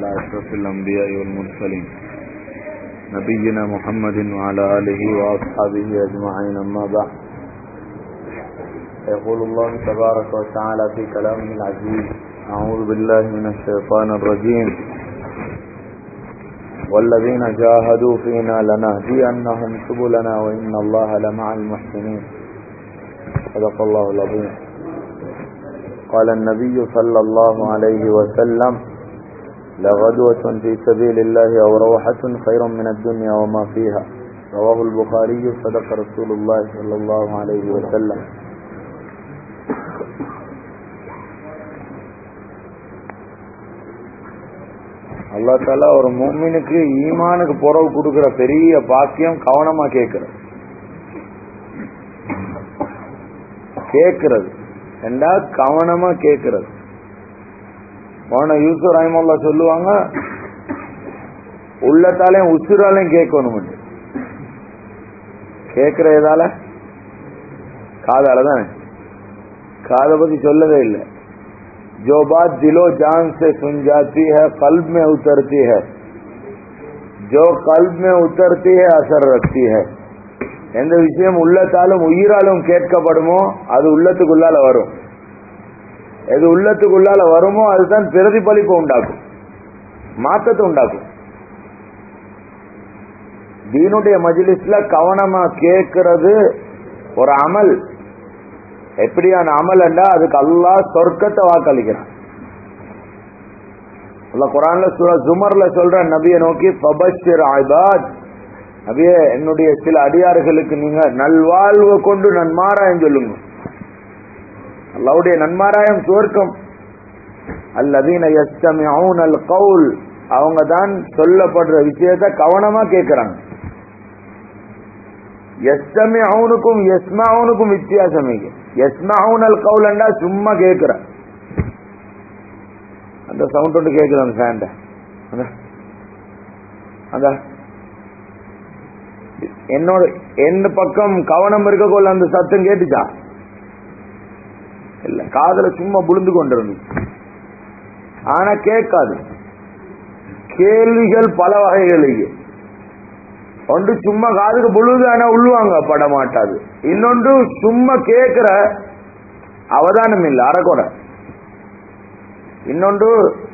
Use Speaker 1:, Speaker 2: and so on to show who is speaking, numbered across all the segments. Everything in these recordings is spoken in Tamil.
Speaker 1: على أشرف الأنبياء والمرسلين نبينا محمد وعلى آله وأصحابه أجمعين أما بعد يقول الله تبارك وتعالى في كلامه العزيز أعوذ بالله من الشيطان الرجيم والذين جاهدوا فينا لنهدينهم سبلنا وإن الله لمع المحسنين صدق الله العظيم قال النبي صلى الله عليه وسلم لغدوة في سبيل الله أو روحة خير من الدنيا وما فيها رواه البخاري صدق رسول الله صلى الله عليه وسلم அல்லா தாலா ஒரு மூமினுக்கு ஈமானுக்கு புறவு கொடுக்கிற பெரிய பாக்கியம் கவனமா கேட்கிறது கேட்கிறது ரெண்டா கவனமா கேட்கிறது போன யூசுப் ரஹிமுல்லா சொல்லுவாங்க உள்ளத்தாலையும் உசுராலையும் கேட்கணும் கேட்கிற ஏதால காதால தானே காதை பத்தி சொல்லவே இல்லை जो बात दिलो जान से सुन जाती है कल्ब में उतरती है जो कल्ब में उतरती है असर रखती है எந்த விஷயம் உள்ளத்தாலும் உயிராலும் கேட்கப்படுமோ அது உள்ளத்துக்குள்ளால வரும் எது உள்ளத்துக்குள்ளால வருமோ அதுதான் பிரதிபலிப்பு உண்டாக்கும் மாற்றத்தை உண்டாக்கும் தீனுடைய மஜிலிஸ்ல கவனமா கேட்கறது ஒரு அமல் எப்படியான அமல் என்றா அதுக்கு அல்லா சொர்க்கத்தை வாக்களிக்கிறான் குரான்ல ஜுமர்ல சொல்ற நபிய நோக்கி பபஷிர் ஆபாத் நபிய என்னுடைய சில அடியார்களுக்கு நீங்க நல்வாழ்வு கொண்டு நன்மாராயம் சொல்லுங்க அல்லாவுடைய நன்மாராயம் சுவர்க்கம் அல்லதீன எஸ்டமியூன் அல் கவுல் அவங்க தான் சொல்லப்படுற விஷயத்த கவனமா கேட்கிறாங்க எஸ்டமி அவனுக்கும் எஸ்மாவுனுக்கும் வித்தியாசம் எஸ்மாவுன் அல் கவுலண்டா சும்மா கேட்கிற அந்த சவுண்ட் ஒன்று கேட்குது அந்த ஃபேண்ட அந்த என்னோட எந்த பக்கம் கவனம் இருக்கக்கொள்ள அந்த சத்தம் கேட்டுச்சா இல்ல காதல சும்மா புழுந்து கொண்டிருந்துச்சு ஆனா கேட்காது கேள்விகள் பல வகைகளுக்கு ஒன்று சும்மா காதுக்கு புழுது ஆனா உள்ளுவாங்க பட மாட்டாது இன்னொன்று சும்மா கேட்கிற அவதானம் இல்லை அறக்குறை இன்னொன்று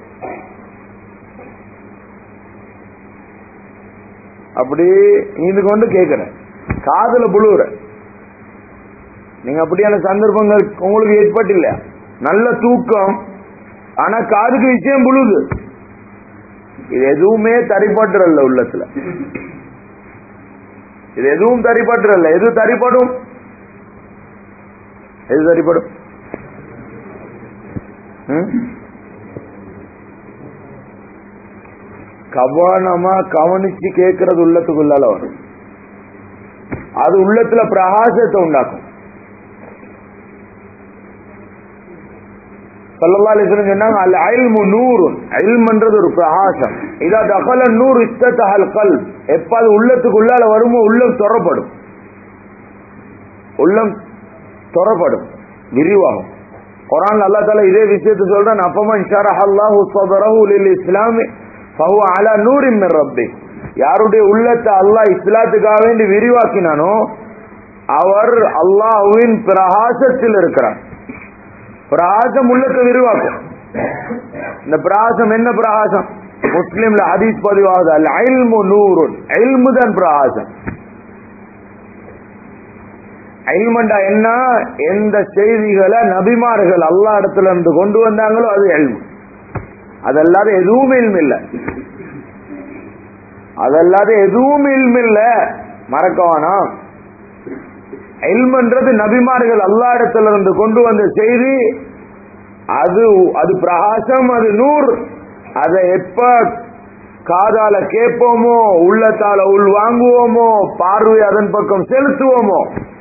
Speaker 1: அப்படி இது கொண்டு கேட்கிற காதுல புழுவுற நீங்க அப்படியான சந்தர்ப்பங்கள் உங்களுக்கு ஏற்பட்டில்ல நல்ல தூக்கம் ஆனா காதுக்கு விஷயம் புழுது இது எதுவுமே தரிப்பட்டுறல்ல உள்ளத்துல இது எதுவும் தரிப்பட்டுறல்ல எது தரிப்படும் எது தரிப்படும் கவனமா கவனிச்சு கேட்கறது உள்ளத்துக்குள்ளால வரும் அது உள்ளத்துல பிரகாசத்தை உண்டாக்கும் சொன்னாங்க அல்ல அயல்மு நூறுன் அயல்மன்றது ஒரு பிரகாசம் இதா தகல நூறு இஸ்தகல் கல் எப்ப அது உள்ளத்துக்குள்ளால வருமோ உள்ளம் துறப்படும் உள்ளம் துறப்படும் விரிவாகும் குரான் அல்லா தால இதே விஷயத்தை சொல்றேன் அப்பமன் ஷரஹ் அல்லாஹு சதரஹு லில் இஸ்லாமி ஃபஹு அலா நூரின் மின் ரப்பி யாருடைய உள்ளத்தை அல்லாஹ் இஸ்லாத்துக்காக வேண்டி விரிவாக்கினானோ அவர் அல்லாஹுவின் பிரகாசத்தில் இருக்கிறார் பிரகாசம் உள்ளத்தை விரிவாக்கும் இந்த பிரகாசம் என்ன பிரகாசம் முஸ்லிம்ல ஹதீஸ் பதிவாகுது அல்ல அயல்மு நூறுன் அயல்மு தான் பிரகாசம் அயல்மண்டா என்ன எந்த செய்திகளை நபிமார்கள் அல்லா இடத்துல இருந்து கொண்டு வந்தாங்களோ அது எல்மு அதல்லாத எதுவும் இல்ம இல்ல அதல்லாத எதுவும் இல்ம இல்ல மறக்கவானா எல்மன்றது நபிமார்கள் அல்லா இடத்துல இருந்து கொண்டு வந்த செய்தி அது அது பிரகாசம் அது நூறு அதை எப்ப காதால கேட்போமோ உள்ளத்தால உள் வாங்குவோமோ பார்வை அதன் பக்கம் செலுத்துவோமோ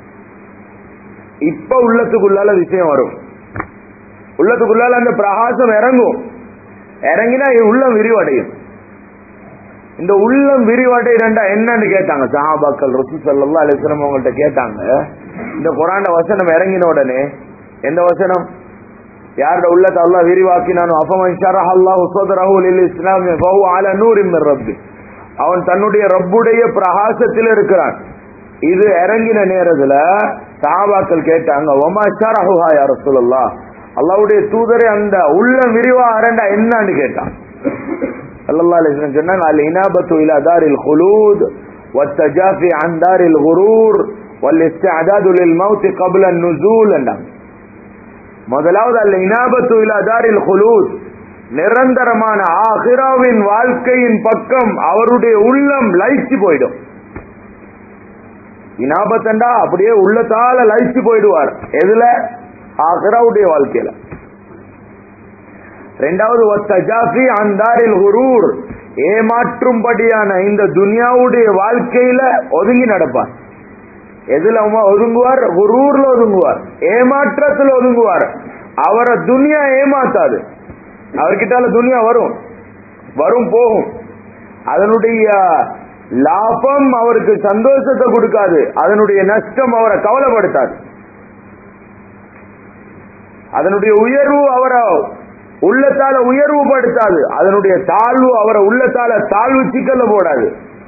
Speaker 1: இப்ப உள்ளத்துக்குள்ளால விஷயம் வரும் உள்ளத்துக்குள்ளால அந்த பிரகாசம் இறங்கும் இறங்கினா உள்ளம் விரிவடையும் இந்த உள்ளம் விரிவடைறா என்னன்னு கேட்டாங்க சஹாபாக்கள் ருசி சொல்லலாம் அலிஸ்லம் அவங்கள்ட்ட கேட்டாங்க இந்த குரான வசனம் இறங்கின உடனே எந்த வசனம் யாரோட உள்ளத்தை அல்லாஹ் விரிவாக்கினானோ அஃபமன் ஷரஹ அல்லாஹு சதரஹு லில் இஸ்லாம் ஃபஹு அலா நூரின் மின் ரப்பி அவன் தன்னுடைய ரப்புடைய பிரகாசத்தில் இருக்கிறான் இது இறங்கின நேரத்துல சாபாக்கள் கேட்டாங்க ஒமா ஷரஹுஹா யா ரசூலுல்லாஹ் அல்லாஹ்வுடைய தூதரே அந்த உள்ள விரிவா அரண்டா என்னன்னு கேட்டான் ஸல்லல்லாஹு அலைஹி வஸல்லம் சொன்னாங்க அல் இனாபத்து இலா தாரில் குலூத் والتجافي عن دار الغرور والاستعداد للموت قبل النزول என்றாங்க முதலாவது அல்ல இனாபத்து இலா தாரில் குலூத் நிரந்தரமான ஆஹிராவின் வாழ்க்கையின் பக்கம் அவருடைய உள்ளம் லயிச்சு போயிடும் இனாபத்தண்டா அப்படியே உள்ளத்தால லயிச்சு போயிடுவார் எதுல ஆஹிராவுடைய வாழ்க்கையில ரெண்டாவது ஒத்தஜாஃபி அந்தாரில் குரூர் ஏமாற்றும்படியான இந்த துனியாவுடைய வாழ்க்கையில ஒதுங்கி நடப்பார் எதுல அவன் ஒதுங்குவார் குரூர்ல ஒதுங்குவார் ஏமாற்றத்தில் ஒதுங்குவார் அவரை துனியா ஏமாத்தாது அவர்கிட்டால துனியா வரும் வரும் போகும் அதனுடைய லாபம் அவருக்கு சந்தோஷத்தை கொடுக்காது அதனுடைய நஷ்டம் அவரை கவலைப்படுத்தாது அதனுடைய உயர்வு அவரை உள்ளத்தால உயர்வு படுத்தாது அதனுடைய தாழ்வு அவரை உள்ளத்தால தாழ்வு சிக்கல போடாது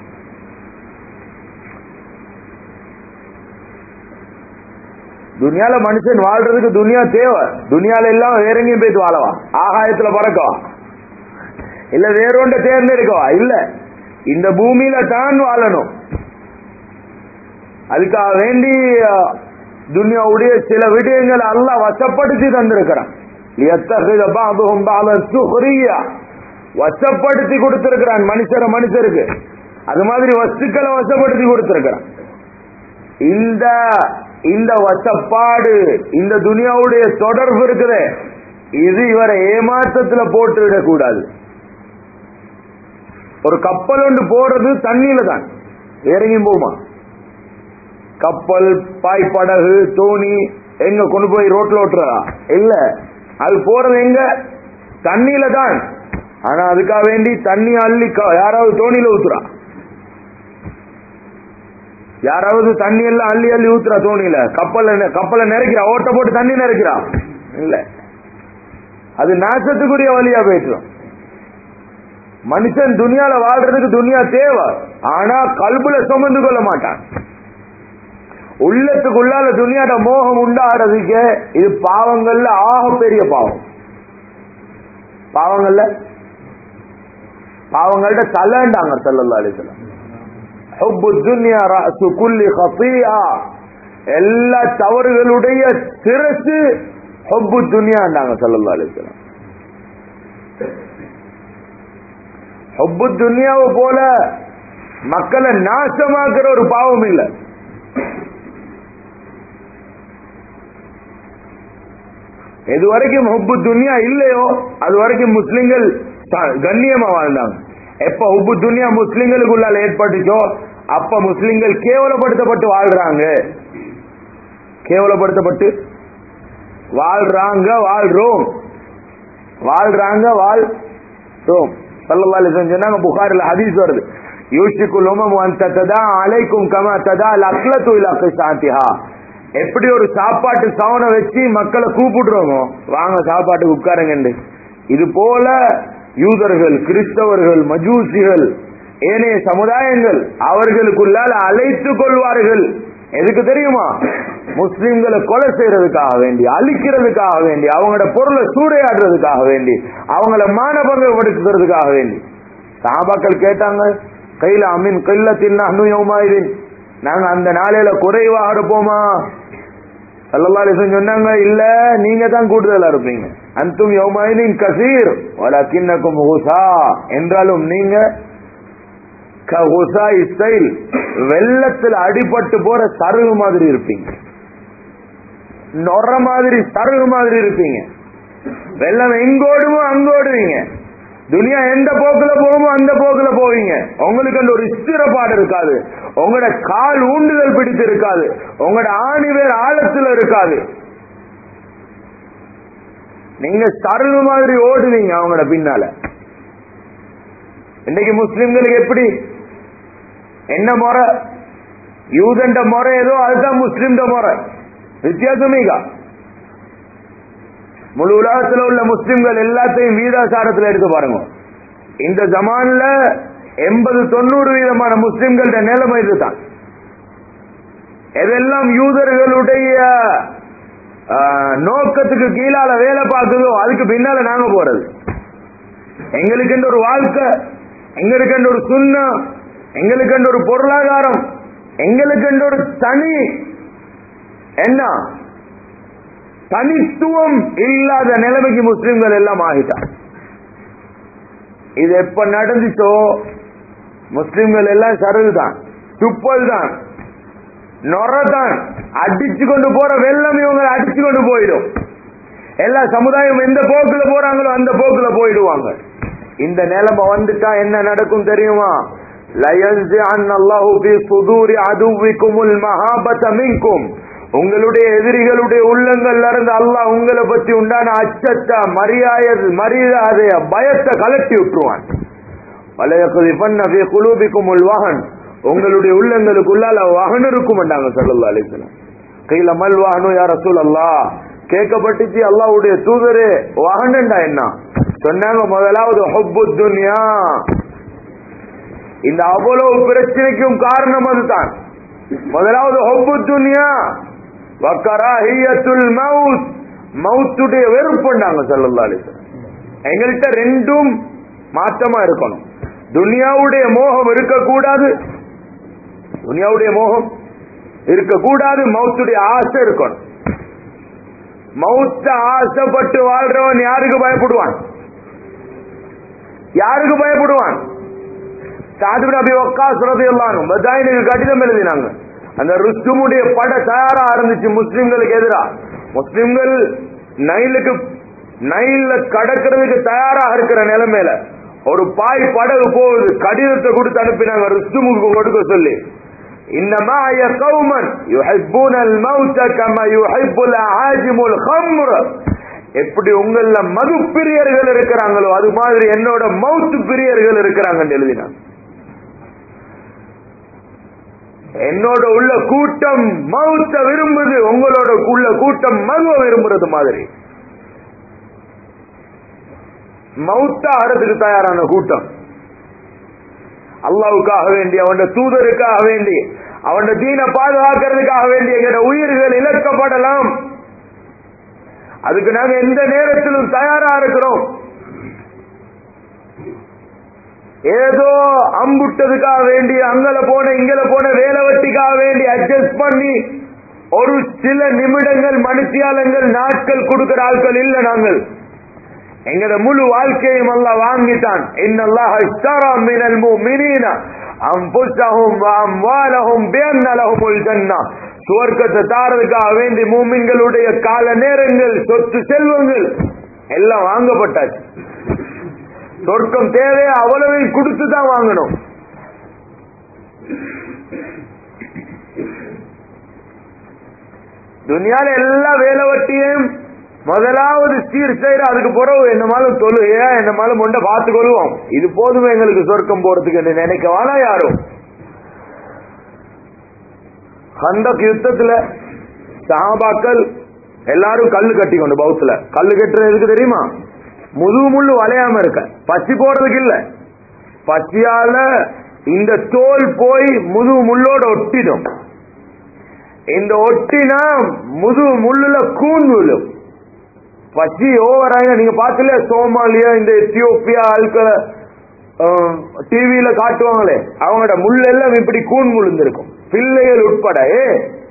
Speaker 1: துனியால மனுஷன் வாழ்றதுக்கு துனியா தேவை துனியால எல்லாம் வேற எங்கேயும் போயிட்டு வாழவா ஆகாயத்துல பறக்கவா இல்ல வேறொண்ட தேர்ந்தெடுக்கவா இல்ல இந்த பூமியில தான் வாழணும் அதுக்காக வேண்டி அஹ், துனியாவுடைய சில விடயங்களை அல்லாஹ் வசப்படுத்தி தந்திருக்கிறான் லியத்தஹித பஅதுஹும் பஅதன் சுஹ்ரியா. வசப்படுத்தி கொடுத்திருக்கிறான் மனுஷர மனுஷருக்கு அது மாதிரி வஸ்துக்களை வசப்படுத்தி கொடுத்திருக்கிறான் இந்த இந்த வசப்பாடு இந்த துனியாவுடைய தொடர்பு இருக்குது இது இவரை ஏமாற்றத்துல போட்டு விடக்கூடாது ஒரு கப்பல் ஒன்று போறது தண்ணியில தான் இறங்கியும் போமா கப்பல் பாய்ப்படகு தோணி எங்க கொண்டு போய் ரோட்ல ஓட்டுறதா இல்ல அது போறது எங்க தண்ணியில தான் ஆனா அதுக்காக வேண்டி தண்ணி அள்ளி க- யாராவது தோணியில ஊத்துறா யாராவது தண்ணி எல்லாம் அள்ளி அள்ளி ஊத்துறா தோணியில கப்பல்ல நெ- கப்பலை நிறைக்கிறா ஓட்ட போட்டு தண்ணி நிறைக்கிறா இல்ல அது நாசத்துக்குரிய வழியா போயிட்டுரும் மனுஷன் துனியால வாழ்றதுக்கு துனியா தேவை ஆனா கல்புல சுமந்து கொள்ள மாட்டான் உள்ளத்துக்குள்ளால துனியாட மோகம் உண்டாடுறதுக்கு இது பாவங்கள்ல ஆக பெரிய பாவம் பாவங்கள்ல பாவங்கள்ட்ட தலைண்டாங்க சல்லல்லா அலிசல்லாம் ஹுப்பு துன்யா ரஅசு குல்லி கஃபியா எல்லா தவறுகளுடைய சிரசு ஹுப்பு துன்யாண்டாங்க சல்லல்லா அலிசல்லாம் ஹுப்பு துன்யாவை போல மக்களை நாசமாக்குற ஒரு பாவம் இல்லை எது வரைக்கும் ஹுப்பு துன்யா இல்லையோ அது வரைக்கும் முஸ்லிம்கள் த- கண்ணியமா வாழ்ந்தாங்க எப்ப ஹுப்பு துன்யா முஸ்லிம்களுக்குள்ளால ஏற்பட்டுச்சோ அப்ப முஸ்லிம்கள் கேவலப்படுத்தப்பட்டு வாழ்றாங்க கேவலப்படுத்தப்பட்டு வாழ்றாங்க வாழ்றோம் வாழ்றாங்க வாழ்றோம் சல்லல்லாஹு அலைஹி வஸல்லம் சொன்னாங்க புகாரில் ஹதீஸ் வருது யூஷிக்குல் உமம் அன் ததா அலைக்கும் கமா ததா லக்லத்து இலா கிசாத்திஹா எப்படி ஒரு சாப்பாட்டு சவனை வச்சு மக்களை கூப்பிடுறோமோ வாங்க சாப்பாட்டுக்கு உட்காருங்கண்டு இது போல யூதர்கள் கிறிஸ்தவர்கள் மஜூசிகள் ஏனைய சமுதாயங்கள் அவர்களுக்குள்ளால அழைத்துக் கொள்வார்கள் எதுக்கு தெரியுமா முஸ்லிம்களை கொலை செய்யறதுக்காக வேண்டி அழிக்கிறதுக்காக வேண்டி அவங்களோட பொருளை சூறையாடுறதுக்காக வேண்டி அவங்கள மானபங்கப்படுத்துறதுக்காக வேண்டி சாபாக்கள் கேட்டாங்க கையில அமீன் கையில தின்னா அனுயமாயிரின் நாங்க அந்த நாளையில குறைவா இருப்போமா சல்லல்லாஹு அலைஹி வஸல்லம் சொன்னாங்க இல்ல நீங்க தான் கூடுதலா இருப்பீங்க அன்தும் யௌமாயினின் கசீர் வலக்கின்னக்கும் ஹுசா என்றாலும் நீங்க கஹுசா இஸ்டைல் வெள்ளத்துல அடிபட்டு போற சருகு மாதிரி இருப்பீங்க நொற மாதிரி சருகு மாதிரி இருப்பீங்க வெள்ளம் எங்கோடுமோ அங்கோடுவீங்க துனியா எந்த போக்குல போகுமோ அந்த போக்குல போவீங்க உங்களுக்கு அந்த ஒரு ஸ்திரப்பாடு இருக்காது உங்களோட கால் ஊண்டுதல் பிடித்து இருக்காது உங்களோட ஆணி வேர் ஆழத்துல இருக்காது நீங்க சருகு மாதிரி ஓடுவீங்க அவங்களோட பின்னால இன்னைக்கு முஸ்லிம்களுக்கு எப்படி என்ன முறை யூதண்ட முறை ஏதோ அதுதான் முஸ்லிம்ட முறை வித்தியாசமேகா முழு உலகத்துல உள்ள முஸ்லிம்கள் எல்லாத்தையும் வீதாசாரத்துல எடுத்து பாருங்க இந்த ஜமான்ல எண்பது தொண்ணூறு வீதமான முஸ்லிம்களோட நிலைமை இதுதான் எதெல்லாம் யூதர்களுடைய ஆஹ், நோக்கத்துக்கு கீழால வேலை பார்க்குதோ அதுக்கு பின்னால நாங்க போறது எங்களுக்கு ஒரு வாழ்க்கை எங்களுக்கு ஒரு சுண்ண எங்களுக்கு ஒரு பொருளாதாரம் எங்களுக்கு ஒரு தனி என்ன தனித்துவம் இல்லாத நிலைமைக்கு முஸ்லிம்கள் எல்லாம் ஆகிட்டார் இது எப்ப நடந்துச்சோ முஸ்லிம்கள் எல்லாம் சருகுதான் துப்பல் தான் நொறதான் அடிச்சு கொண்டு போற வெள்ளம் இவங்களை அடிச்சு கொண்டு போயிடும் எல்லா சமுதாயம் எந்த போக்குல போறாங்களோ அந்த போக்குல போயிடுவாங்க இந்த நிலைமை வந்துட்டா என்ன நடக்கும் தெரியுமா லயன்ஸிஅன் அல்லாஹு ஃபீ சுதூரி அதுவிக்குமுல் மஹாபத மின்கும் உங்களுடைய எதிரிகளுடைய உள்ளங்கள்ல இருந்து அல்லாஹ் உங்களை பத்தி உண்டான அச்சத்தை மரியாதை மரியாதைய பயத்தை கலட்டி விட்டுருவான் வலையகுதிபன்ன ஃபீ குலூபிக்குமுல் வஹன் உங்களுடைய உள்ளங்களுக்குள்ளால வஹன் இருக்கும்ண்டாங்க ஸல்லல்லாஹு அலைஹி வஸல்லம் கையில மல் வஹனு யா ரசூலல்லாஹ் கேட்கப்பட்டுச்சு அல்லாஹ்வுடைய தூதரே வஹன்டா என்ன சொன்னாங்க முதலாவது ஹுப்பு துன்யா இந்த அவ்வளவு பிரச்சனைக்கும் காரணம் அதுதான் முதலாவது ஹொப்பு துன்யா வக்கராஹியத்துல் மவுத் மவுத்துடைய வெறுப்புண்டாங்க ஸல்லல்லாஹு அலைஹி வஸல்லம் எங்கள்கிட்ட ரெண்டும் மாற்றமா இருக்கணும் துனியாவுடைய மோகம் இருக்கக்கூடாது துனியாவுடைய மோகம் இருக்கக்கூடாது மவுத்துடைய ஆசை இருக்கணும் மவுத்த ஆசைப்பட்டு வாழ்றவன் யாருக்கு பயப்படுவான் யாருக்கு பயப்படுவான் சாதுபின் அபி வக்காஸ் ரதியல்லாஹு பதாயினுக்கு கடிதம் எழுதினாங்க அந்த ருஸ்துமுடைய பட தயாரா இருந்துச்சு முஸ்லிம்களுக்கு எதிரா முஸ்லிம்கள் நைலுக்கு நைல்ல கடக்கிறதுக்கு தயாராக இருக்கிற நிலைமையில ஒரு பாய் படகு போகுது கடிதத்தை கொடுத்து அனுப்பினாங்க ருஸ்துமுக்கு கொடுக்க சொல்லி இன்னமா கௌமன் யுஹிப்புன الموت كما يحب العاجم الخمر எப்படி உங்கள மது பிரியர்கள் இருக்கிறாங்களோ அது மாதிரி என்னோட மவுத்து பிரியர்கள் இருக்கிறாங்கன்னு எழுதினாங்க என்னோட உள்ள கூட்டம் மவுத்த விரும்புது உங்களோட உள்ள கூட்டம் மதுவை விரும்புறது மாதிரி மவுத்த ஆறதுக்கு தயாரான கூட்டம் அல்லாவுக்காக வேண்டி அவன் தூதருக்காக வேண்டி அவன் தீனை பாதுகாக்கிறதுக்காக வேண்டி எங்களோட உயிர்கள் இழக்கப்படலாம் அதுக்கு நாங்க எந்த நேரத்திலும் தயாரா இருக்கிறோம் ஏதோ அம்புட்டதுக்காக வேண்டி அங்கல போன இங்கல போன வேலை வெட்டிக்காக வேண்டி அட்ஜஸ்ட் பண்ணி ஒரு சில நிமிடங்கள் மனுஷியாலங்கள் நாட்கள் கொடுக்கிற ஆட்கள் இல்ல நாங்கள் எங்கட முழு வாழ்க்கையும் அல்லாஹ் வாங்கிட்டான் இன்னல்லாஹ் இஷ்தரா மினல் முஃமினீன அன்புஸஹும் வ அம்வாலஹும் பிஅன்ன லஹுமுல் ஜன்னah சுவர்க்கத்தை தாரதுக்காக வேண்டி மூமின்களுடைய கால நேரங்கள் சொத்து செல்வங்கள் எல்லாம் வாங்கப்பட்டாச்சு சொர்க்கம் தேவையா அவ்வளவையும் கொடுத்து தான் வாங்கணும் துனியால எல்லா வேலை வட்டியும் முதலாவது சீர் செய்யற அதுக்கு பிறகு என்னமாலும் தொழுகையா என்னமாலும் முண்ட பார்த்து கொள்வோம் இது போதுமே எங்களுக்கு சொர்க்கம் போறதுக்கு என்று நினைக்க வேணா யாரும் ஹந்தக் யுத்தத்துல சஹாபாக்கள் எல்லாரும் கல்லு கட்டி கொண்டு பௌத்துல கல்லு கட்டுறது எதுக்கு தெரியுமா முதுகு முள்ளு வளையாம இருக்க பசி போறதுக்கு இல்ல பசியால இந்த தோல் போய் முதுகு முள்ளோட ஒட்டிடும் இந்த ஒட்டினா முதுகு முள்ளுல கூன் விழும் பசி ஓவராக நீங்க பாத்துல சோமாலியா இந்த எத்தியோப்பியா ஆட்களை டிவியில காட்டுவாங்களே அவங்களோட முள்ளெல்லாம் இப்படி கூன் முழுந்திருக்கும் பிள்ளைகள் உட்பட ஏ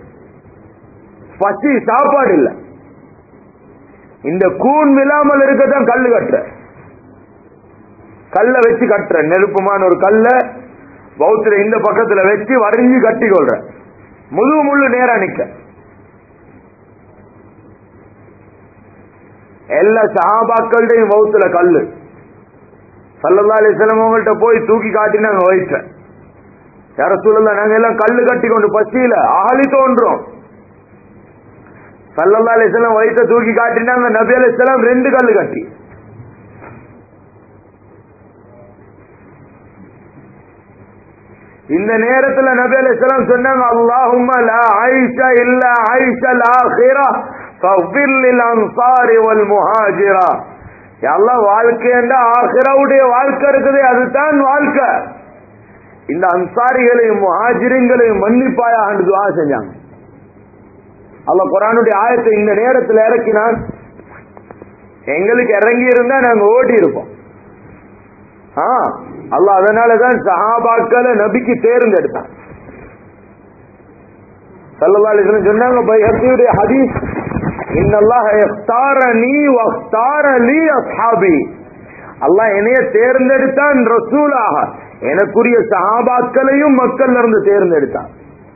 Speaker 1: பசி சாப்பாடு இல்ல இந்த கூன் விழாமல் இருக்கத்தான் கல்லு கட்டுற கல்ல வச்சு கட்டுற நெருப்பமான ஒரு கல்ல பௌத்திர இந்த பக்கத்துல வச்சு வரைஞ்சு கட்டி கொள்ற முழு முள்ளு நேரா நிக்க எல்லா சஹாபாக்களுடையும் வவுத்துல கல்லு சல்லல்லா அலிஸ்லாம் அவங்கள்ட்ட போய் தூக்கி காட்டினாங்க வயிற்ற யார சூழல்ல நாங்க எல்லாம் கல்லு கட்டி கொண்டு பசியில ஆளி தோன்றோம் சல்லல்லா அலிஸ்லாம் வயிற்ற தூக்கி காட்டினாங்க நபி அலிஸ்லாம் ரெண்டு கல்லு கட்டி இந்த நேரத்துல நபி அலிஸ்லாம் சொன்னாங்க அல்லாஹும்ம லா ஆயிஷா இல்ல ஆயிஷா ஆஹிரா فاغفر للأنصار والمهاجرة எல்லாம் வாழ்க்கைண்டா ஆஹிராவுடைய வாழ்க்கை இருக்குது அதுதான் வாழ்க்கை இந்த அன்சாரிகளையும் முஹாஜிரிங்களையும் மன்னிப்பாயாக துவா செஞ்சாங்க அல்லாஹ் குரானுடைய ஆயத்தை இந்த நேரத்தில் இறக்கினான் எங்களுக்கு இறங்கி இருந்தா நாங்க ஓடி இருப்போம் ஆ அல்லாஹ் அதனாலதான் சஹாபாக்களை நபிக்கு தேர்ந்தெடுத்தான் சல்லல்லாஹு அலைஹி வஸல்லம் சொன்னாங்க பைஹத்தியுடைய ஹதீஸ் இன்னல்லாஹ இஃப்தாரனி வஃப்தார லீ அஸ்ஹாபி அல்லாஹ் என்னைய தேர்ந்தெடுத்தான் ரசூலாக எனக்குரிய சஹாபாக்களையும் மக்கள்ல இருந்து தேர்ந்தெடுத்தான்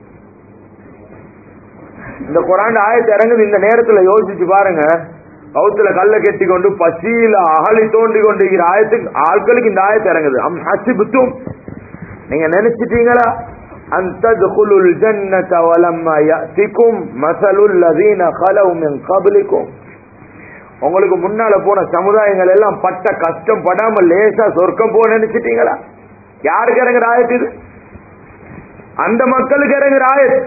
Speaker 1: இந்த குரான் ஆயத்தை இறங்குது இந்த நேரத்துல யோசிச்சு பாருங்க கவுத்துல கல்ல கெட்டி கொண்டு பசியில அகலி தோண்டி கொண்டு இருக்கிற ஆயத்துக்கு ஆட்களுக்கு இந்த ஆயத்தை இறங்குது அம் ஹசிபுத்தும் நீங்க நினைச்சிட்டீங்களா أن تدخلوا الجنة ولما يأتكم مثل الذين خلوا من قبلكم உங்களுக்கு முன்னால போன சமுதாயங்கள் எல்லாம் பட்ட கஷ்டம் படாம லேசா சொர்க்கம் போக நினைச்சிட்டீங்களா யாருக்கு இறங்குற ஆயத்து இது அந்த மக்களுக்கு இறங்குற ஆயத்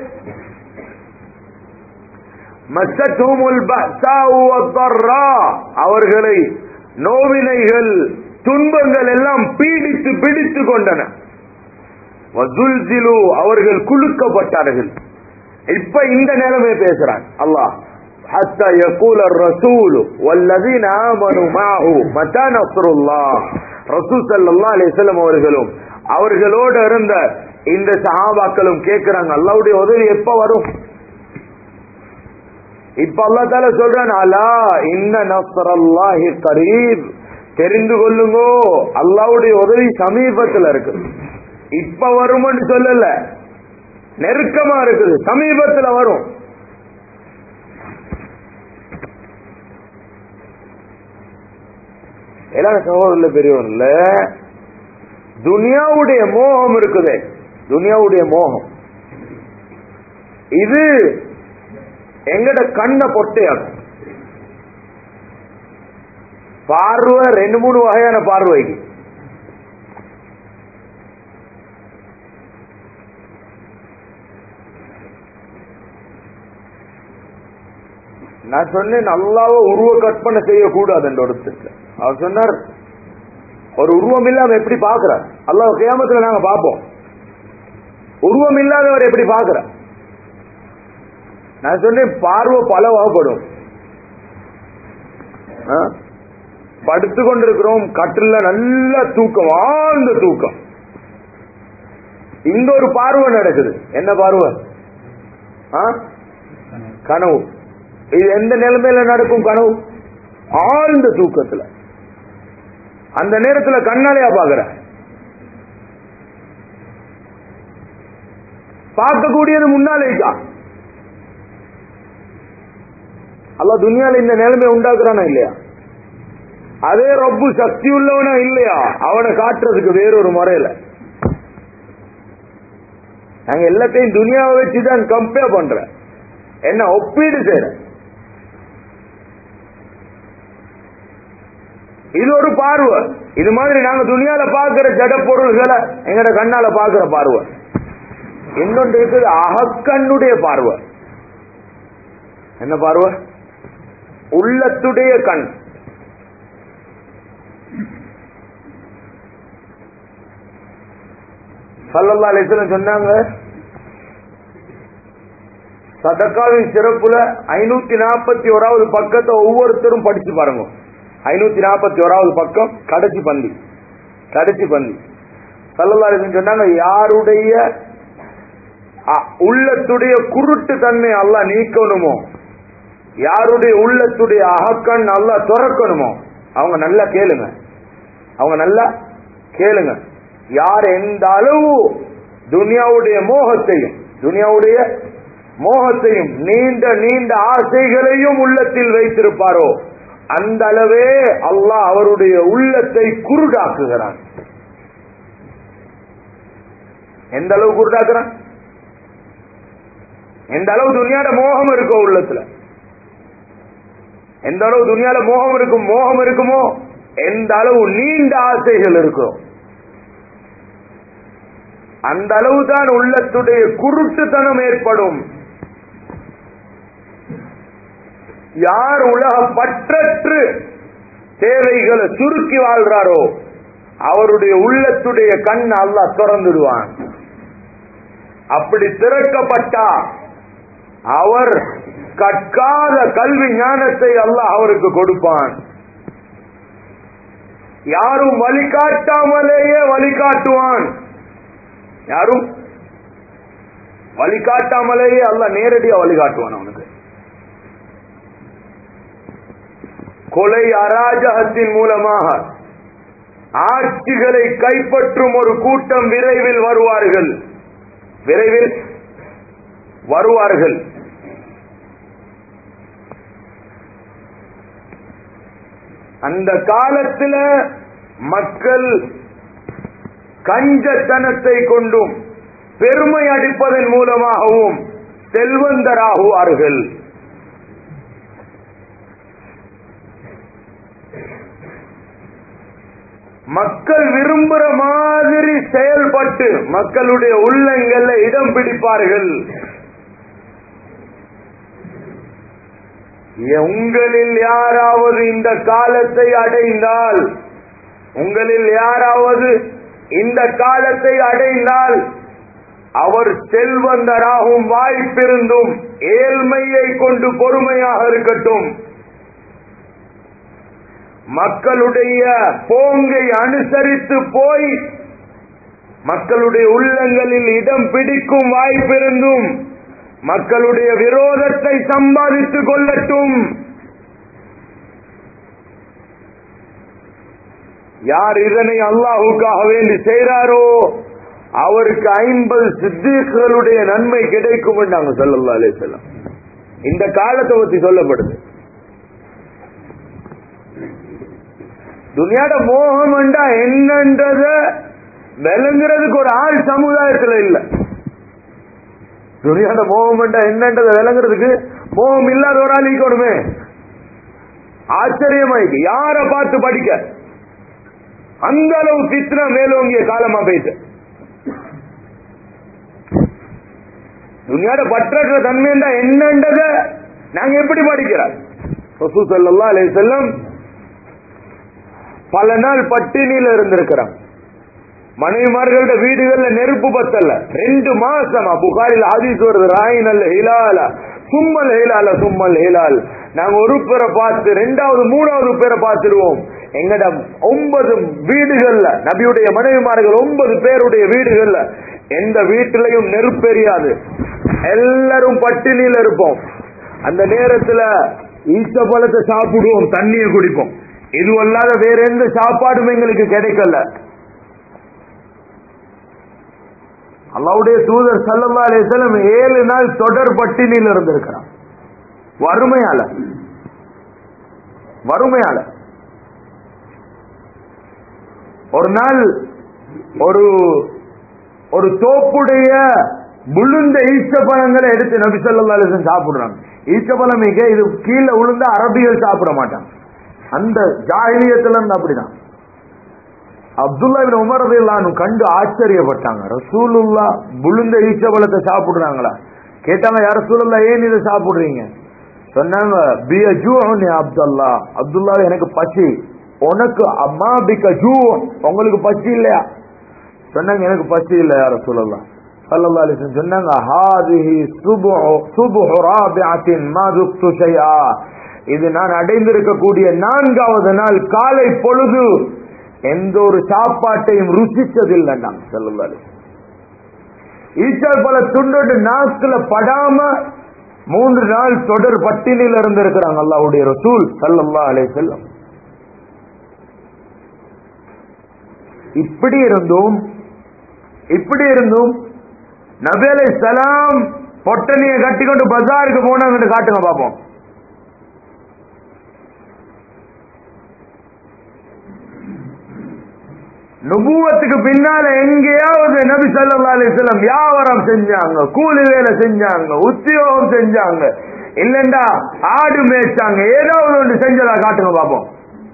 Speaker 1: மஸ்ஸத்துஹுமுல் பஅஸாஉ வத்தர்ரா அவர்களை நோவினைகள் துன்பங்கள் எல்லாம் பீடித்து பிடித்து கொண்டன வசுல்சிலு அவர்கள் குலுக்கப்பட்டார்கள் இப்ப இந்த நிலைமை பேசுறான் அல்லாஹ் حتى يقول الرسول والذين آمنوا معه متى نصر الله ரசூல் ஸல்லல்லாஹு அலைஹி வஸல்லம் அவர்களும் அவர்களோடு இருந்த இந்த சஹாபாக்களும் கேக்குறாங்க அல்லாஹ்வுடைய உதவி எப்ப வரும் இப்ப அல்லா தால சொல்றான் அலா இன்ன நஸ்ரல்லாஹி கரீப் தெரிந்து கொள்ளுங்கோ அல்லாஹ்வுடைய உதவி சமீபத்துல இருக்கு இப்ப வரும்னு சொல்லல நெருக்கமா இருக்குது சமீபத்துல வரும் எல்லா சகோதரர்ல பெரியவர்ல துனியாவுடைய மோகம் இருக்குது துனியாவுடைய மோகம் இது எங்கட கண்ண பொட்டையாக்கும் பார்வை ரெண்டு மூணு வகையான பார்வைக்கு நான் சொன்னேன் நல்லாவ உருவ கற்பனை செய்யக்கூடாது அந்த இடத்துக்கு அவர் சொன்னார் ஒரு உருவம் இல்லாம எப்படி பாக்குறார் அல்லாஹ் கியாமத்துல நாங்க பார்ப்போம் உருவம் இல்லாதவர் எப்படி பாக்குறார் நான் சொன்னேன் பார்வை பல வகைப்படும் ஆ? படுத்து கொண்டிருக்கிறோம் கட்டில நல்ல தூக்கம் ஆழ்ந்த தூக்கம் இங்க ஒரு பார்வை நடக்குது என்ன பார்வை ஆ? கனவு இது எந்த நிலைமையில நடக்கும் கனவு ஆழ்ந்த தூக்கத்துல அந்த நேரத்துல கண்ணாலையா பாக்குற பார்க்கக்கூடியது முன்னாலேக்கா அல்ல துனியால இந்த நிலைமை உண்டாக்குறானா இல்லையா அதே ரப்பு சக்தி உள்ளவனா இல்லையா அவனை காட்டுறதுக்கு வேறொரு முறையில நாங்க எல்லாத்தையும் துனியாவை வச்சுதான் கம்பேர் பண்ற என்ன ஒப்பீடு செய்யற இது ஒரு பார்வை இது மாதிரி நாங்க துணியால பாக்குற ஜட பொருள்களை எங்கட கண்ணால பாக்குற பார்வை இன்னொன்று இருக்குது அகக்கண்ணுடைய பார்வை என்ன பார்வை உள்ளத்துடைய கண் சல்லல்லா அலிஸ்லம் சொன்னாங்க சதக்காவின் சிறப்புல ஐநூத்தி நாற்பத்தி ஓராவது பக்கத்தை ஒவ்வொருத்தரும் படிச்சு பாருங்க ஐநூத்தி நாற்பத்தி ஓராவது பக்கம் கடைசி பந்தி கடைசி பந்தி சல்லல்லா அலிஸ்லம் சொன்னாங்க யாருடைய அ, உள்ளத்துடைய குருட்டு தன்மை அல்லாஹ் நீக்கணுமோ யாருடைய உள்ளத்துடைய அகக்கண் நல்லா துறக்கணுமோ அவங்க நல்லா கேளுங்க அவங்க நல்லா கேளுங்க யார் எந்த அளவு துனியாவுடைய மோகத்தையும் துனியாவுடைய மோகத்தையும் நீண்ட நீண்ட ஆசைகளையும் உள்ளத்தில் வைத்திருப்பாரோ அந்த அளவே அல்லாஹ் அவருடைய உள்ளத்தை குருடாக்குகிறான் எந்த அளவு குருடாக்குறான் எந்த அளவு துணியாட மோகம் இருக்கோ உள்ளத்துல எந்த அளவு துணியால மோகம் இருக்கும் மோகம் இருக்குமோ எந்த அளவு நீண்ட ஆசைகள் இருக்கும் அந்த அளவுதான் உள்ளத்துடைய குருட்டுத்தனம் ஏற்படும் யார் உலக பற்றற்று தேவைகளை சுருக்கி வாழ்றாரோ அவருடைய உள்ளத்துடைய கண் அல்லாஹ் திறந்துடுவான் அப்படி திறக்கப்பட்டா அவர் கற்காத கல்வி ஞானத்தை அல்லாஹ் அவருக்கு கொடுப்பான் யாரும் வழிகாட்டாமலேயே வழிகாட்டுவான் யாரும் வழிகாட்டாமலேயே அல்லாஹ் நேரடியா வழிகாட்டுவான் அவனுக்கு கொலை அராஜகத்தின் மூலமாக ஆட்சிகளை கைப்பற்றும் ஒரு கூட்டம் விரைவில் வருவார்கள் விரைவில் வருவார்கள் அந்த காலத்துல மக்கள் கஞ்சத்தனத்தை கொண்டும் பெருமை அடிப்பதன் மூலமாகவும் செல்வந்தராகுவார்கள் மக்கள் விரும்புற மாதிரி செயல்பட்டு மக்களுடைய உள்ளங்கள்ல இடம் பிடிப்பார்கள் உங்களில் யாராவது இந்த காலத்தை அடைந்தால் உங்களில் யாராவது இந்த காலத்தை அடைந்தால் அவர் செல்வந்தராகும் வாய்ப்பிருந்தும் ஏழ்மையை கொண்டு பொறுமையாக இருக்கட்டும் மக்களுடைய போங்கை அனுசரித்து போய் மக்களுடைய உள்ளங்களில் இடம் பிடிக்கும் வாய்ப்பிருந்தும் மக்களுடைய விரோதத்தை சம்பாதித்துக் கொள்ளட்டும் யார் இதனை அல்லாஹுக்காக வேண்டி செய்கிறாரோ அவருக்கு ஐம்பது சித்தீர்களுடைய நன்மை கிடைக்கும் நாங்க சொல்லலாம் அலே செல்லம் இந்த காலத்தை பத்தி சொல்லப்படுது துனியாட மோகம் என்றா என்னன்றத விளங்குறதுக்கு ஒரு ஆள் சமுதாயத்துல இல்ல துனியாட மோகம் என்றா என்னன்றத விளங்குறதுக்கு மோகம் இல்லாத ஒரு ஆள் இருக்கணுமே ஆச்சரியமாயிருக்கு யார பார்த்து படிக்க அந்த அளவு பித்னா மேலோங்கிய காலமா போயிட்டு துனியாட பற்றற்ற தன்மைண்டா என்னன்றத நாங்க எப்படி படிக்கிறோம் ரசூ சல்லா அலே செல்லம் பல நாள் பட்டினியில இருந்திருக்கிறான் மனைவிமார்களோட வீடுகள்ல நெருப்பு பத்தல ரெண்டு மாசமா புகாரில் ஆதிஸ் வருது ராயின் அல்ல ஹிலால சும்மல் ஹிலால சும்மல் ஹிலால் நாங்க ஒரு பேரை பார்த்து ரெண்டாவது மூணாவது பேரை பார்த்துருவோம் எங்கட ஒன்பது வீடுகள்ல நபியுடைய மனைவிமார்கள் ஒன்பது பேருடைய வீடுகள்ல எந்த வீட்டிலையும் நெருப்பெரியாது எல்லாரும் பட்டினியில இருப்போம் அந்த நேரத்துல ஈச்ச பழத்தை சாப்பிடுவோம் தண்ணியை குடிப்போம் இது அல்லாத வேற எந்த சாப்பாடும் எங்களுக்கு கிடைக்கல அல்லாவுடைய தூதர் சல்லல்லா அலிஸ்லம் ஏழு நாள் தொடர் பட்டினியில் இருந்திருக்கிறான் வறுமையால வறுமையால ஒரு நாள் ஒரு ஒரு தோப்புடைய விழுந்த ஈச்ச பழங்களை எடுத்து நபி சொல்லா அலிஸ்லம் சாப்பிடுறாங்க ஈச்ச பழம் மிக இது கீழே விழுந்த அரபிகள் சாப்பிட மாட்டாங்க அந்த ஜாகிலியத்துல இருந்து அப்படிதான் அப்துல்லா உமர் ரதியல்லானு கண்டு ஆச்சரியப்பட்டாங்க ரசூலுல்லா விழுந்த ஈச்சபலத்தை சாப்பிடுறாங்களா கேட்டாங்க யார் ரசூலுல்லா ஏன் இதை சாப்பிடுறீங்க சொன்னாங்க பிய ஜூ அப்துல்லா அப்துல்லா எனக்கு பசி உனக்கு அம்மா பிக்க ஜூ உங்களுக்கு பசி இல்லையா சொன்னாங்க எனக்கு பசி இல்ல யார சொல்லலாம் சல்லல்லா அலிஸ்லம் சொன்னாங்க ஹாதிஹி சுபுஹு சுபுஹு ராபிஅத்தின் மா துக்து ஷைஆ இது நான் அடைந்திருக்கக்கூடிய நான்காவது நாள் காலை பொழுது எந்த ஒரு சாப்பாட்டையும் ருசிச்சதில்லை நான் சல்லல்லா அலிஸ்லம் ஈச்சல் பல துண்டு நாக்குல படாம மூன்று நாள் தொடர் பட்டினியில் இருந்திருக்கிறாங்க அல்லாவுடைய ரசூல் சல்லல்லா அலே செல்லம் இப்படி இருந்தும் இப்படி இருந்தும் நபி அலை சலாம் பொட்டனியை கட்டிக்கொண்டு பஜாருக்கு போனாங்கன்னு காட்டுங்க பாப்போம் நுபுவத்துக்கு பின்னால எங்கேயாவது நபி சல்லா அலிஸ்லாம் வியாபாரம் செஞ்சாங்க கூலி வேலை செஞ்சாங்க உத்தியோகம் செஞ்சாங்க இல்லண்டா ஆடு மேய்ச்சாங்க ஏதாவது ஒன்று செஞ்சதா காட்டுங்க பாப்போம்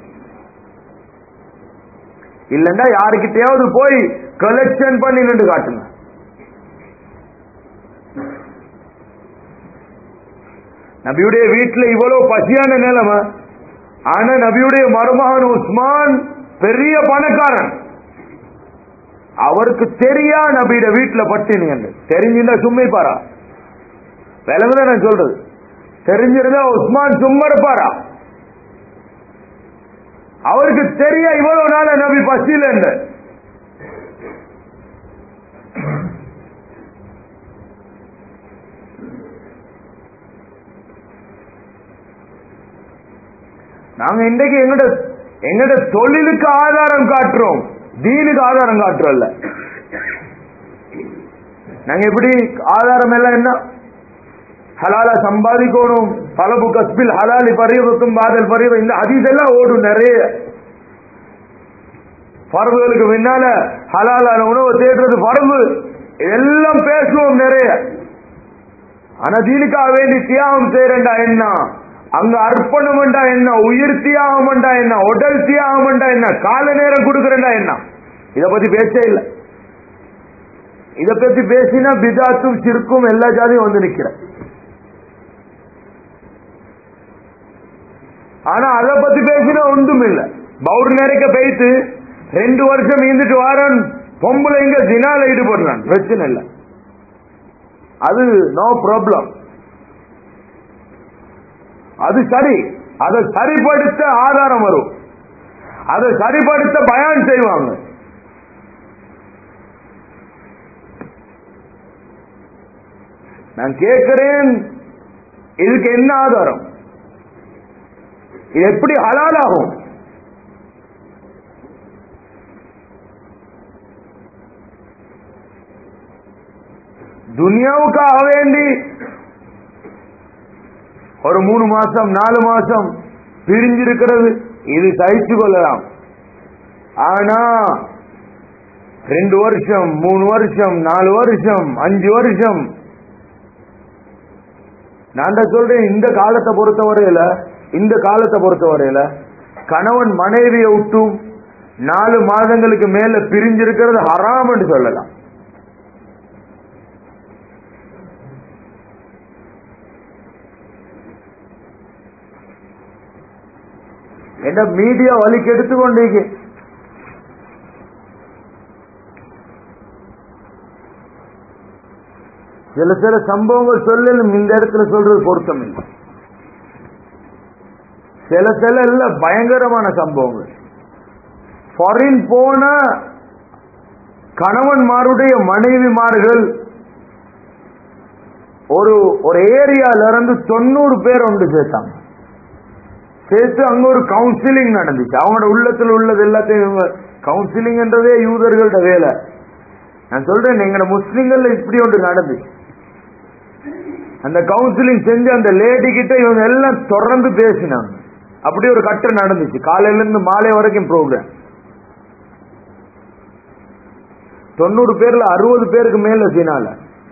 Speaker 1: இல்லண்டா யாருக்கிட்டையாவது போய் கலெக்ஷன் பண்ணி நின்று காட்டுங்க நபியுடைய வீட்டுல இவ்வளவு பசியான நிலைமை ஆனா நபியுடைய மருமகன் உஸ்மான் பெரிய பணக்காரன் அவருக்கு தெரியா நபியோட வீட்டுல பட்டினி என்று தெரிஞ்சிருந்தா சும்மா பாரா விலங்குதான் நான் சொல்றது தெரிஞ்சிருந்தா உஸ்மான் சும்மா இருப்பாரா அவருக்கு தெரிய இவ்வளவு நாள் நபி பசியில் என்று நாங்க இன்றைக்கு எங்கட எங்கட தொழிலுக்கு ஆதாரம் காட்டுறோம் தீனுக்கு ஆதாரம் காட்டுறோம்ல நாங்க எப்படி ஆதாரம் எல்லாம் என்ன ஹலாலா சம்பாதிக்கணும் பலபு கஸ்பில் ஹலாலி பரியபத்தும் பாதல் பரிய இந்த ஹதீஸ் எல்லாம் ஓடும் நிறைய பரவுகளுக்கு முன்னால ஹலாலான உணவை தேடுறது பரவு எல்லாம் பேசுவோம் நிறைய ஆனா தீனுக்காக வேண்டி தியாகம் செய்யறா என்ன அங்க அர்ப்பணம்டா என்ன உயிர் தியாகம்டா என்ன உடல் தியாகம்டா என்ன கால நேரம் கொடுக்கறா என்ன இத பத்தி பேசே இல்ல இத பத்தி பேசினா பிதாத்தும் சிற்கும் எல்லா ஜாதியும் வந்து நிக்கிற ஆனா அத பத்தி பேசினா ஒன்றும் இல்ல பவுர் நேரக்க போயிட்டு ரெண்டு வருஷம் இருந்துட்டு வாரன் பொம்பளைங்க தினால ஈடுபடுறான் பிரச்சனை இல்ல அது நோ ப்ராப்ளம் அது சரி அதை சரிப்படுத்த ஆதாரம் வரும் அதை சரிப்படுத்த பயான் செய்வாங்க நான் கேட்கிறேன் இதுக்கு என்ன ஆதாரம் இது எப்படி ஹலால் ஆகும் துனியாவுக்காக வேண்டி ஒரு மூணு மாசம் நாலு மாசம் பிரிஞ்சிருக்கிறது இது சகிச்சு கொள்ளலாம் ஆனா ரெண்டு வருஷம் மூணு வருஷம் நாலு வருஷம் அஞ்சு வருஷம் நான் தான் சொல்றேன் இந்த காலத்தை பொறுத்தவரையில இந்த காலத்தை பொறுத்தவரையில கணவன் மனைவியை விட்டும் நாலு மாதங்களுக்கு மேல பிரிஞ்சிருக்கிறது ஹராம் என்று சொல்லலாம் என்ன மீடியா வலிக்கு எடுத்துக்கொண்டீங்க சில சில சம்பவங்கள் சொல்லலும் இந்த இடத்துல சொல்றது பொருத்தம் இல்லை சில சில இல்ல பயங்கரமான சம்பவங்கள் ஃபாரின் போன கணவன்மாருடைய மனைவிமார்கள் ஒரு ஒரு ஏரியால இருந்து தொண்ணூறு பேர் ஒன்று சேர்த்தாங்க சேர்த்து அங்க ஒரு கவுன்சிலிங் நடந்துச்சு அவங்களோட உள்ளத்துல உள்ளது எல்லாத்தையும் கவுன்சிலிங்ன்றதே யூதர்களோட வேலை நான் சொல்றேன் எங்க முஸ்லிம்கள் இப்படி ஒன்று நடந்துச்சு அந்த கவுன்சிலிங் செஞ்சு அந்த லேடி கிட்ட இவங்க எல்லாம் தொடர்ந்து பேசினாங்க அப்படி ஒரு கட்டம் நடந்துச்சு காலையில இருந்து மாலை வரைக்கும் ப்ரோக்ராம் தொண்ணூறு பேர்ல அறுபது பேருக்கு மேல சீனால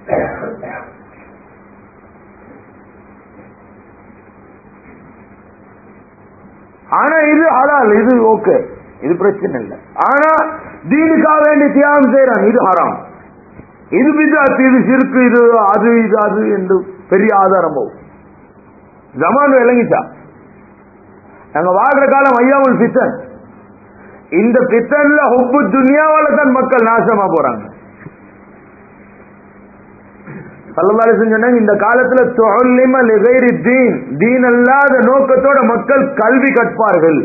Speaker 1: ஆனா இது ஹலால் இது ஓகே இது பிரச்சனை இல்லை ஆனா தீனுக்காக வேண்டி தியாகம் செய்யறான் இது ஹராம் இது பிதாத் இது சிறுக்கு இது அது இது அது என்று பெரிய ஆதாரம் போகும் ஜமான் விளங்கிச்சா நாங்க வாழ்ற காலம் ஐயாவுல் பித்தன் இந்த பித்தன்ல ஹொப்பு துனியாவால தான் மக்கள் நாசமா போறாங்க பல்லவாறு சொன்னாங்க இந்த காலத்துல தொழிலிம லிகைரி தீன் தீன் அல்லாத நோக்கத்தோட மக்கள் கல்வி கற்பார்கள்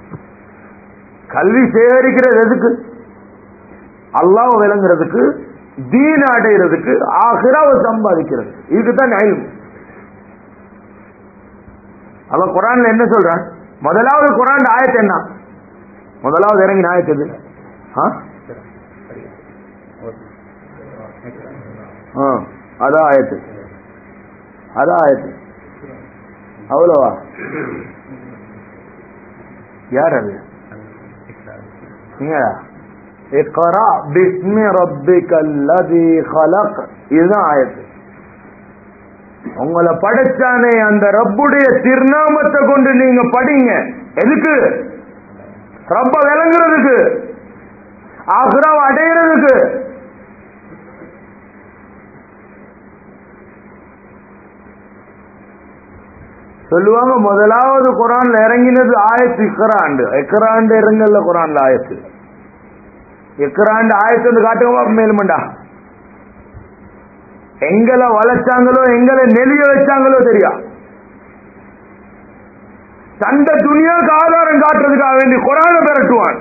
Speaker 1: கல்வி சேகரிக்கிறது எதுக்கு அல்லாஹ் விளங்குறதுக்கு தீன் அடைகிறதுக்கு ஆகிராவை சம்பாதிக்கிறது இதுக்குதான் அயல்வு அவன் குரான்ல என்ன சொல்றான் முதலாவது குரான் ஆயத்து என்ன முதலாவது இறங்கி ஆயத்து எது ஆ? ஆ, அதான் ஆயத்து அதான் ஆயத்து அவ்வளவா யார் அது நீங்களா இக்ரா பிஸ்மி ரப்பிக்கல் லதி خلق இதுதான் ஆயத்து உங்களை படைச்சானே அந்த ரப்புடைய திருநாமத்தை கொண்டு நீங்க படிங்க எதுக்கு ரப்ப விளங்குறதுக்கு ஆக்ராவ் அடைகிறதுக்கு சொல்லுவாங்க முதலாவது குரான்ல இறங்கினது ஆயத்து இக்கராண்டு இக்கராண்டு இறங்கல குரான்ல ஆயத்து இக்கராண்டு ஆயத்து வந்து காட்டுங்க மேலுமண்டா எங்களை வளைச்சாங்களோ எங்களை நெளிய வச்சாங்களோ தெரியா தந்த துணியாக்கு ஆதாரம் காட்டுறதுக்காக வேண்டி குரான பெரட்டுவான்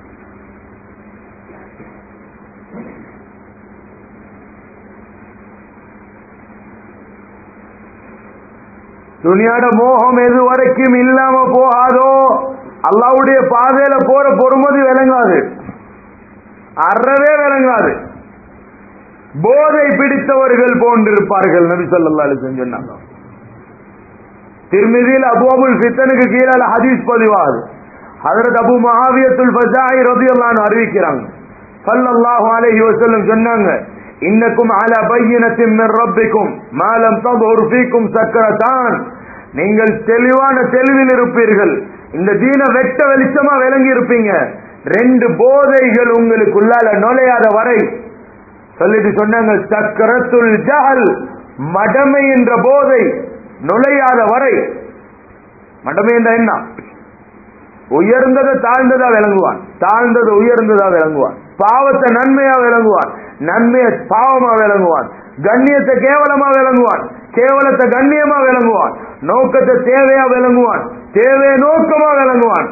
Speaker 1: துணியாட மோகம் எது வரைக்கும் இல்லாம போகாதோ அல்லாவுடைய பாதையில போற பொறுமதி விளங்காது அறவே விளங்காது போதை பிடித்தவர்கள் போன்றிருப்பார்கள் நபி சொல்லா சொன்னாங்க திருமிதியில் அபுஅபுல் ஃபித்தனுக்கு கீழே ஹதீஸ் பதிவாது ஹதரத் அபு மஹாவியத்துல் ஃபஜாய் ரதியல்லான்னு அறிவிக்கிறாங்க ஸல்லல்லாஹு அலைஹி வஸல்லம் சொன்னாங்க இன்னக்கும் அலா பையினத்தின் மின் ரப்பிக்கும் மா லம் தظهر فيكم சக்கரதான் நீங்கள் தெளிவான தெளிவில் இருப்பீர்கள் இந்த தீன வெட்ட வெளிச்சமா விளங்கி இருப்பீங்க ரெண்டு போதைகள் உங்களுக்குள்ளால நுழையாத வரை சொல்லிட்டு சொன்னாங்க சக்கரத்துல் ஜஹல் மடமை என்ற போதை நுழையாத வரை மடமை என்ற என்ன உயர்ந்ததை தாழ்ந்ததா விளங்குவான் தாழ்ந்ததை உயர்ந்ததா விளங்குவான் பாவத்தை நன்மையா விளங்குவான் நன்மையை பாவமா விளங்குவான் கண்ணியத்தை கேவலமா விளங்குவான் கேவலத்தை கண்ணியமா விளங்குவான் நோக்கத்தை தேவையா விளங்குவான் தேவையை நோக்கமா விளங்குவான்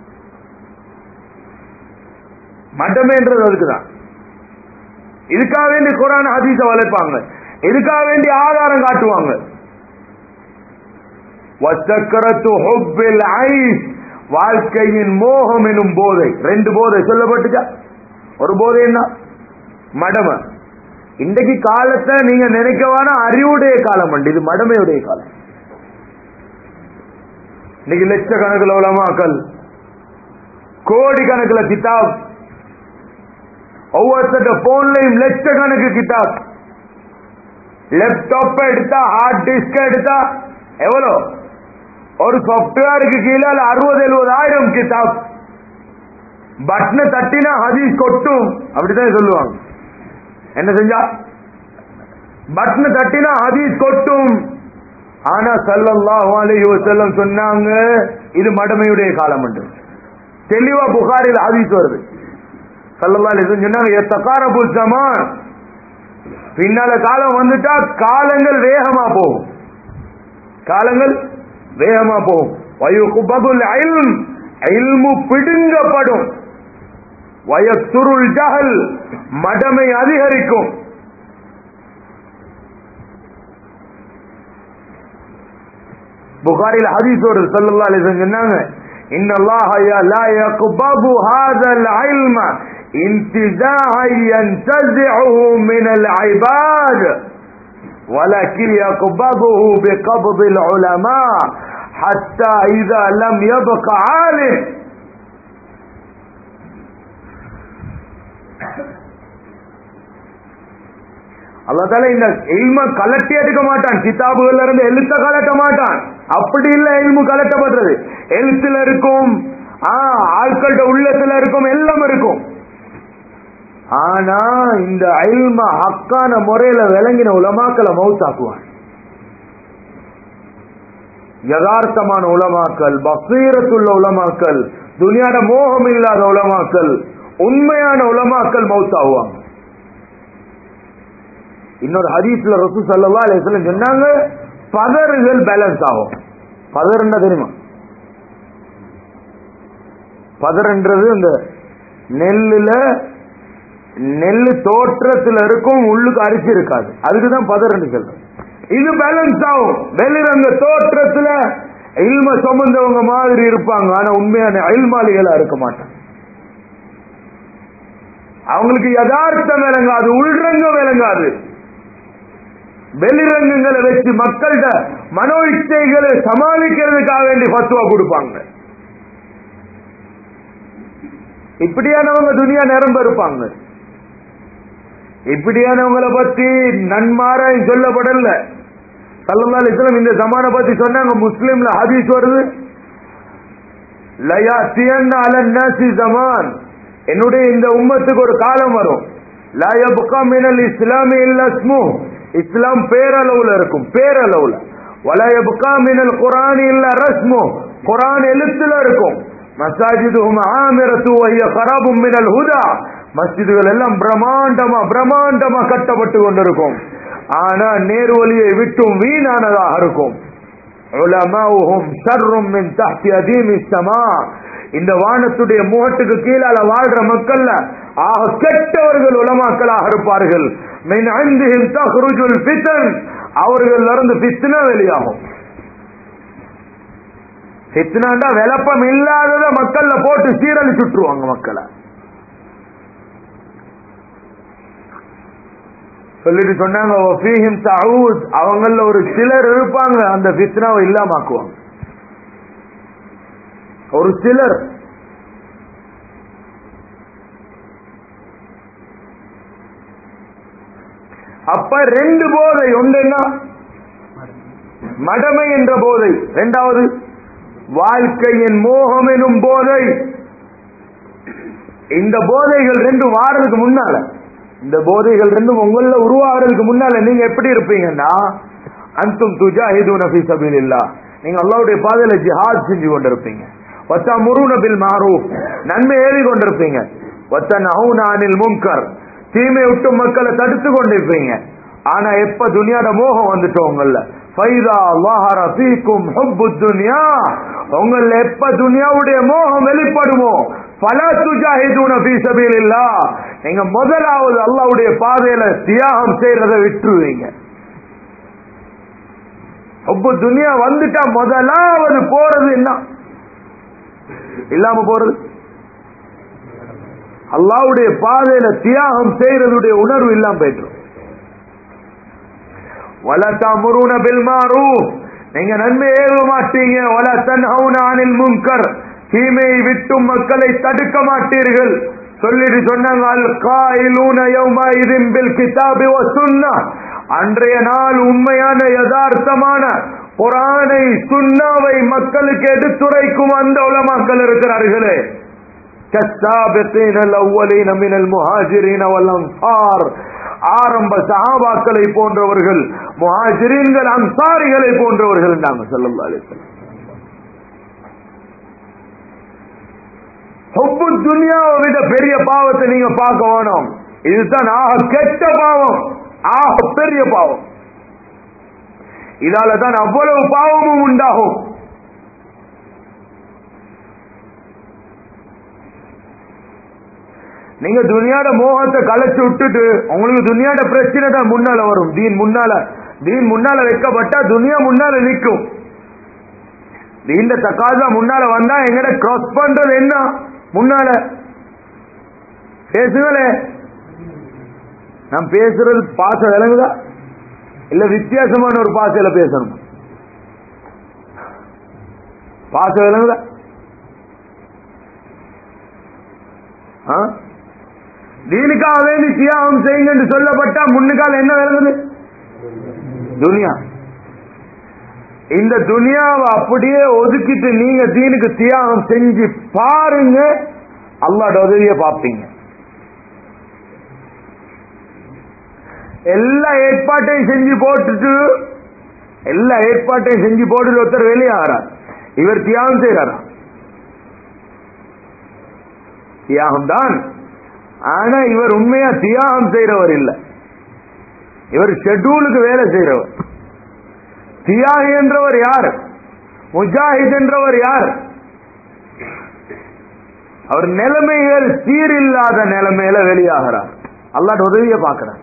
Speaker 1: மட்டமேன்றது அதுக்குதான் இதுக்காக வேண்டி குரான் ஹதீஸ வளைப்பாங்க இதுக்காக வேண்டி ஆதாரம் காட்டுவாங்க வசக்கரத்து ஹுப்பில் ஐஸ் வாழ்க்கையின் மோகம் எனும் போதை ரெண்டு போதை சொல்லப்பட்டுச்சா ஒரு போதை என்ன மடமை இன்றைக்கு காலத்தை நீங்க நினைக்கவான அறிவுடைய காலம் உண்டு இது மடமையுடைய காலம் இன்னைக்கு லட்சக்கணக்கில் உலமாக்கல் கோடி கணக்கில் கிதாப் ஒவ்வொருத்தட்ட போன்லையும் லட்சக்கணக்கு கிதாப் லேப்டாப் எடுத்தா ஹார்ட் டிஸ்க் எடுத்தா எவ்வளோ ஒரு சாப்ட்வேருக்கு கீழே அறுபது எழுபதாயிரம் கிதாப் பட்டனை தட்டினா ஹதீஸ் கொட்டும் அப்படிதான் சொல்லுவாங்க என்ன செஞ்சா பட்டனை தட்டினா ஹதீஸ் கொட்டும் ஆனா சல்லல்லாஹு அலைஹி வஸல்லம் சொன்னாங்க இது மடமையுடைய காலம் என்று தெளிவா புகாரில் ஹதீஸ் வருது சல்லல்லாஹு அலைஹி வஸல்லம் சொன்னாங்க எத்தகாரபு ஜமான் பின்னால காலம் வந்துட்டா காலங்கள் வேகமா போகும் காலங்கள் வேகமா போகும் வயுகுபதுல் இல்ம் இல்மு பிடுங்கப்படும் வயசுருள் ஜஹல் மடமை அதிகரிக்கும் புகாரில் ஹதீஸ் ஒரு ஸல்லல்லாஹு அலைஹி வஸல்லம் சொன்னாங்க ان الله لا يقبض هذا العلم انتزاعا ينتزعه من العباد ولكن يقبضه بقبض العلماء حتى إذا لم يبق عالم அல்லாதால இந்த இல்ம கலட்டி எடுக்க மாட்டான் கிதாபுகள்ல இருந்து எழுத்த கலட்ட மாட்டான் அப்படி இல்ல இல்மு கலட்டப்படுறது எழுத்துல இருக்கும் ஆட்கள்ட உள்ளத்துல இருக்கும் எல்லாம் இருக்கும் ஆனா இந்த அல்ம ஹக்கான முறையில விளங்கின உலமாக்களை மவுத்தாக்குவான் யதார்த்தமான உலமாக்கல் பசீரத்துள்ள உலமாக்கல் துனியாட மோகம் இல்லாத உலமாக்கல் உண்மையான உலமாக்கல் மவுத்தாகுவாங்க இன்னொரு ஹதீஸ்ல ரசூ சல்லா அலிஸ்லம் சொன்னாங்க பதறுகள் பேலன்ஸ் ஆகும் பதர் என்ன தெரியுமா பதர்ன்றது இந்த நெல்லுல நெல்லு தோற்றத்துல இருக்கும் உள்ளுக்கு அரிசி இருக்காது அதுக்குதான் பதர்ன்னு சொல்றேன் இது பேலன்ஸ் ஆகும் வெளிரங்க தோற்றத்துல இல்ம சுமந்தவங்க மாதிரி இருப்பாங்க ஆனா உண்மையான அயல்மாளிகளா இருக்க மாட்டாங்க அவங்களுக்கு யதார்த்தம் விளங்காது உள்ரங்கம் விளங்காது வெளிரங்கங்களை வச்சு மக்கள்கிட்ட மனோ இச்சைகளை சமாளிக்கிறதுக்காக வேண்டி பத்துவா கொடுப்பாங்க இப்படியானவங்க துனியா நிரம்ப இருப்பாங்க இப்படியானவங்களை பத்தி நன்மாராய் சொல்லப்படல சல்லல்லா அலிஸ்லாம் இந்த ஜமான பத்தி சொன்னாங்க முஸ்லீம்ல ஹதீஸ் வருது லயாத்தியன் அலன்னாசி ஜமான் என்னுடைய இந்த உம்மத்துக்கு ஒரு காலம் வரும் லயபுகா மினல் இஸ்லாமி இல்லஸ்மு இஸ்லாம் பேரளவுல இருக்கும் பேரளவுல வலயபுகா மினல் குரான் இல்ல ரஸ்மு குரான் எழுத்துல இருக்கும் மசாஜிதுஹும் ஆமிரத்து வஹிய கராபும் மினல் ஹுதா மஸ்ஜிதுகள் எல்லாம் பிரம்மாண்டமா பிரம்மாண்டமா கட்டப்பட்டு கொண்டிருக்கும் ஆனா நேர்வழியை விட்டும் வீணானதாக இருக்கும் உலமாவுஹும் ஷர்ரும் மின் தஹ்தி அதீமி ஸமா இந்த வானத்துடைய முகட்டுக்கு கீழால வாழ்ற மக்கள்ல ஆக கெட்டவர்கள் உலமாக்களாக இருப்பார்கள் மின் அந்திஹிம் தஹ்ருஜுல் ஃபித்ன் அவர்கள் இருந்து ஃபித்னா வெளியாகும் ஃபித்னாண்டா விளப்பம் இல்லாதத மக்கள்ல போட்டு சீரழி சுற்றுவாங்க மக்களை சொல்லிட்டு சொன்னாங்க "வஃபீஹிம் தஊத்." அவங்கள ஒரு சிலர் இருப்பாங்க அந்த ஃபித்னாவை இல்லாமாக்குவாங்க ஒரு சிலர் அப்ப ரெண்டு போதை ஒன்று என்ன மடமை என்ற போதை இரண்டாவது வாழ்க்கையின் மோகம் எனும் போதை இந்த போதைகள் ரெண்டும் வாரதுக்கு முன்னால இந்த போதைகள் ரெண்டும் உங்கள உருவாகிறதுக்கு முன்னால நீங்க எப்படி இருப்பீங்கன்னா அந்தும் துஜாஹிதூன ஃபீ சபீலில்லாஹ் நீங்க அல்லாஹ்வுடைய பாதையில ஜிஹாத் செஞ்சு கொண்டிருப்பீங்க வத்தா முருன பில் மாரூஃப் நன்மை ஏறி கொண்டிருப்பீங்க வத்த நஹூன அனில் முன்கர் தீமை விட்டு மக்களை தடுத்து கொண்டிருப்பீங்க ஆனா எப்ப துனியாட மோகம் வந்துட்டோம் உங்கள ஃபைதா ظهر فيكم حب الدنيا உங்கள எப்ப துனியாவுடைய மோகம் வெளிப்படுமோ பல துஜாஹிதூன ஃபீ சபீலில்லாஹ் நீங்க முதலாவது அல்லாஹ்வுடைய பாதையில தியாகம் செய்யறதை விட்டுருவீங்க ஒப்பு துனியா வந்துட்டா முதலாவது போறது என்ன இல்லாம போறது அல்லாவுடைய பாதையில தியாகம் செய்யறதுடைய உணர்வு இல்லாம போயிட்டு வலத்தா முருன பில்மாரு நீங்க நன்மை ஏவ மாட்டீங்க வல தன்ஹவுன அனில் முன்கர் தீமையை விட்டும் மக்களை தடுக்க மாட்டீர்கள் சொல்லிட்டு சொன்னாங்க அல் காயிலூன யௌமைதின் பில் கிதாபி வ சுன்னah அன்றைய நாள் உண்மையான யதார்த்தமான குரானை சுன்னாவை மக்களுக்கு எடுத்துரைக்கும் அந்த உலமாக்கள் இருக்கிறார்களே كالسابقين الأولين من المهاجرين والأنصار ஆரம்ப சஹாபாக்களை போன்றவர்கள் முஹாஜிரீன்கள் அன்சாரிகளை போன்றவர்கள் நாங்க ஸல்லல்லாஹு அலைஹி வஸல்லம் ஹுப்பு துனியாவை விட பெரிய பாவத்தை நீங்க பார்க்க வேணும் இதுதான் ஆக கெட்ட பாவம் ஆக பெரிய பாவம் இதால தான் அவ்வளவு பாவமும் உண்டாகும் நீங்க துனியாட மோகத்தை கலைச்சு விட்டுட்டு உங்களுக்கு துனியாட பிரச்சனை தான் முன்னால வரும் தீன் முன்னால தீன் முன்னால வைக்கப்பட்டா துனியா முன்னால நிற்கும் தீண்ட தக்காதா முன்னால வந்தா எங்கட கிராஸ் பண்றது என்ன முன்னால பேசுங்களே நான் பேசுறது பாச விளங்குதா இல்ல வித்தியாசமான ஒரு பாசையில பேசணும் பாச விளங்குதா ஆ? தீனுக்காக வேண்டி தியாகம் செய்யுங்க என்று சொல்லப்பட்டா முன்னுக்கால என்ன விளங்குது துனியா இந்த துனியாவை அப்படியே ஒதுக்கிட்டு நீங்க தீனுக்கு தியாகம் செஞ்சு பாருங்க அல்லாட உதவிய பார்ப்பீங்க எல்லா ஏற்பாட்டையும் செஞ்சு போட்டுட்டு எல்லா ஏற்பாட்டையும் செஞ்சு போட்டுட்டு ஒருத்தர் வெளியாகிறார் இவர் தியாகம் செய்யறாரா தியாகம் தான் ஆனா இவர் உண்மையா தியாகம் செய்யறவர் இல்ல இவர் ஷெட்யூலுக்கு வேலை செய்யறவர் தியாகி என்றவர் யார் முஜாஹித் என்றவர் யார் அவர் நிலைமைகள் சீரில்லாத நிலைமையில வெளியாகிறார் அல்லாட்ட உதவிய பார்க்கிறார்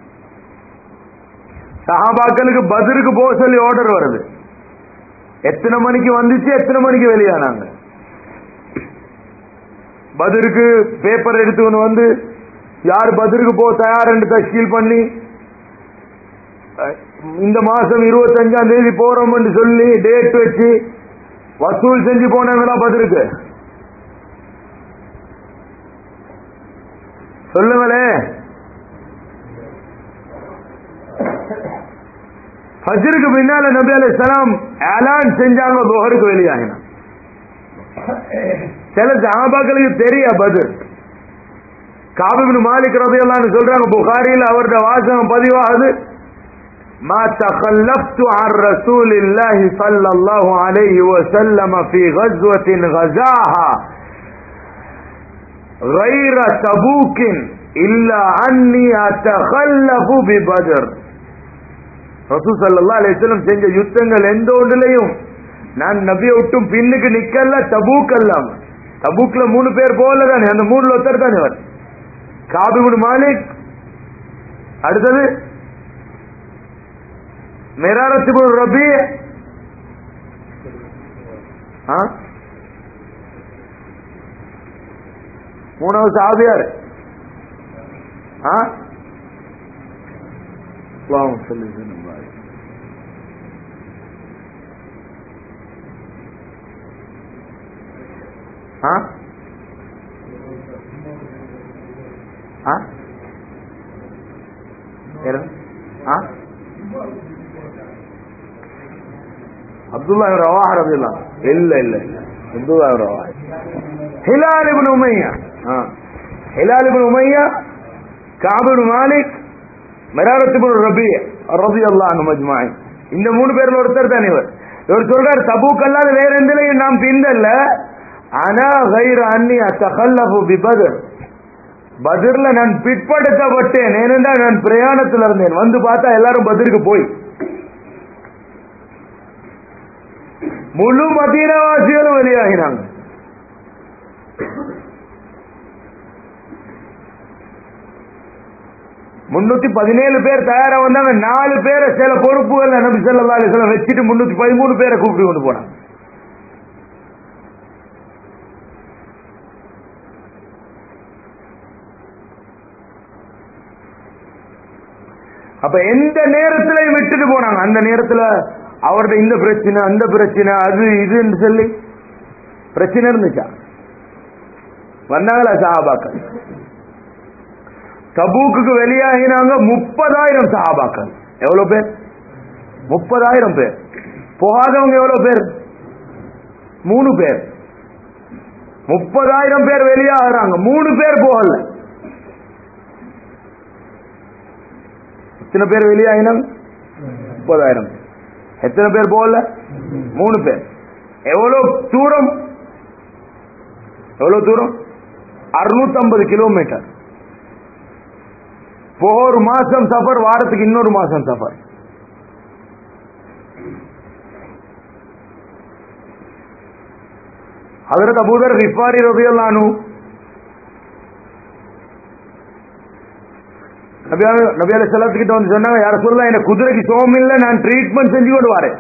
Speaker 1: சஹாபாக்களுக்கு பதிலுக்கு போக சொல்லி ஆர்டர் வருது எத்தனை மணிக்கு வந்துச்சு எத்தனை மணிக்கு வெளியானாங்க பதிலுக்கு பேப்பர் எடுத்துக்கொண்டு வந்து யார் பதிலுக்கு போக தயார் என்று தஷ்கீல் பண்ணி அஹ், இந்த மாசம் இருபத்தஞ்சாம் தேதி போறோம் என்று சொல்லி டேட் வச்சு வசூல் செஞ்சு போனாங்களா பதிலுக்கு சொல்லுங்களே ஃபஜ்ருக்கு பின்னால நபி அலைஹிஸ் ஸலாம் ஏலான் செஞ்சாங்க துஹருக்கு வெளியாகினான் சில சஹாபாக்களுக்கு தெரிய பதில் காபிபின் மாலிக் ரதியல்லான்னு சொல்றாங்க புகாரியில் அவருடைய வாசகம் பதிவாகுது ما تخلفت عن رسول الله صلى الله عليه وسلم في غزوة غزاها غير تبوك إلا أني أتخلف ببدر ரசூ சல்லா அலிஸ்லம் செஞ்ச யுத்தங்கள் எந்த ஒன்றுலையும் நான் நபியை விட்டும் பின்னுக்கு நிக்கல தபூக் அல்லாம தபூக்ல மூணு பேர் போல தானே அந்த மூணுல ஒருத்தர் தானே அவர் காபிபுன் மாலிக் அடுத்தது மெராரத்திபுன் ரபி ஆ? மூணாவது சாபியார் ஆ اللهم صل وسلم وبارك ها ها யாரு? ஆ? அப்துல்லா ரவா ரபில்லா இல்ல இல்ல இல்ல அப்துல்லா ரவா ஹிலால் இப்னு உமையா ஆ. ஹிலால் இப்னு உமையா காப் இப்னு மாலிக் மெராரத்து ரபி ரபி அல்லாஹ் மஜ்மாய் இந்த மூணு பேர்ல ஒருத்தர் தான் இவர் இவர் சொல்றார் தபூக் அல்லாத வேற எந்திலையும் நாம் பிந்தல்ல ஆனா கைர் அன்னி அத்தகல்லபு பிபதர் பதிர்ல நான் பிற்படுத்தப்பட்டேன் ஏனென்றால் நான் பிரயாணத்தில் இருந்தேன் வந்து பார்த்தா எல்லாரும் பதிருக்கு போய் முழு மதீனவாசிகளும் வெளியாகினாங்க முன்னூத்தி பதினேழு பேர் தயாரா வந்தாங்க நாலு பேரை சில பொறுப்புகள் நபி ஸல்லல்லாஹு அலைஹி வஸல்லம் வச்சுட்டு முன்னூத்தி பதிமூணு பேரை கூப்பிட்டு கொண்டு போனாங்க அப்ப எந்த நேரத்திலையும் விட்டுட்டு போனாங்க அந்த நேரத்துல அவர்கிட்ட இந்த பிரச்சனை அந்த பிரச்சனை அது இதுன்னு சொல்லி பிரச்சனை இருந்துச்சா வந்தாங்களா சஹாபாக்கள் தபூக்கு வெளியாகினாங்க முப்பதாயிரம் சஹாபாக்கள் எவ்வளவு பேர் முப்பதாயிரம் பேர் போகாதவங்க எவ்வளவு பேர் மூணு பேர் முப்பதாயிரம் பேர் வெளியாகிறாங்க மூணு பேர் போகல எத்தனை பேர் வெளியாகினாங்க முப்பதாயிரம் எத்தனை பேர் போகல மூணு பேர் எவ்வளவு தூரம் எவ்வளவு தூரம் அறுநூத்தி ஐம்பது கிலோமீட்டர் போக ஒரு மாசம் சஃபர் வாரத்துக்கு இன்னொரு மாசம் சஃபர் ஹதரத் அபூதர் ரிஃபாரி ரபியல்லானு நபி அலி சலாத்துக்கிட்ட வந்து சொன்னாங்க யார சொல்லலாம் எனக்கு குதிரைக்கு சோம் இல்ல நான் ட்ரீட்மெண்ட் செஞ்சு கொண்டு வரேன்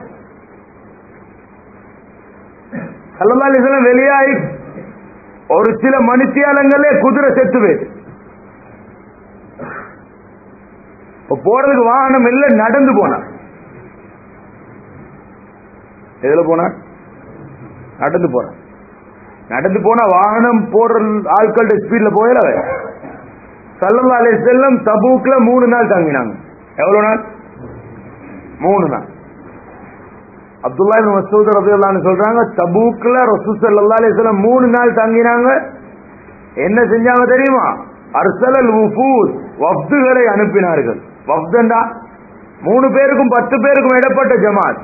Speaker 1: சல்லா அலிஸ்லாம் வெளியாகி ஒரு சில மனுஷியாலங்களே குதிரை செத்து போயிட்டு இப்ப போறதுக்கு வாகனம் இல்ல நடந்து போனான் எதுல போனா நடந்து போறான் நடந்து போனா வாகனம் போடுற ஆட்கள்ட்ட ஸ்பீட்ல போயில சல்லல்லா அலி செல்லம் தபூக்ல மூணு நாள் தங்கினாங்க எவ்வளவு நாள் மூணு நாள் அப்துல்லா இப்னு மசூத் ரபியுல்லான்னு சொல்றாங்க தபூக்ல ரசூ சல்லா அலி செல்லம் மூணு நாள் தங்கினாங்க என்ன செஞ்சாங்க தெரியுமா அர்சலல் உஃபூஸ் வஃப்துகளை அனுப்பினார்கள் வஃப்தண்டா மூணு பேருக்கும் பத்து பேருக்கும் இடப்பட்ட ஜமாத்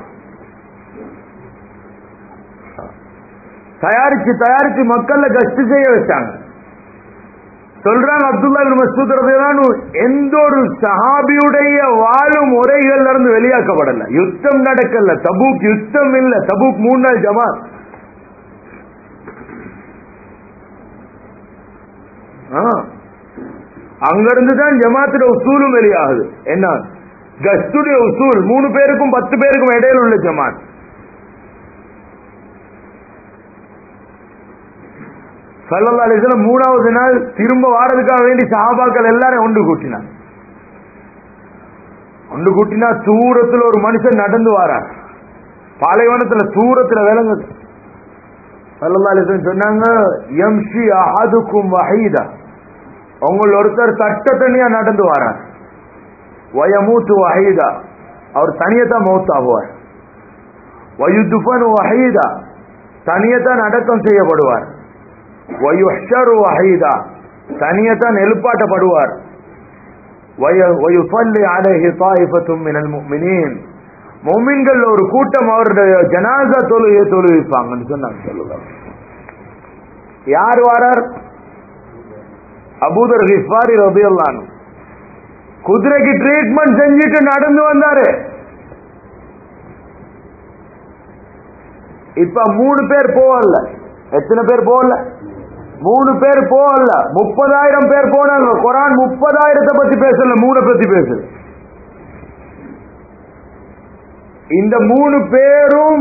Speaker 1: தயாரிச்சு தயாரிச்சு மக்கள்ல கஷ்ட செய்ய வச்சாங்க சொல்றாங்க அப்துல்லா இப்னு மசூத் ரலியல்லாஹு எந்த ஒரு சஹாபியுடைய வாழும் முறைகள்ல இருந்து வெளியாக்கப்படல யுத்தம் நடக்கல தபூக் யுத்தம் இல்ல தபூக் மூணு நாள் ஜமாத் அங்கிருந்து தான் ஜமாத்துடைய உசூலும் வெளியாகுது என்ன கஸ்துடைய உசூல் மூணு பேருக்கும் பத்து பேருக்கும் இடையில உள்ள ஜமாத் சல்லல்லா அலிஸ்லாம் மூணாவது நாள் திரும்ப வாரதுக்காக வேண்டி சஹாபாக்கள் எல்லாரும் ஒன்று கூட்டினார் ஒன்று கூட்டினா தூரத்துல ஒரு மனுஷன் நடந்து வாரார் பாலைவனத்துல தூரத்துல விளங்குது சல்லல்லா அலிஸ்லாம் சொன்னாங்க எம்ஷி அஹதுக்கும் வஹீதா உங்கள் ஒருத்தர் தட்ட தனியா நடந்து வரார் வயமூத்து வஹீதா அவர் தனியத்தான் மௌத்தாகுவார் வயுதுபன் வஹீதா தனியத்தான் அடக்கம் செய்யப்படுவார் வயுஷரு வஹீதா தனியத்தான் எழுப்பாட்டப்படுவார் وَيَ- وَيُصَلِّ عَلَيْهِ طَائِفَةٌ مِّنَ الْمُؤْمِنِينَ முஃமின்கள் ஒரு கூட்டம் அவருடைய ஜனாசா தொழுகை தொழுவிப்பாங்கன்னு சொன்னாங்க சொல்லுங்க யார் வாரார் அபூதர் கிஃபாரி ரபியுல்லான் குதிரைக்கு ட்ரீட்மெண்ட் செஞ்சுட்டு நடந்து வந்தாரு இப்ப மூணு பேர் போகல எத்தனை பேர் போகல மூணு பேர் போகல முப்பதாயிரம் பேர் போனாங்க குரான் முப்பதாயிரத்தை பத்தி பேசல மூணை பத்தி பேசல இந்த மூணு பேரும்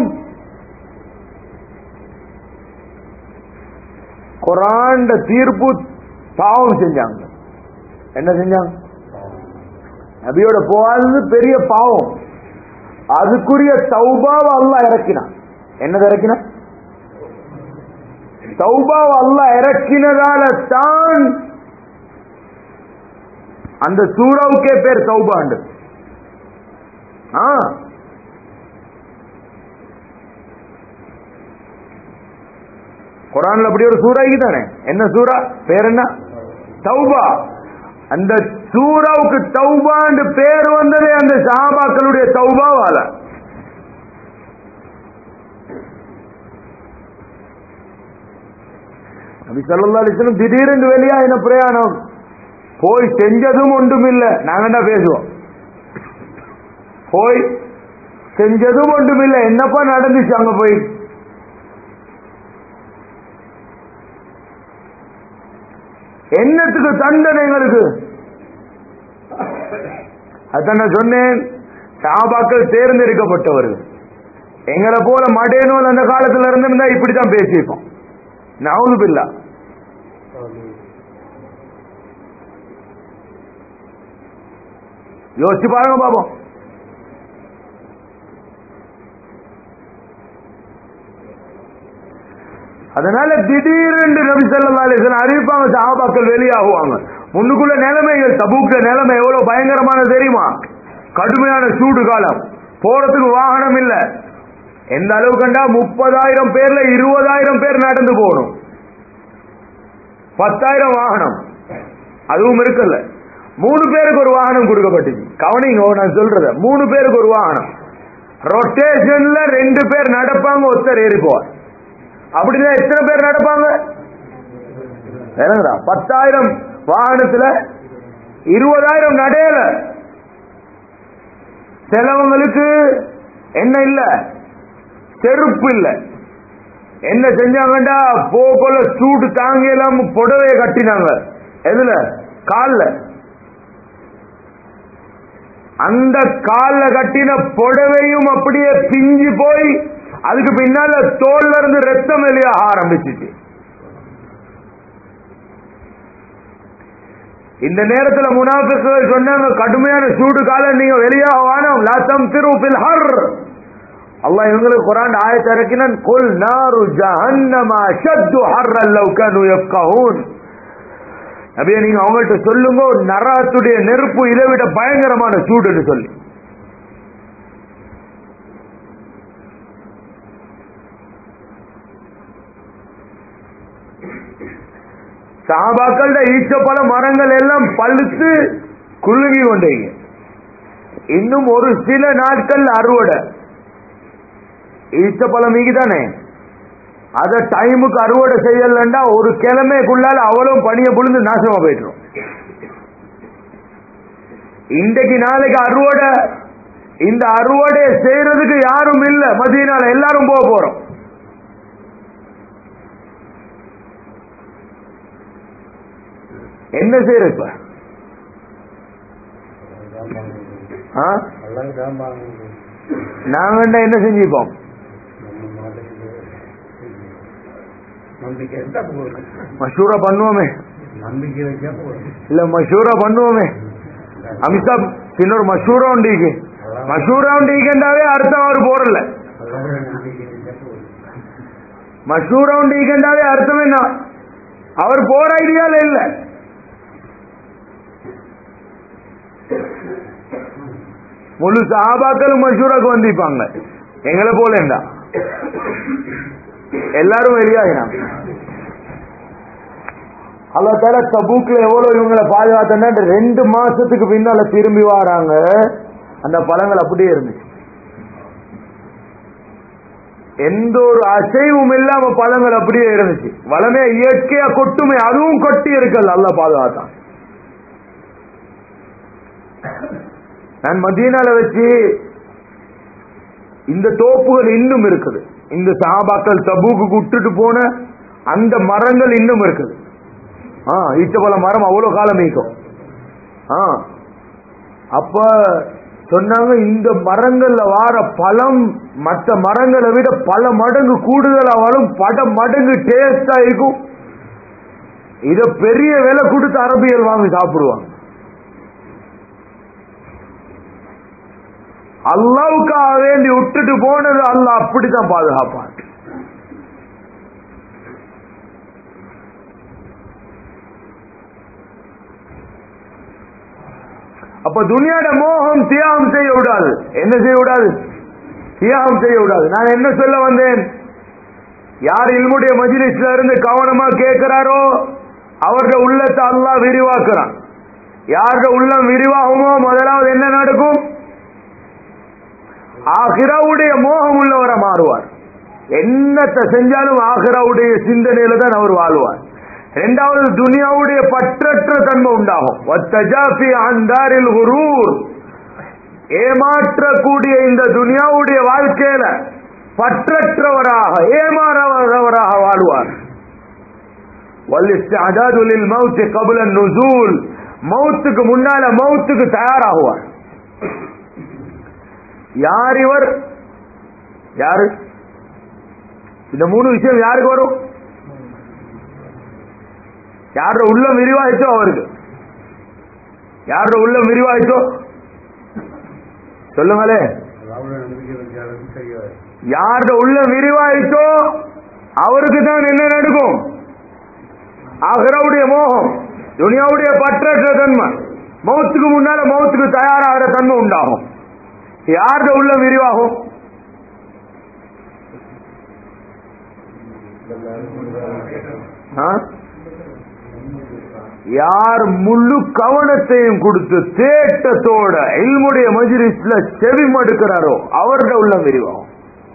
Speaker 1: குரான் தீர்ப்பு பாவம் செஞ்சாங்க என்ன செஞ்சாங்க நபியோட போகாதது பெரிய பாவம் அதுக்குரிய தௌபாவை அல்லாஹ் இறக்கினான் என்னது இறக்கினான் தௌபாவை அல்லாஹ் இறக்கினதால தான் அந்த சூறாவுக்கே பேர் தௌபாண்டு ஆ குரான்ல அப்படி ஒரு சூறாய்க்கு தானே என்ன சூறா பேர் என்ன தௌபா அந்த சூறாவுக்கு தௌபான்னு பேர் வந்ததே அந்த சஹாபாக்களுடைய தௌபாவால நபி ஸல்லல்லாஹு அலைஹி வஸல்லம் திடீரென்று வெளியா என்ன பிரயாணம் போய் செஞ்சதும் ஒன்றும் இல்ல நாங்க என்ன பேசுவோம் போய் செஞ்சதும் ஒன்றும் இல்ல என்னப்பா நடந்துச்சு அங்க போய் என்னத்துக்கு தண்டனை எங்களுக்கு அதான் நான் சொன்னேன் சாபாக்கள் தேர்ந்தெடுக்கப்பட்டவர்கள் எங்களை போல மடேனோல் அந்த காலத்துல இருந்திருந்தா இப்படித்தான் பேசியிருக்கோம் நவுது பில்லா யோசிச்சு பாருங்க பாப்போம் அதனால திடீரென்று நபி ஸல்லல்லாஹு அலைஹி வஸல்லம் அறிவிப்பாங்க சஹாபாக்கள் வெளியாகுவாங்க முன்னுக்குள்ள நிலைமைகள் தபூக்ல நிலைமை எவ்வளவு பயங்கரமானது தெரியுமா கடுமையான சூடு காலம் போறதுக்கு வாகனம் இல்ல எந்த அளவு கண்டா முப்பதாயிரம் பேர்ல இருபதாயிரம் பேர் நடந்து போகணும் பத்தாயிரம் வாகனம் அதுவும் இருக்குல்ல மூணு பேருக்கு ஒரு வாகனம் கொடுக்கப்பட்டுச்சு கவனிங்க நான் சொல்றத மூணு பேருக்கு ஒரு வாகனம் ரொட்டேஷன்ல ரெண்டு பேர் நடப்பாங்க ஒருத்தர் ஏறி போவார் அப்படின்னா எத்தனை பேர் நடப்பாங்க என்னங்கடா பத்தாயிரம் வாகனத்துல இருபதாயிரம் நடையல சிலவங்களுக்கு என்ன இல்ல செருப்பு இல்ல என்ன செஞ்சாங்கண்டா போகல சூடு தாங்க இல்லாம புடவைய கட்டினாங்க எதுல கால்ல அந்த கால்ல கட்டின புடவையும் அப்படியே பிஞ்சு போய் அதுக்கு பின்னால தோல்ல இருந்து ரத்தம் வெளியாக ஆரம்பிச்சிச்சு இந்த நேரத்துல முனாஃபிக்குகள் சொன்னாங்க கடுமையான சூடு காலம் நீங்க வெளியாக வானம் லாத்தம் திருப்பில் ஹர் அல்லாஹ் இவங்களுக்கு குரான் ஆயத்தை இறக்கினான் குல் நாரு ஜஹன்னமா ஷத்து ஹர்ரல் லவ் கனு யஃப்கஹூன் நபியே நீங்க அவங்கள்ட்ட சொல்லுங்க ஒரு நராத்துடைய நெருப்பு இதை விட பயங்கரமான சூடுன்னு சொல்லி சாபாக்கள ஈச்சப்பழ மரங்கள் எல்லாம் பழுத்து குலுங்கி கொண்டீங்க இன்னும் ஒரு சில நாட்கள் அறுவடை ஈச்சப்பழம் தானே அத டைமுக்கு அறுவடை செய்யலண்டா ஒரு கிழமைக்குள்ளால அவ்வளவு பனிய புழுந்து நாசமா போயிட்டுரும் இன்றைக்கு நாளைக்கு அறுவடை இந்த அறுவடை செய்யறதுக்கு யாரும் இல்ல மதியனால எல்லாரும் போக போறோம் என்ன செய்யற இப்ப ஆ? நாங்க என்ன செஞ்சுப்போம்
Speaker 2: நம்பிக்கை இருந்தா போதும்
Speaker 1: மஷூரா பண்ணுவோமே
Speaker 2: நம்பிக்கை வச்சா போதும்
Speaker 1: இல்ல மஷூரா பண்ணுவோமே அமிதாப் இன்னொரு மஷூரா உண்டீங்க மஷூரா உண்டீங்கன்றாவே அர்த்தம் அவர் போறல
Speaker 2: அல்லாத நம்பிக்கை வச்சா போதும்
Speaker 1: மஷூரா உண்டீங்கன்றாவே அர்த்தம் என்ன அவர் போற ஐடியால இல்ல முழு சஹாபாக்களும் மஷூராக்கு வந்திருப்பாங்க எங்களை போல இருந்தா எல்லாரும் வெளியாகினாங்க அல்லா தால தபூக்ல எவ்வளவு இவங்களை பாதுகாத்தா ரெண்டு மாசத்துக்கு பின்னால திரும்பி வராங்க அந்த பழங்கள் அப்படியே இருந்துச்சு எந்த ஒரு அசைவும் இல்லாம பழங்கள் அப்படியே இருந்துச்சு வளமே இயற்கையா கொட்டுமே அதுவும் கொட்டி இருக்கல அல்ல பாதுகாத்தான் நான் மதீனால வச்சு இந்த தோப்புகள் இன்னும் இருக்குது இந்த சஹாபாக்கள் தபூக்கு விட்டுட்டு போன அந்த மரங்கள் இன்னும் இருக்குது ஆ ஈச்சப்பழ மரம் அவ்வளவு காலம் நீக்கும் ஆ அப்ப சொன்னாங்க இந்த மரங்கள்ல வார பழம் மற்ற மரங்களை விட பல மடங்கு கூடுதலா வரும் பல மடங்கு டேஸ்டா இருக்கும் இத பெரிய விலை கொடுத்து அரபியல் வாங்கி சாப்பிடுவாங்க அல்லாவுக்காக வேண்டி விட்டுட்டு போனது அல்லாஹ் அப்படித்தான் பாதுகாப்பான் அப்ப துனியாட மோகம் தியாகம் செய்ய விடாது என்ன செய்ய விடாது தியாகம் செய்ய விடாது நான் என்ன சொல்ல வந்தேன் யார் இல்முடைய மஜிலிஸ்ல இருந்து கவனமா கேட்கிறாரோ அவருடைய உள்ளத்தை அல்லாஹ் விரிவாக்குறான் யாருடைய உள்ளம் விரிவாகுமோ முதலாவது என்ன நடக்கும் ஆகிராவுடைய மோகம் உள்ளவரை மாறுவார் என்னத்தை செஞ்சாலும் ஆகிராவுடைய சிந்தனையில தான் அவர் வாழ்வார் இரண்டாவது துனியாவுடைய பற்றற்ற தன்மை உண்டாகும் வத்தஜாஃபி அந்தாரில் குரூர் ஏமாற்றக்கூடிய இந்த துனியாவுடைய வாழ்க்கையில பற்றற்றவராக ஏமாறவராக வாழ்வார் வல்லிஸ்தாது லில் மௌத் கபுல நுசூல் மௌத்துக்கு முன்னால மௌத்துக்கு தயாராகுவார் யார் இவர் யாரு இந்த மூணு விஷயம் யாருக்கு வரும் யாரோட உள்ளம் விரிவாயிச்சோ அவருக்கு யாரோட உள்ளம் விரிவாயிச்சோ சொல்லுங்களே
Speaker 2: அல்லாவுடைய நம்பிக்கை வச்சாலும் செய்வார்
Speaker 1: யாரோட உள்ளம் விரிவாயிச்சோ அவருக்கு தான் என்ன நடக்கும் ஆகராவுடைய மோகம் துனியாவுடைய பற்றற்ற தன்மை மௌத்துக்கு முன்னால மௌத்துக்கு தயாராகிற தன்மை உண்டாகும் யாரோட உள்ளம் விரிவாகும் ஆ? யார் முழு கவனத்தையும் கொடுத்து தேட்டத்தோட இல்முடைய மஜ்லிஸ்ல செவி மடுக்கிறாரோ அவருடைய உள்ளம் விரிவாகும்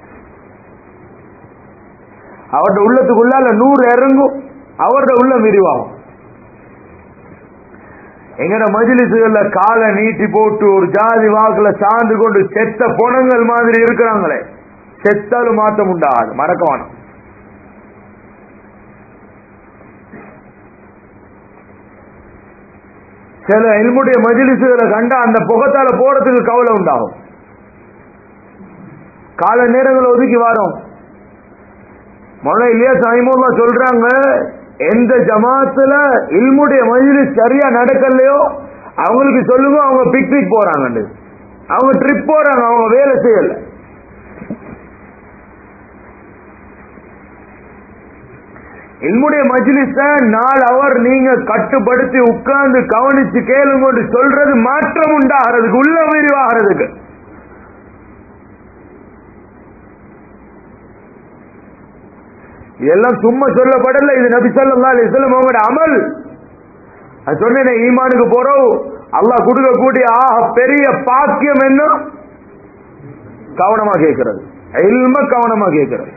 Speaker 1: அவருடைய உள்ளத்துக்குள்ளால நூறு இறங்கும் அவருடைய உள்ளம் விரிவாகும் எங்கட மஜிலிசுகள்ல காலை நீட்டி போட்டு ஒரு ஜாதி வாக்குல சார்ந்து கொண்டு செத்த பொணங்கள் மாதிரி இருக்கிறாங்களே செத்தாலும் மாற்றம் உண்டாகாது மறக்க வேணாம் சில இல்முடைய மஜிலிசுகளை கண்டா அந்த புகத்தால போறதுக்கு கவலை உண்டாகும் கால நேரங்களை ஒதுக்கி வரோம் மொழ இல்லையா சாய்மோல்லா சொல்றாங்க எந்த ஜமாத்துல இல்முடைய மஜிலிஸ் சரியா நடக்கலையோ அவங்களுக்கு சொல்லுங்க அவங்க பிக்னிக் போறாங்க அவங்க ட்ரிப் போறாங்க அவங்க வேலை செய்யல இல்முடைய மஜ்லிஸ நாள் அவர் நீங்க கட்டுப்படுத்தி உட்கார்ந்து கவனிச்சு கேளுங்க சொல்றது மாற்றம் உண்டாகிறதுக்கு உள்ள விரிவாகிறதுக்கு இதெல்லாம் சும்மா சொல்லப்படல இது நபி சொல்லா அலிஸ்லாம் அவங்களோட அமல் அது சொன்னேன் ஈமானுக்கு போறோம் அல்லாஹ் கொடுக்கக்கூடிய ஆக பெரிய பாக்கியம் என்ன கவனமா கேட்கிறது இல்ம கவனமா கேட்கிறது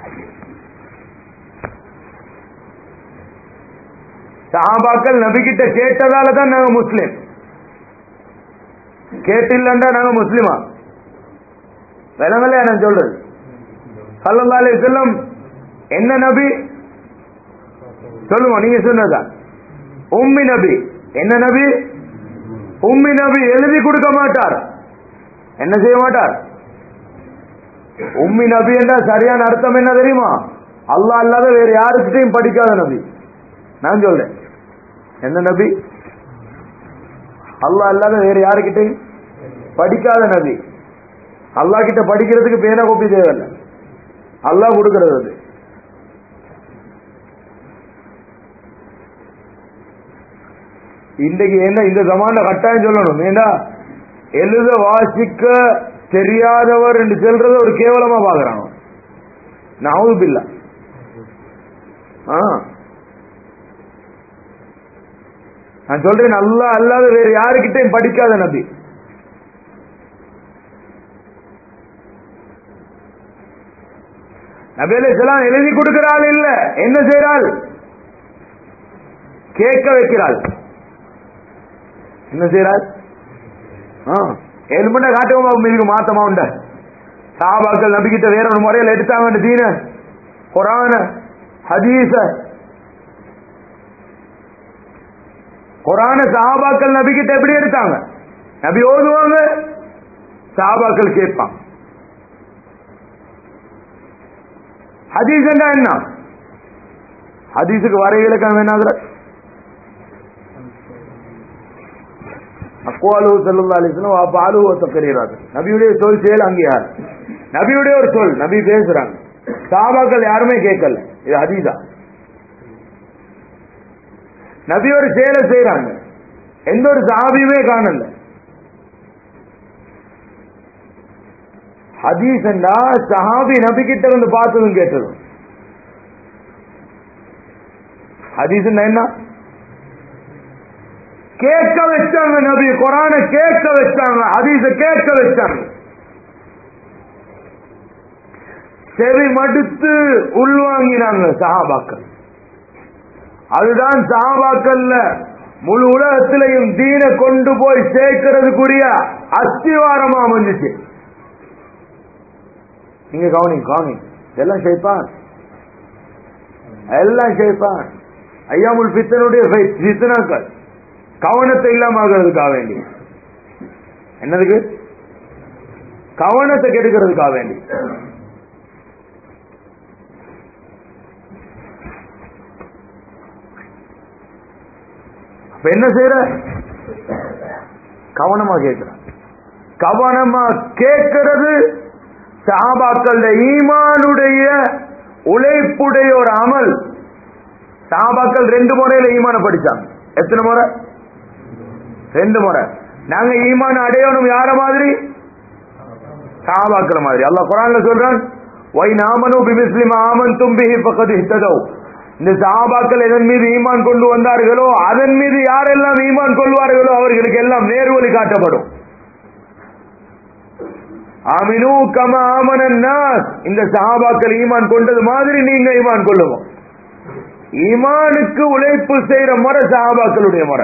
Speaker 1: சஹாபாக்கள் நபிகிட்ட கேட்டதால தான் நாங்க முஸ்லிம் கேட்டில்லண்டா நாங்க முஸ்லிமா விலங்கலையா நான் சொல்றது சல்லல்லா அலைஹி வஸல்லம் என்ன நபி சொல்லுங்க நீங்க சொன்னதா உம்மி நபி என்ன நபி உம்மி நபி எழுதி கொடுக்க மாட்டார் என்ன செய்ய மாட்டார் உம்மி நபி என்ற சரியான அர்த்தம் என்ன தெரியுமா அல்லாஹ் அல்லாத வேற யாருக்கிட்டையும் படிக்காத நபி நான் சொல்றேன் என்ன நபி அல்லாஹ் அல்லாத வேற யாருக்கிட்டையும் படிக்காத நபி அல்லாஹ் கிட்ட படிக்கிறதுக்கு பேனா கோப்பி தேவையில்லை அல்லாஹ் கொடுக்கிறது அது இன்றைக்கு என்ன இந்த சமான கட்டாயம் சொல்லணும் ஏண்டா எழுத வாசிக்க தெரியாதவர் என்று சொல்றத ஒரு கேவலமா பாக்குறாங்க நவுதுபில்லா ஆ நான் சொல்றேன் அல்லாஹ் அல்லாத வேற யாருக்கிட்டையும் படிக்காத நபி நபி அலைஹிஸ்ஸலாம் எழுதி கொடுக்கிறாள் இல்ல என்ன செய்றாள் கேட்க வைக்கிறாள் என்ன செய்றாள் ஆ, ஏழு மணி நேரம் காட்டுவோமா மீதுக்கு மாத்தமா உண்ட சாபாக்கள் நபிக்கிட்ட வேற ஒரு முறையில் எடுத்தாங்க தீன குரான ஹதீஸ குரான சஹாபாக்கள் நபிக்கிட்ட எப்படி எடுத்தாங்க நபி ஓதுவாங்க சஹாபாக்கள் கேட்பாங்க ஹதீஸ் என்ன ஹதீஸுக்கு வர இலக்கம் வேணாங்கிற அக்வாலு சல்லா அலிஸ்லாம் பாலு தக்கரீராது நபியுடைய சொல் செயல் அங்கீகாரம் நபியுடைய ஒரு சொல் நபி பேசுறாங்க சாபாக்கள் யாருமே கேட்கல இது ஹதீஸா நபி ஒரு செயலை செய்யறாங்க எந்த ஒரு சாபியுமே காணல ஹதீஸ் என்றா சஹாபி நபி கிட்ட வந்து பார்த்ததும் கேட்டதும் ஹதீஸ் என்ன கேட்க வச்சாங்க நபி குரான கேட்க வச்சாங்க ஹதீஸ கேட்க வச்சாங்க செவி மடுத்து உள்வாங்கினாங்க சஹாபாக்கள் அதுதான் சஹாபாக்கள்ல முழு உலகத்திலையும் தீன கொண்டு போய் சேர்க்கிறதுக்குரிய அஸ்திவாரமா அமைஞ்சிச்சு நீங்க கவனிங்க கவனிங்க இதெல்லாம் ஷைப்பான் எல்லாம் ஷைப்பான் ஐயாமுல் பித்தனுடைய பித்தனாக்கள் கவனத்தை இல்லாம ஆகிறதுக்காக வேண்டி என்னதுக்கு கவனத்தை கெடுக்கிறதுக்காக வேண்டி அப்ப என்ன செய்யற கவனமா கேட்கிற கவனமா கேட்கிறது சாபாக்களுடைய ஈமானுடைய உழைப்புடைய ஒரு அமல் சாபாக்கள் ரெண்டு முறையில ஈமான படிச்சாங்க எத்தனை முறை ரெண்டு முறை நாங்க ஈமான் அடையணும் யார மாதிரி சாபாக்கள் மாதிரி அல்லாஹ் குரான்ல சொல்றான் வை நாமனு பிமிஸ்லிம் ஆமன் தும்பிஹி பக்கத்து ஹித்ததோ இந்த சாபாக்கள் எதன் மீது ஈமான் கொண்டு வந்தார்களோ அதன் மீது யாரெல்லாம் ஈமான் கொள்வார்களோ அவர்களுக்கு எல்லாம் நேர்வழி காட்டப்படும் ஆமினு கம ஆமனன் நாஸ் இந்த சஹாபாக்கள் ஈமான் கொண்டது மாதிரி நீங்க ஈமான் கொள்ளுவோம் ஈமானுக்கு உழைப்பு செய்யற முறை சஹாபாக்களுடைய முறை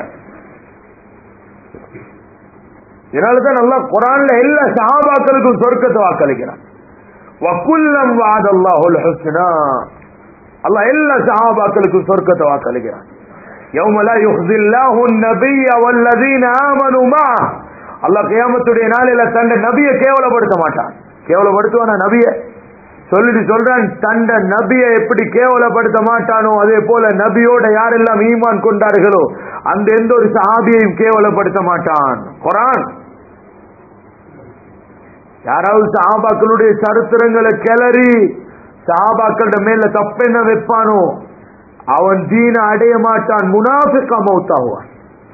Speaker 1: இதனாலதான் நல்லா குரான்ல எல்லா சஹாபாக்களுக்கும் சொர்க்கத்தை வாக்களிக்கிறான் வக்குல்லம் வாதல்லாஹுல் ஹுஸ்னா அல்லாஹ் எல்லா சஹாபாக்களுக்கும் சொர்க்கத்தை வாக்களிக்கிறான் يوم لا يخزي الله النبي والذين آمنوا معه அல்லாஹ் கியாமத்துடைய நாளில தண்ட நபியை கேவலப்படுத்த மாட்டான் கேவலப்படுத்துவானா நபிய சொல்லிட்டு சொல்றான் தண்ட நபியை எப்படி கேவலப்படுத்த மாட்டானோ அதே போல நபியோட யாரெல்லாம் ஈமான் கொண்டார்களோ அந்த எந்த ஒரு சஹாபியையும் கேவலப்படுத்த மாட்டான் குரான் யாராவது சஹாபாக்களுடைய சரித்திரங்களை கிளறி சஹாபாக்களோட மேல தப்பென்ன வைப்பானோ அவன் தீன அடைய மாட்டான் முனாஃபிக்கா மௌத்தாகுவான்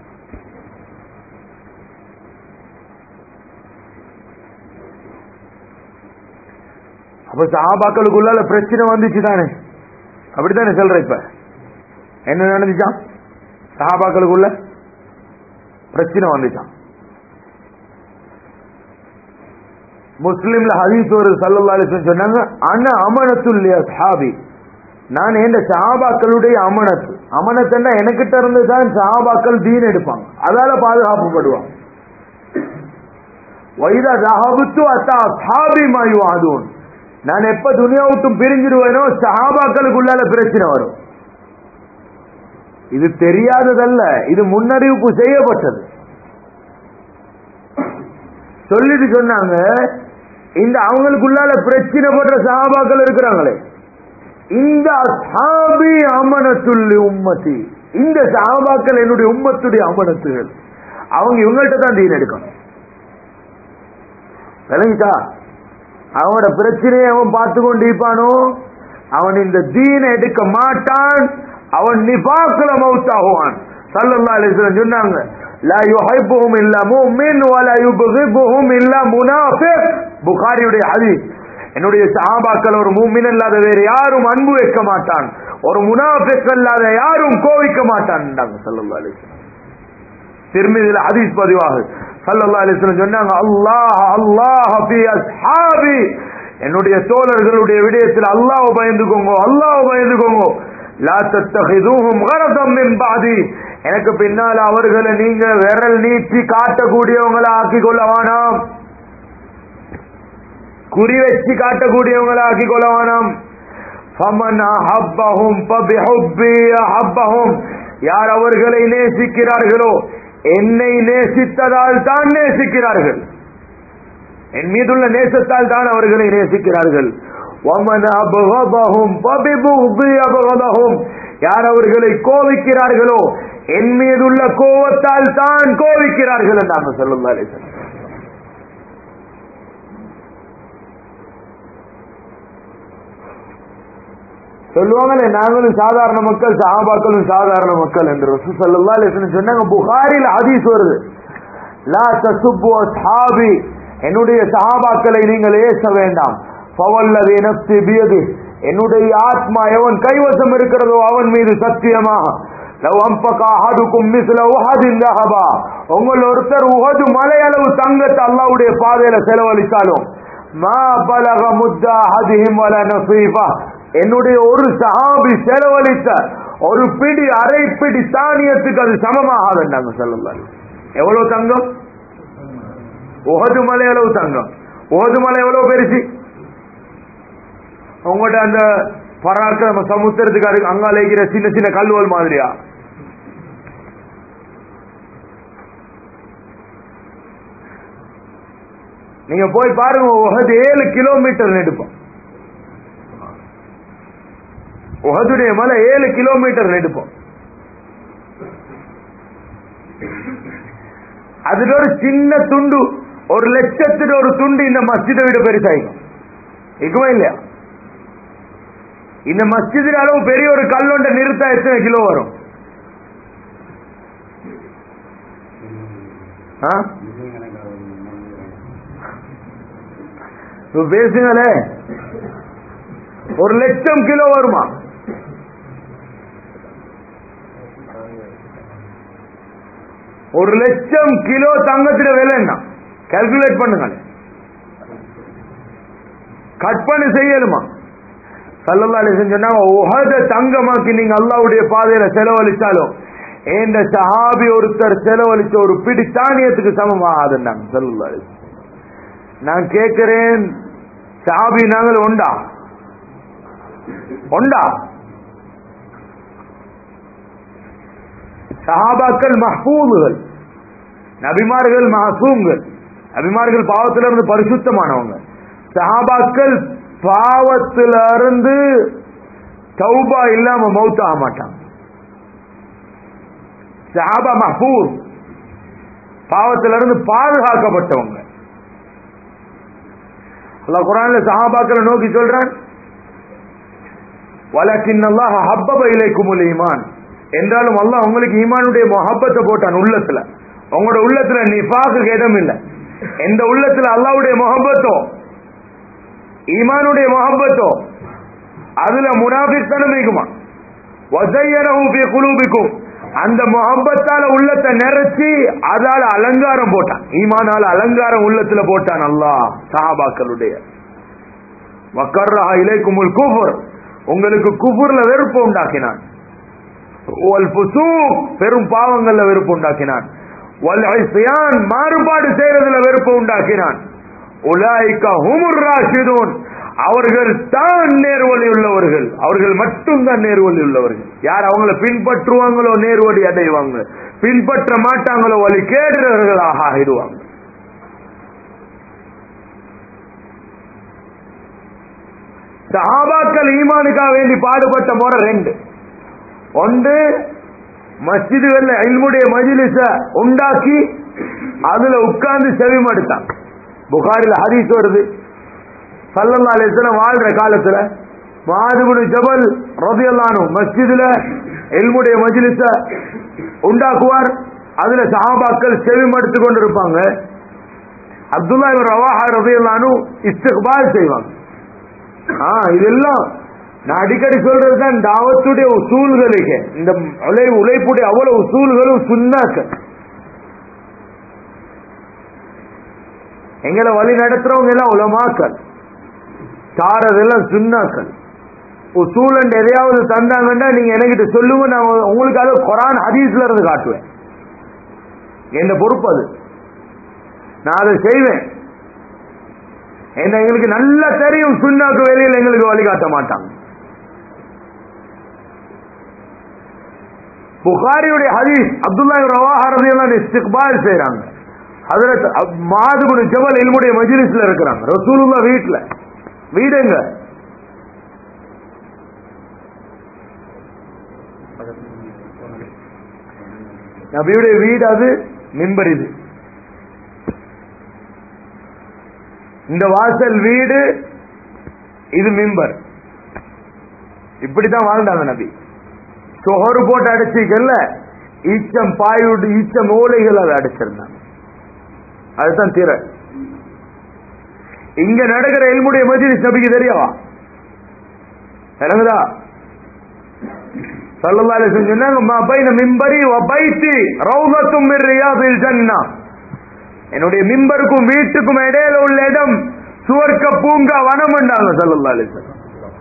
Speaker 1: அப்ப சஹாபாக்களுக்குள்ளால பிரச்சனை வந்துச்சு தானே அப்படித்தானே சொல்ற இப்ப என்ன நடந்துச்சான் சஹாபாக்களுக்குள்ள பிரச்சனை வந்துச்சான் முஸ்லிம்ல ஹதீஸ் ஒரு சல்லல்லா அலிஸ்லாம் சொன்னாங்க அன அமனத்துல் சஹாபி நான் என் சஹாபாக்களுடைய அமனத்து அமனத்துன்னா எனக்கிட்ட இருந்து தான் சஹாபாக்கள் தீன் எடுப்பாங்க அதால பாதுகாப்புப்படுவாங்க வைதா சஹாபுத்து அத்தா சாபி மாயு அதுவும் நான் எப்ப துனியா விட்டும் பிரிஞ்சிருவேனோ சஹாபாக்களுக்குள்ளால பிரச்சனை வரும் இது தெரியாததல்ல இது முன்னறிவிப்பு செய்யப்பட்டது சொல்லிட்டு சொன்னாங்க இந்த அவங்களுக்குள்ளால பிரச்சனை படுற சஹாபாக்கள் இருக்கிறாங்களே இந்த அசாபி அமனத்துள்ளி உம்மத்தி இந்த சஹாபாக்கள் என்னுடைய உம்மத்துடைய அமனத்துகள் அவங்க இவங்கள்ட்ட தான் தீன் எடுக்கணும் விளங்கிட்டா அவனோட பிரச்சனையை அவன் பார்த்து கொண்டு இருப்பானோ அவன் இந்த தீனை எடுக்க மாட்டான் அவன் நிபாக்குல மவுத்தாகுவான் சல்லல்லா அலிஸ்லாம் சொன்னாங்க லா யுஹிப்புஹும் இல்லா முஃமின் வலா யுப்கிதுஹும் இல்லா முனாஃபிக் புகாரியுடைய ஹதீஸ் என்னுடைய சஹாபாக்கள் ஒரு மூமின் அல்லாத வேறு யாரும் அன்பு வைக்க மாட்டான் ஒரு முனாஃபிக் அல்லாத யாரும் கோவிக்க மாட்டான் சல்லல்லா அலிஸ்லாம் திருமதியில ஹதீஸ் பதிவாகுது ஸல்லல்லாஹு அலைஹி வஸல்லம் சொன்னாங்க அல்லாஹ் அல்லாஹ் ஃபீ அஸ்ஹாபி என்னுடைய தோழர்களுடைய விடயத்தில் அல்லாஹ் பயந்துக்கோங்க அல்லாஹ் பயந்துக்கோங்க லா தத்தஹிதுஹும் கரதம் மின் பாதி எனக்கு பின்னால அவர்களை நீங்க விரல் நீட்டி காட்டக்கூடியவங்களை ஆக்கிக் கொள்ள வேணாம் குறி வச்சு காட்டக்கூடியவங்களை ஆக்கிக் கொள்ள வேணாம் فمن أحبهم فبحبي أحبهم யார் அவர்களை நேசிக்கிறார்களோ என்னை நேசித்ததால் தான் நேசிக்கிறார்கள் என் மீதுள்ள நேசத்தால் தான் அவர்களை நேசிக்கிறார்கள் وَمَنْ أَبْغَضَهُمْ فَبِبُغْضِي أَبْغَضَهُمْ யார் அவர்களை கோவிக்கிறார்களோ என் மீதுள்ள கோவத்தால் தான் கோவிக்கிறார்கள் என்றாங்க ஸல்லல்லாஹு அலைஹி வஸல்லம் சொல்லுவாங்களே நாங்களும் சாதாரண மக்கள் சஹாபாக்களும் சாதாரண மக்கள் என்று ரசூல் ஸல்லல்லாஹு அலைஹி வஸல்லம் சொன்னாங்க புகாரில் ஹதீஸ் வருது லா தசுப்பு அஸ்ஹாபி என்னுடைய சஹாபாக்களை நீங்கள் ஏச வேண்டாம் ஃபவல்லதி நஃப்சி பியதி என்னுடைய ஆத்மா எவன் கைவசம் இருக்கிறதோ அவன் மீது சத்தியமாக லவ் அம்பகா அஹதுக்கும் மிஸ்ல உஹதின் தஹபா உங்கள் ஒருத்தர் உஹது மலையளவு தங்கத்தை அல்லாஹ்வுடைய பாதையில செலவழித்தாலும் மா பலக முத்தா அஹதிஹிம் வல நஸீஃபா என்னுடைய ஒரு சஹாபி செலவழித்த ஒரு பிடி அரை பிடி தானியத்துக்கு அது சமமாகாதுன்னாங்க சொல்லுங்கள் எவ்வளவு தங்கம் உகது மலை அளவு தங்கம் உகது மலை எவ்வளவு பெருசு உங்கள்கிட்ட அந்த பராக்கிரம சமுத்திரத்துக்கு அரு அங்கால இருக்கிற சின்ன சின்ன கல்லுவல் மாதிரியா நீங்க போய் பாருங்க உகது ஏழு கிலோமீட்டர் நெடுப்போம் உகதுடைய மலை ஏழு கிலோமீட்டர் நெடுப்போம் அதுல ஒரு சின்ன துண்டு ஒரு லட்சத்துல ஒரு துண்டு இந்த மஸ்ஜிதை விட பெருசாயிக்கும் இருக்குமா இல்லையா இந்த மஸ்ஜிதின் அளவு பெரிய ஒரு கல்லொண்ட நிறுத்தா எத்தனை கிலோ வரும் ஆ? இப்ப பேசுங்களே ஒரு லட்சம் கிலோ வருமா ஒரு லட்சம் கிலோ தங்கத்திட விலை என்ன கால்குலேட் பண்ணுங்க கற்பனை செய்யணுமா சல்லல்லா அலிசன் சொன்னாங்க உகத தங்கமாக்கி நீங்க அல்லாவுடைய பாதையில செலவழிச்சாலும் இந்த சஹாபி ஒருத்தர் செலவழிச்ச ஒரு பிடி தானியத்துக்கு சமமாகாதுன்னாங்க சல்லல்லா அலிசன் நான் கேட்கிறேன் சஹாபி நாங்கள் உண்டா உண்டா சஹாபாக்கள் மஹ்பூதுகள் நபிமார்கள் மஹசூம்கள் நபிமார்கள் பாவத்திலிருந்து பரிசுத்தமானவங்க சஹாபாக்கள் பாவத்திலிருந்து தௌபா இல்லாம மௌத்த ஆக மாட்டாங்க சஹாபா மஹ்பூஸ் பாவத்திலிருந்து பாதுகாக்கப்பட்டவங்க அல்லாஹ் குரான்ல சஹாபாக்களை நோக்கி சொல்றான் வலக்கின் அல்லாஹ் ஹப்பப இலைக்குமுல் ஈமான் என்றாலும் அல்லாஹ் உங்களுக்கு ஈமானுடைய மொஹப்பத்தை போட்டான் உள்ளத்துல உங்களோட உள்ளத்துல நிஃபாக்கு இடம் இல்லை எந்த உள்ளத்துல அல்லாவுடைய மொஹப்பத்தோ ஈமானுடைய மொஹப்பத்தோ அதுல முனாஃபித்தனம் இருக்குமா வசையனஹு ஃபீ குலூபிக்கும் அந்த மொஹப்பத்தால உள்ளத்தை நிறைச்சி அதால அலங்காரம் போட்டான் ஈமானால அலங்காரம் உள்ளத்துல போட்டான் அல்லாஹ் சஹாபாக்களுடைய வக்கர்ரஹா இலைக்குமுல் குஃபர் உங்களுக்கு குஃபுர்ல வெறுப்பு உண்டாக்கினான் வல் ஃபுசூக் பெரும் பாவங்கள்ல வெறுப்பு உண்டாக்கினான் வல் இஸ்யான் மாறுபாடு செய்யறதுல வெறுப்பு உண்டாக்கினான் உலாய்க ஹுமுர் ராஷிதூன் அவர்கள் தான் நேர்வழி உள்ளவர்கள் அவர்கள் மட்டும்தான் நேர்வழி உள்ளவர்கள் யார் அவங்கள பின்பற்றுவாங்களோ நேர்வழி அடைவாங்க பின்பற்ற மாட்டாங்களோ வழி கேடுறவர்களாக ஆகிடுவாங்க சஹாபாக்கள் ஈமானுக்காக வேண்டி பாடுபட்ட முறை ரெண்டு ஒன்று மஸ்ஜிதுகள்ல இல்முடைய மஜிலிச உண்டாக்கி அதுல உட்கார்ந்து செவிமடுத்தான் புகாரில் ஹதீஸ் வருது சல்லல்லா அலிஸ்லாம் வாழ்ற காலத்துல மாதுபுனு ஜபல் ரதியல்லானு மஸ்ஜிதுல இல்முடைய மஜிலிச உண்டாக்குவார் அதுல சஹாபாக்கள் செவிமடுத்து கொண்டிருப்பாங்க அப்துல்லா இவர் ரவாஹா ரதியல்லானு இஸ்திக்பால் செய்வாங்க ஆ இதெல்லாம் நான் அடிக்கடி சொல்றதுதான் தாவத்துடைய உசூல்களுக்கு இந்த உழை உழைப்புடைய அவ்வளவு உசூல்களும் சுண்ணாக்க எங்களை வழி நடத்துறவங்க எல்லாம் உலமாக்கள் தாரதெல்லாம் சுண்ணாக்கள் உசூலண்ட் எதையாவது தந்தாங்கன்னா நீங்க எனக்கிட்ட சொல்லுங்க நான் உங்களுக்கு அது குரான் ஹதீஸ்ல இருந்து காட்டுவேன் என் பொறுப்பு அது நான் அதை செய்வேன் என்ன எங்களுக்கு நல்லா தெரியும் சுண்ணாக்கு வெளியில் எங்களுக்கு வழிகாட்ட மாட்டாங்க புகாரியுடைய ஹதீஸ் அப்துல்லா ரவாஹரதி எல்லாம் இஸ்திக்பால் செய்யறாங்க ஹதரத் மாதுபுன் ஜபல் இல்முடைய மஜ்லிஸ்ல இருக்கிறாங்க ரசூலுல்லா வீட்டுல வீடுங்க நபியுடைய வீடு அது மின்பர் இது இந்த வாசல் வீடு இது மிம்பர் இப்படித்தான் வாழ்ந்தாங்க நபி சொஹரு போட்டு அடைச்சிக்கல ஈச்சம் பாயுடு ஈச்சம் ஓலைகள் அதை அடைச்சிருந்தாங்க அதுதான் திற இங்க நடக்கிற எல்முடைய மஜிலிஸ் நபிக்கு தெரியவா இறங்குதா சல்லல்லாஹு அலைஹி சொன்னாங்க மா பைன மிம்பரி வ பைத்தி ரௌதத்தும் மின் ரியாதில் ஜன்னா என்னுடைய மிம்பருக்கும் வீட்டுக்கும் இடையில உள்ள இடம் சுவர்க்க பூங்கா வனம் என்றாங்க சல்லல்லாஹு அலைஹி வஸல்லம்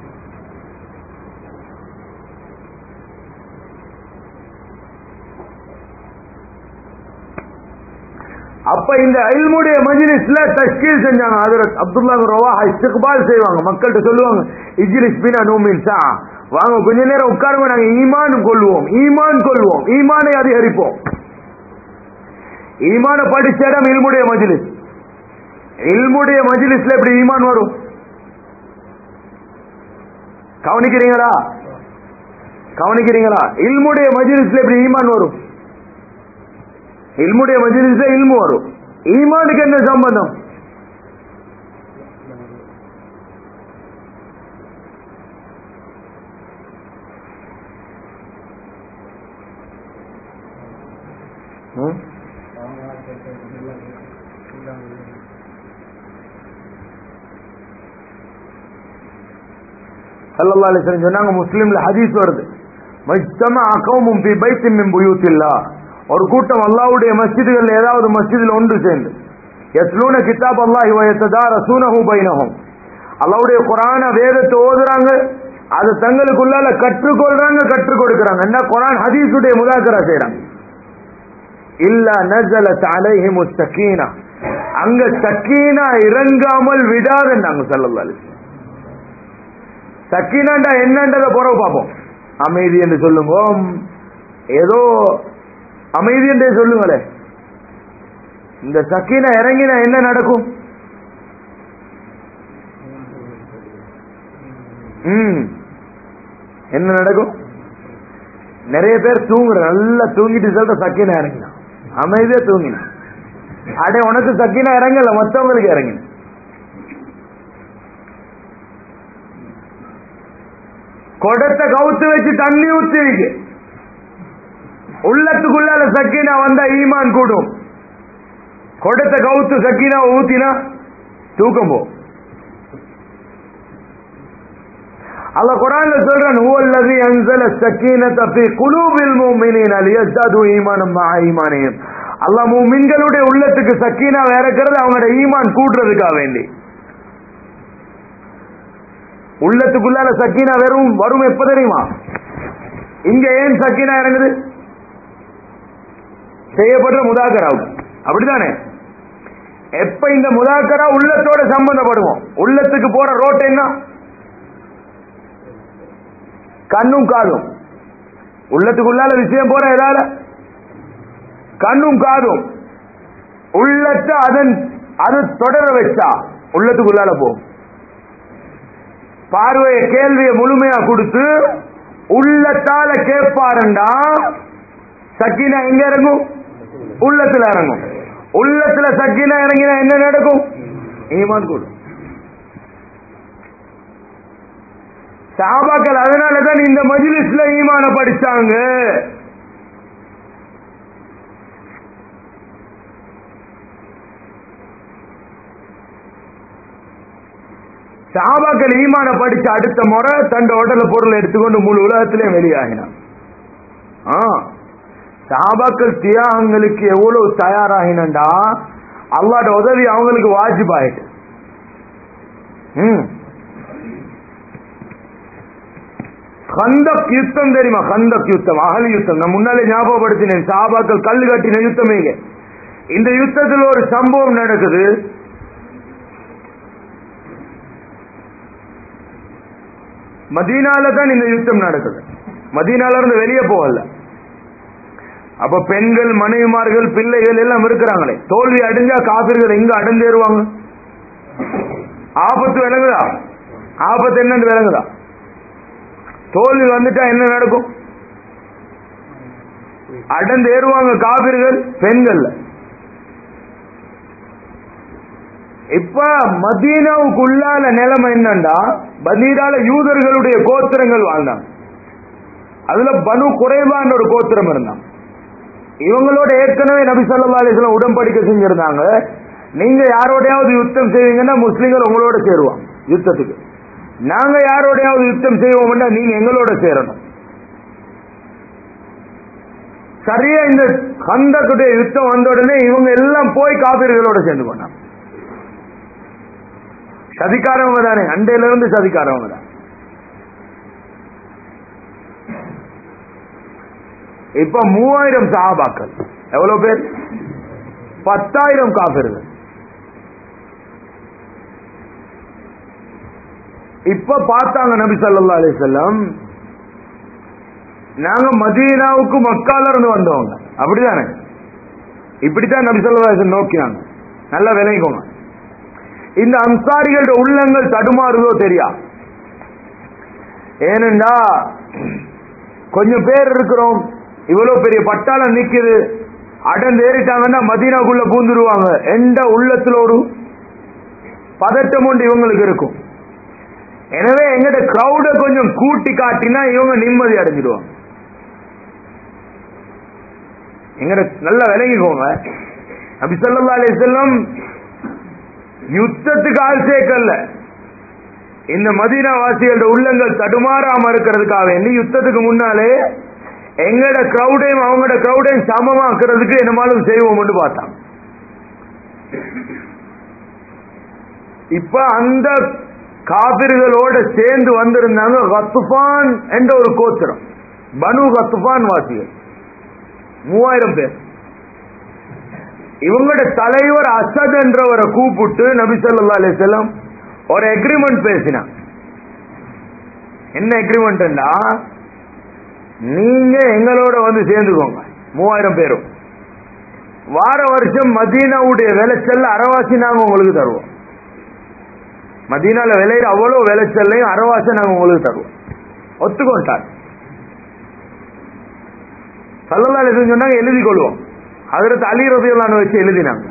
Speaker 1: அப்ப இந்த இல்முடைய மஜ்லிஸ்ல தஷ்கீல் செஞ்சாங்க ஹஜரத் அப்துல்லா ரவாஹா இஸ்திக்பால் செய்வாங்க மக்கள்கிட்ட சொல்லுவாங்க இஜ்லிஸ் பினா நூமின் சா வாங்க கொஞ்ச நேரம் உட்காருங்க நாங்க ஈமான் கொள்வோம் ஈமான் கொள்வோம் ஈமானை அதிகரிப்போம் ஈமான படிச்ச இடம் இல்முடைய மஜ்லிஸ் இல்முடைய மஜ்லிஸ்ல எப்படி ஈமான் வரும் கவனிக்கிறீங்களா கவனிக்கிறீங்களா இல்முடைய மஜ்லிஸ்ல எப்படி ஈமான் வரும் இல்முடைய மஜ்லிஸ்ல இல்மு வரும் ஈமானுக்கு என்ன சம்பந்தம் ம்? ஸல்லல்லாஹு அலைஹி வஸல்லம் சொன்னாங்க முஸ்லிம்ல ஹதீஸ் வருது மஜ்தமா அகௌமும் ஃபி பைத்தின் மின் புயூத்தில்லா ஒரு கூட்டம் அல்லாஹ்வுடைய மஸ்ஜிதுகள் ஏதாவது மஸ்ஜிதில் ஒன்று சேர்ந்து யஸ்லூன கிதாப் அல்லாஹி வ யத்ததாரசூனஹு பைனஹும் அல்லாஹ்வுடைய குர்ஆன வேதத்தை ஓதுறாங்க அது தங்களுக்குள்ளால கற்றுக்கொள்றாங்க கற்றுக் கொடுக்கறாங்க என்ன குர்ஆன் ஹதீஸுடைய முதாக்கரா செய்றாங்க இல்ல நஸலத் அலைஹிமுஸ் சக்கீனா அங்க சக்கீனா இறங்காமல் விடாதுன்னாங்க ஸல்லல்லாஹு அலைஹி வஸல்லம் சக்கீனாண்டா என்னன்றத புறவு பார்ப்போம் அமைதி என்று சொல்லுங்க ஏதோ அமைதி என்றே சொல்லுங்களே இந்த சக்கீனா இறங்கினா என்ன நடக்கும் ம் என்ன நடக்கும் நிறைய பேர் தூங்குற நல்லா தூங்கிட்டு சொல்ற சக்கீனா இறங்கினா அமைதியா தூங்கினா அடே உனக்கு சக்கீனா இறங்கல மத்தவங்களுக்கு இறங்கின கொடத்தை கவுத்து வச்சு தண்ணி ஊத்தி இருக்கு உள்ளத்துக்குள்ளால சக்கீனா வந்தா ஈமான் கூடும் கொடத்தை கவுத்து சக்கீனா ஊத்தினா தூக்கம் போ அல்ல குரான்ல சொல்றான் ஹுவல்லதி அன்ஸல ஸக்கீனத ஃபீ குலூபில் முஃமினீன லியஸ்தாது ஈமானம் மஅ ஈமானிஹிம் அல்லாஹ் முஃமின்களுடைய உள்ளத்துக்கு சக்கீனா இறக்கிறது அவங்களோட ஈமான் கூட்டுறதுக்காக வேண்டி உள்ளத்துக்குள்ளால சக்கீனா வெறும் வரும் எப்ப தெரியுமா இங்க ஏன் சக்கீனா இறங்குது செய்யப்படுற முதாக்கராவுக்கு அப்படித்தானே எப்ப இந்த முதாக்கரா உள்ளத்தோட சம்பந்தப்படுவோம் உள்ளத்துக்கு போற ரோட் என்ன கண்ணும் காதும் உள்ளத்துக்குள்ளால விஷயம் போற ஏதால கண்ணும் காதும் உள்ளத்தை அதன் அது தொடர வச்சா உள்ளத்துக்குள்ளால போகும் பார்வைய கேள்வியை முழுமையா கொடுத்து உள்ளத்தால கேட்பாருண்டா சக்கீனா எங்க இறங்கும் உள்ளத்துல இறங்கும் உள்ளத்துல சக்கீனா இறங்கினா என்ன நடக்கும் ஈமான் கூடும் சாபாக்கள் அதனாலதான் இந்த மஜ்லிஸ்ல ஈமான படிச்சாங்க சாபாக்கள் ஈமான படிச்ச அடுத்த முறை தண்ட உடல பொருள் எடுத்துக்கொண்டு முழு உலகத்திலே வெளியாகினான் ஆ சாபாக்கள் தியாகங்களுக்கு எவ்வளவு தயாராகினண்டா அல்லாட உதவி அவங்களுக்கு வாஜிபாயிட்டு ம் கந்தக் யுத்தம் தெரியுமா கந்தக் யுத்தம் அகல் யுத்தம் நான் முன்னாலே ஞாபகப்படுத்தினேன் சாபாக்கள் கல்லு கட்டின யுத்தமே இங்க. இந்த யுத்தத்தில் ஒரு சம்பவம் நடக்குது மதீனால தான் இந்த யுத்தம் நடக்குது மதீனால இருந்து வெளியே போகல அப்ப பெண்கள் மனைவிமார்கள் பிள்ளைகள் எல்லாம் இருக்கிறாங்களே தோல்வி அடைஞ்சா காபிர்கள் எங்க அடைந்தேருவாங்க ஆபத்து விளங்குதா ஆபத்து என்னன்னு விளங்குதா தோல்வி வந்துட்டா என்ன நடக்கும் அடர்ந்து ஏறுவாங்க காபிர்கள் பெண்கள்ல இப்ப மதீனாவுக்குள்ளால நிலைமை என்னண்டா மதீனால யூதர்களுடைய கோத்திரங்கள் வாழ்ந்தாங்க அதுல பனு குறைவான ஒரு கோத்திரம் இருந்தான் இவங்களோட ஏற்கனவே நபி ஸல்லல்லாஹு அலைஹி வஸல்லம் உடன்படிக்கை செஞ்சிருந்தாங்க நீங்க யாரோடையாவது யுத்தம் செய்வீங்கன்னா முஸ்லிம்கள் உங்களோட சேருவாங்க யுத்தத்துக்கு நாங்க யாரோடையாவது யுத்தம் செய்வோம்னா நீங்க எங்களோட சேரணும் சரியா இந்த கந்தக்குடைய யுத்தம் வந்த உடனே இவங்க எல்லாம் போய் காபிர்களோட சேர்ந்து கொண்டாங்க சதிக்காரவங்க தானே அண்டையில இருந்து சதிக்காரவங்க தான் இப்ப மூவாயிரம் சஹாபாக்கள் எவ்வளவு பேர் பத்தாயிரம் காபிர்கள் இப்ப பார்த்தாங்க நபி ஸல்லல்லாஹு அலைஹி வஸல்லம் நாங்க மதீனாவுக்கு மக்கால இருந்து வந்தவங்க அப்படிதானே இப்படித்தான் நபி ஸல்லல்லாஹு அலைஹி வஸல்லம் நோக்கினாங்க நல்லா விளங்கிக்கோங்க இந்த அன்சாரிகளோட உள்ளங்கள் தடுமாறுதோ தெரியா ஏனென்றா கொஞ்சம் பேர் இருக்கிறோம் இவ்வளவு பெரிய பட்டாளம் நிக்குது அடர்ந்து ஏறிட்டாங்கன்னா மதீனாக்குள்ள பூந்துருவாங்க எந்த உள்ளத்துல ஒரு பதட்டம் உண்டு இவங்களுக்கு இருக்கும் எனவே எங்கட கிரௌட கொஞ்சம் கூட்டி காட்டினா இவங்க நிம்மதி அடைஞ்சிடுவாங்க எங்கட நல்லா விளங்கிக்கோங்க நபி ஸல்லல்லாஹு அலைஹி வஸல்லம் யுத்தத்துக்கு ஆள் சேர்க்கல இந்த மதீனா வாசிகளோட உள்ளங்கள் தடுமாறாம இருக்கிறதுக்காக வேண்டி யுத்தத்துக்கு முன்னாலே எங்கட கிரௌடையும் அவங்களோட கிரௌடையும் சமமாக்குறதுக்கு என்னமாலும் செய்வோம்னு பார்த்தாங்க இப்ப அந்த காபிர்களோட சேர்ந்து வந்திருந்தாங்க கத்துபான் என்ற ஒரு கோத்திரம் பனு கத்துபான் வாசிகள் மூவாயிரம் பேர் இவங்களோட தலைவர் அசத் என்றவரை கூப்பிட்டு நபி ஸல்லல்லாஹு அலைஹி வஸல்லம் ஒரு அக்ரிமெண்ட் பேசினான் என்ன அக்ரிமெண்ட்னா நீங்க எங்களோட வந்து சேர்ந்துக்கோங்க மூவாயிரம் பேரும் வார வருஷம் மதீனாவுடைய விளைச்சல் அறவாசி நாங்க உங்களுக்கு தருவோம் மதீனால விளையிற அவ்வளவு விளைச்சல்லையும் அறவாசி நாங்க உங்களுக்கு தருவோம் ஒத்துக்கொண்டார் சல்லல்லா சொன்னாங்க எழுதி கொள்வோம் அதற்கு அலி ரபியல்லான்னு வச்சு எழுதினாங்க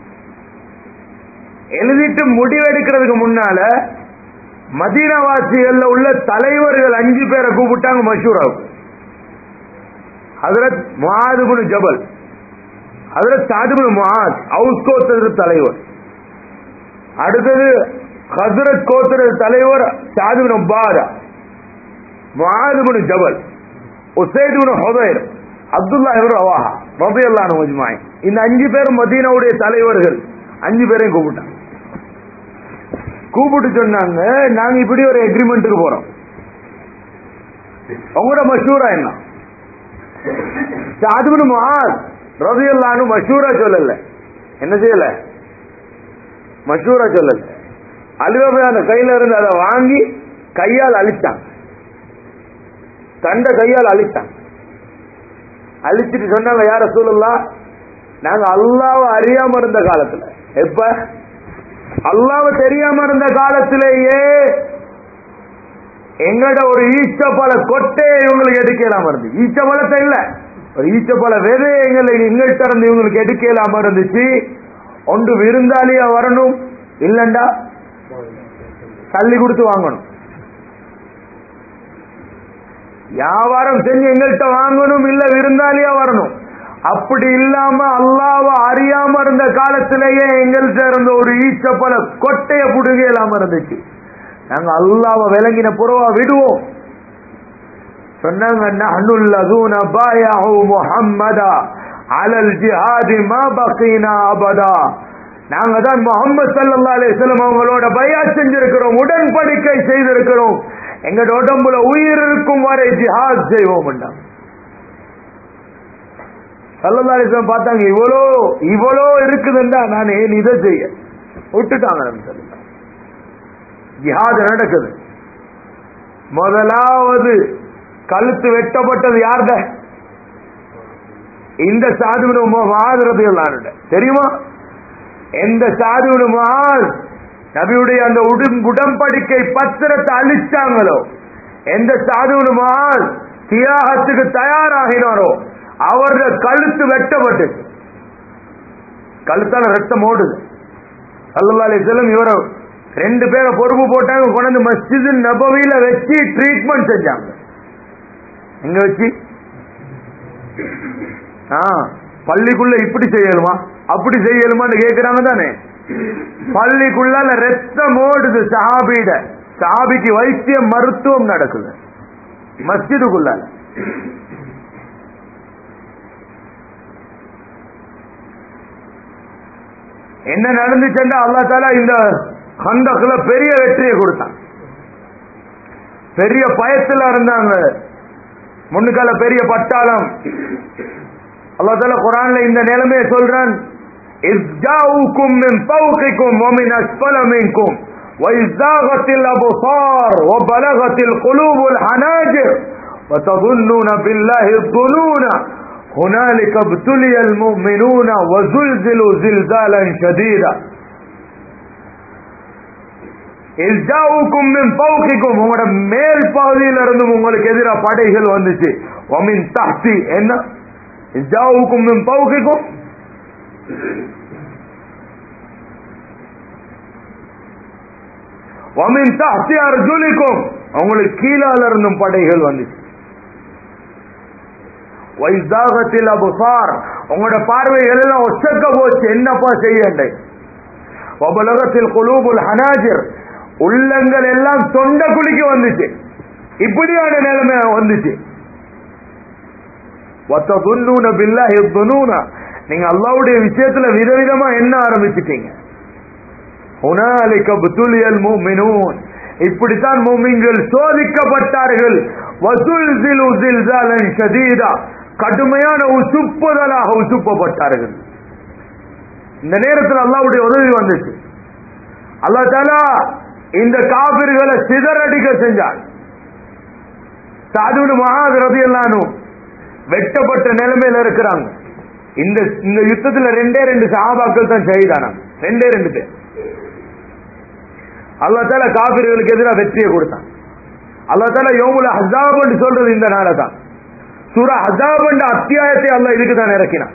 Speaker 1: எழுதிட்டு முடிவெடுக்கிறதுக்கு முன்னால மதீனவாசிகள்ல உள்ள தலைவர்கள் அஞ்சு பேரை கூப்பிட்டாங்க மஷூராவுக்கு ஹதரத் முஹாதுபுன் ஜபல் ஹதரத் சாதுபுன் முஹாத் ஹவுஸ் கோத்திர தலைவர் அடுத்தது ஹசரத் கோத்திர தலைவர் சாதுபுன் பாரா முஹாதுபுன் ஜபல் உசைதுபுன் ஹுதைர் அப்துல்லா இவர் ரவாஹா ரபியல்லான மஜ்மாய் இந்த அஞ்சு பேரும் மதீனாவுடைய தலைவர்கள் அஞ்சு பேரையும் கூப்பிட்டாங்க கூப்பிட்டு சொன்னாங்க நாங்க இப்படி ஒரு அக்ரிமெண்ட்டுக்கு போறோம் உங்களோட மஷூரா என்ன சாதுபுன் முஹாத் ரபியல்லானு மஷூரா சொல்லல என்ன செய்யல மஷூரா சொல்லல அலிபாபா அந்த கையில இருந்து அதை வாங்கி கையால் அழிச்சாங்க தண்ட கையால் அழிச்சாங்க அழிச்சிட்டு சொன்னாங்க யார சூழல்லாம் நாங்க அல்லாவ அறியாம இருந்த காலத்துல எப்ப அல்லாவ தெரியாம இருந்த காலத்திலேயே எங்கட ஒரு ஈச்சப்பழ கொட்டையை இவங்களுக்கு எடுக்கலாம இருந்து ஈச்சப்பழத்தை இல்ல ஒரு ஈச்சப்பழ விதை எங்களுக்கு எங்கள்கிட்ட இருந்து இவங்களுக்கு எடுக்கலாம இருந்துச்சு ஒன்று விருந்தாளியா வரணும் இல்லண்டா தள்ளி கொடுத்து வாங்கணும் வியாபாரம் செஞ்சு எங்கள்கிட்ட வாங்கணும் இல்ல விருந்தாளியா வரணும் அப்படி இல்லாம அல்லாவ அறியாம இருந்த காலத்திலேயே எங்கள்கிட்ட இருந்த ஒரு ஈச்ச போல கொட்டைய புடுங்க இல்லாம இருந்துச்சு நாங்க அல்லாவ விளங்கின புறவா விடுவோம் சொன்னாங்க நஹ்னுல்லதூன பாயஹு முஹம்மதா அலல் ஜிஹாதி மா பகீனா அபதா நாங்க தான் முகமது சல்லா அலிஸ்லம் அவங்களோட பயா செஞ்சிருக்கிறோம் உடன்படிக்கை செய்திருக்கிறோம் எங்க உடம்புல உயிர் இருக்கும் வரை ஜிஹாத் செய்வோம் சல்லா அலிஸ்லம் பார்த்தாங்க இவ்வளோ இவ்வளோ இருக்குதுண்டா நான் ஏன் இதை செய்ய விட்டுட்டாங்க நபி ஸல்லல்லாஹு ஜிஹாத் நடக்குது முதலாவது கழுத்து வெட்டப்பட்டது யார்ட இந்த சாதுவின் மகாதிரதி தெரியுமா எந்த சாதுவின் மகாத் நபியுடைய அந்த உடும் உடன்படிக்கை பத்திரத்தை அழிச்சாங்களோ எந்த சாதுவின் மகாத் தியாகத்துக்கு தயாராகினாரோ அவருடைய கழுத்து வெட்டப்பட்டு கழுத்தால ரத்தம் ஓடுது சல்லல்லா அலிஸ்லம் இவர ரெண்டு பேரை பொறுப்பு போட்டாங்க கொண்டு மஸ்ஜிது நபவியில வச்சு ட்ரீட்மெண்ட் செஞ்சாங்க எங்க வச்சு ஆ பள்ளிக்குள்ள இப்படி செய்யலுமா அப்படி செய்யலுமான்னு கேக்குறாங்க தானே பள்ளிக்குள்ளால ரத்தம் ஓடுது சஹாபியிட சஹாபிக்கு வைத்தியம் மருத்துவம் நடக்குது மஸ்ஜிதுக்குள்ளால என்ன நடந்துச்சுன்னா அல்லா தாலா இந்த கந்தக்குல பெரிய வெற்றியை கொடுத்தான் பெரிய பயத்துல இருந்தாங்க முன்னுக்கால பெரிய பட்டாளம் அல்லா தாலா குரான்ல இந்த நிலைமையை சொல்றான் إذ من فوقكم ومن أسفل منكم وإذ زاغت الأبصار وبلغت القلوب الحناجر وتظنون بالله الظنون هنالك ابتلي المؤمنون وزلزلوا زلزالا شديدا இல்ஜாவுக்கும் மின் பௌகிக்கும் உங்களோட மேல் பகுதியில இருந்தும் உங்களுக்கு எதிராக படைகள் வந்துச்சு ஒமின் தஹ்தி என்ன இல்ஜாவுக்கும் மின் பௌகிக்கும் ஒமின் தஹ்தி அர்ஜுலிக்கும் உங்களுக்கு கீழால இருந்தும் படைகள் வந்துச்சு வைசாகத்தில் அபுசார் உங்களோட பார்வைகள் எல்லாம் ஒசக்க போச்சு என்னப்பா செய்யண்டை உலகத்தில் குலூபுல் ஹனாஜிர் உள்ளங்கள் எல்லாம் தொண்ட குளிக்க வந்துச்சு இப்படியான நிலைமை வந்துச்சு நீங்க அல்லாவுடைய விஷயத்துல விதவிதமா என்ன ஆரம்பிச்சிட்டீங்க இப்படித்தான் மூமிங்கள் சோதிக்கப்பட்டார்கள் வசூல் ஷதீதா கடுமையான உசுப்புதலாக உசுப்பப்பட்டார்கள் இந்த நேரத்தில் அல்லாவுடைய உதவி வந்துச்சு அல்லா தாலா இந்த காபிர்களை சிதறடிக்க செஞ்சான் சாதுடு மகாதிரதி எல்லாரும் வெட்டப்பட்ட நிலைமையில இருக்கிறாங்க இந்த இந்த யுத்தத்துல ரெண்டே ரெண்டு சஹாபாக்கள் தான் செய்தானா ரெண்டே ரெண்டு பேர் அல்லா தால காபிர்களுக்கு எதிராக வெற்றியை கொடுத்தான் அல்லா தால யோமுல ஹசாப் சொல்றது இந்த நாளை தான் சூரா ஹசாப் அத்தியாயத்தை அல்ல இதுக்கு தான் இறக்கினான்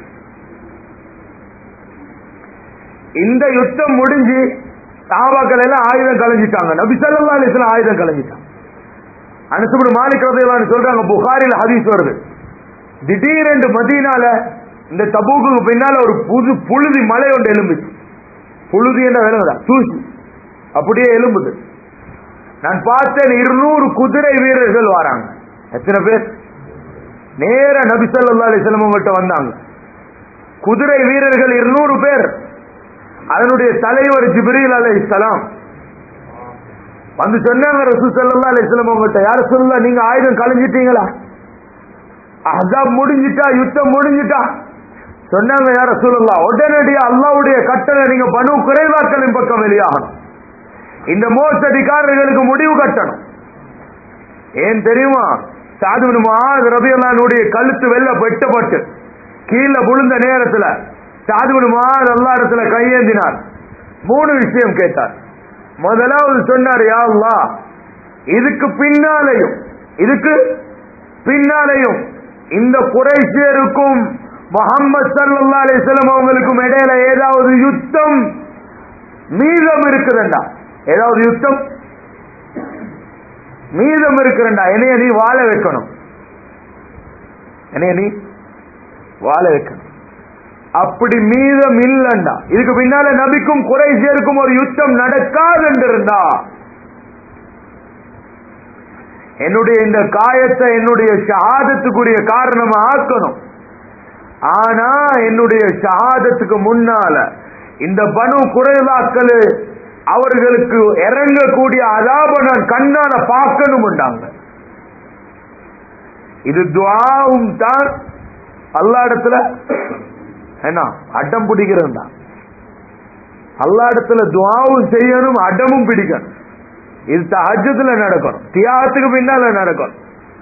Speaker 1: இந்த யுத்தம் முடிஞ்சு சாபாக்கள் எல்லாம் ஆயுதம் கலைஞ்சிட்டாங்க நபி சல்லா அலிஸ்லாம் ஆயுதம் கலைஞ்சிட்டாங்க அனுசுபடு மாலிக் ரதையிலான்னு சொல்றாங்க புகாரில் ஹதீஸ் வருது திடீரென்று மதீனால இந்த தபூக்கு பின்னால ஒரு புது புழுதி மலை ஒன்று எலும்புச்சு புழுதி என்ன விலங்குதா தூசி அப்படியே எலும்புது நான் பார்த்தேன் இருநூறு குதிரை வீரர்கள் வராங்க எத்தனை பேர் நேர நபி சல்லா அலிஸ்லாம் உங்கள்கிட்ட வந்தாங்க குதிரை வீரர்கள் இருநூறு பேர் அதனுடைய தலைவர் ஜிப்ரீல் அலை இஸ்லாம் வந்து சொன்னாங்க ரசூ சல்லா அலிஸ்லாம் உங்கள்கிட்ட யார சொல்லல நீங்க ஆயுதம் கலைஞ்சிட்டீங்களா அஹாப் முடிஞ்சிட்டா யுத்தம் முடிஞ்சிட்டா சொன்னாங்க யார சொல்லலாம் உடனடியா அல்லாவுடைய கட்டளை நீங்க பனு குறைவாக்களின் பக்கம் வெளியாகணும் இந்த மோசடிக்காரர்களுக்கு முடிவு கட்டணும் ஏன் தெரியுமா சாதுவன் ரபியல்லானுடைய கழுத்து வெள்ள வெட்டப்பட்டு கீழே விழுந்த நேரத்துல சாதுவன் மகாத் அல்லா இடத்துல கையேந்தினார் மூணு விஷயம் கேட்டார் முதலாவது சொன்னார் யா அல்லா இதுக்கு பின்னாலையும் இதுக்கு பின்னாலையும் இந்த குறைசியருக்கும் முகமது சல்லா அலிஸ்லாம் அவங்களுக்கும் இடையில ஏதாவது யுத்தம் மீதம் இருக்குதுண்டா ஏதாவது யுத்தம் மீதம் இருக்குறண்டா என்னைய நீ வாழ வைக்கணும் என்னைய நீ வாழ வைக்கணும் அப்படி மீதம் இல்லண்டா இதுக்கு பின்னால நபிக்கும் குறைசியருக்கும் ஒரு யுத்தம் நடக்காது என்றிருந்தா என்னுடைய இந்த காயத்தை என்னுடைய ஷஹாதத்துக்குரிய காரணமா ஆக்கணும் ஆனா என்னுடைய ஷஹாதத்துக்கு முன்னால இந்த பனு குறைவாக்கள் அவர்களுக்கு இறங்கக்கூடிய அதாப நான் கண்ணால பார்க்கணும் இது துவாவும் தான் அல்லா இடத்துல என்ன அடம் பிடிக்கிறது தான் அல்லா இடத்துல துவாவும் செய்யணும் அடமும் பிடிக்கணும் இது தஹஜத்துல நடக்கணும் தியாகத்துக்கு பின்னால நடக்கணும்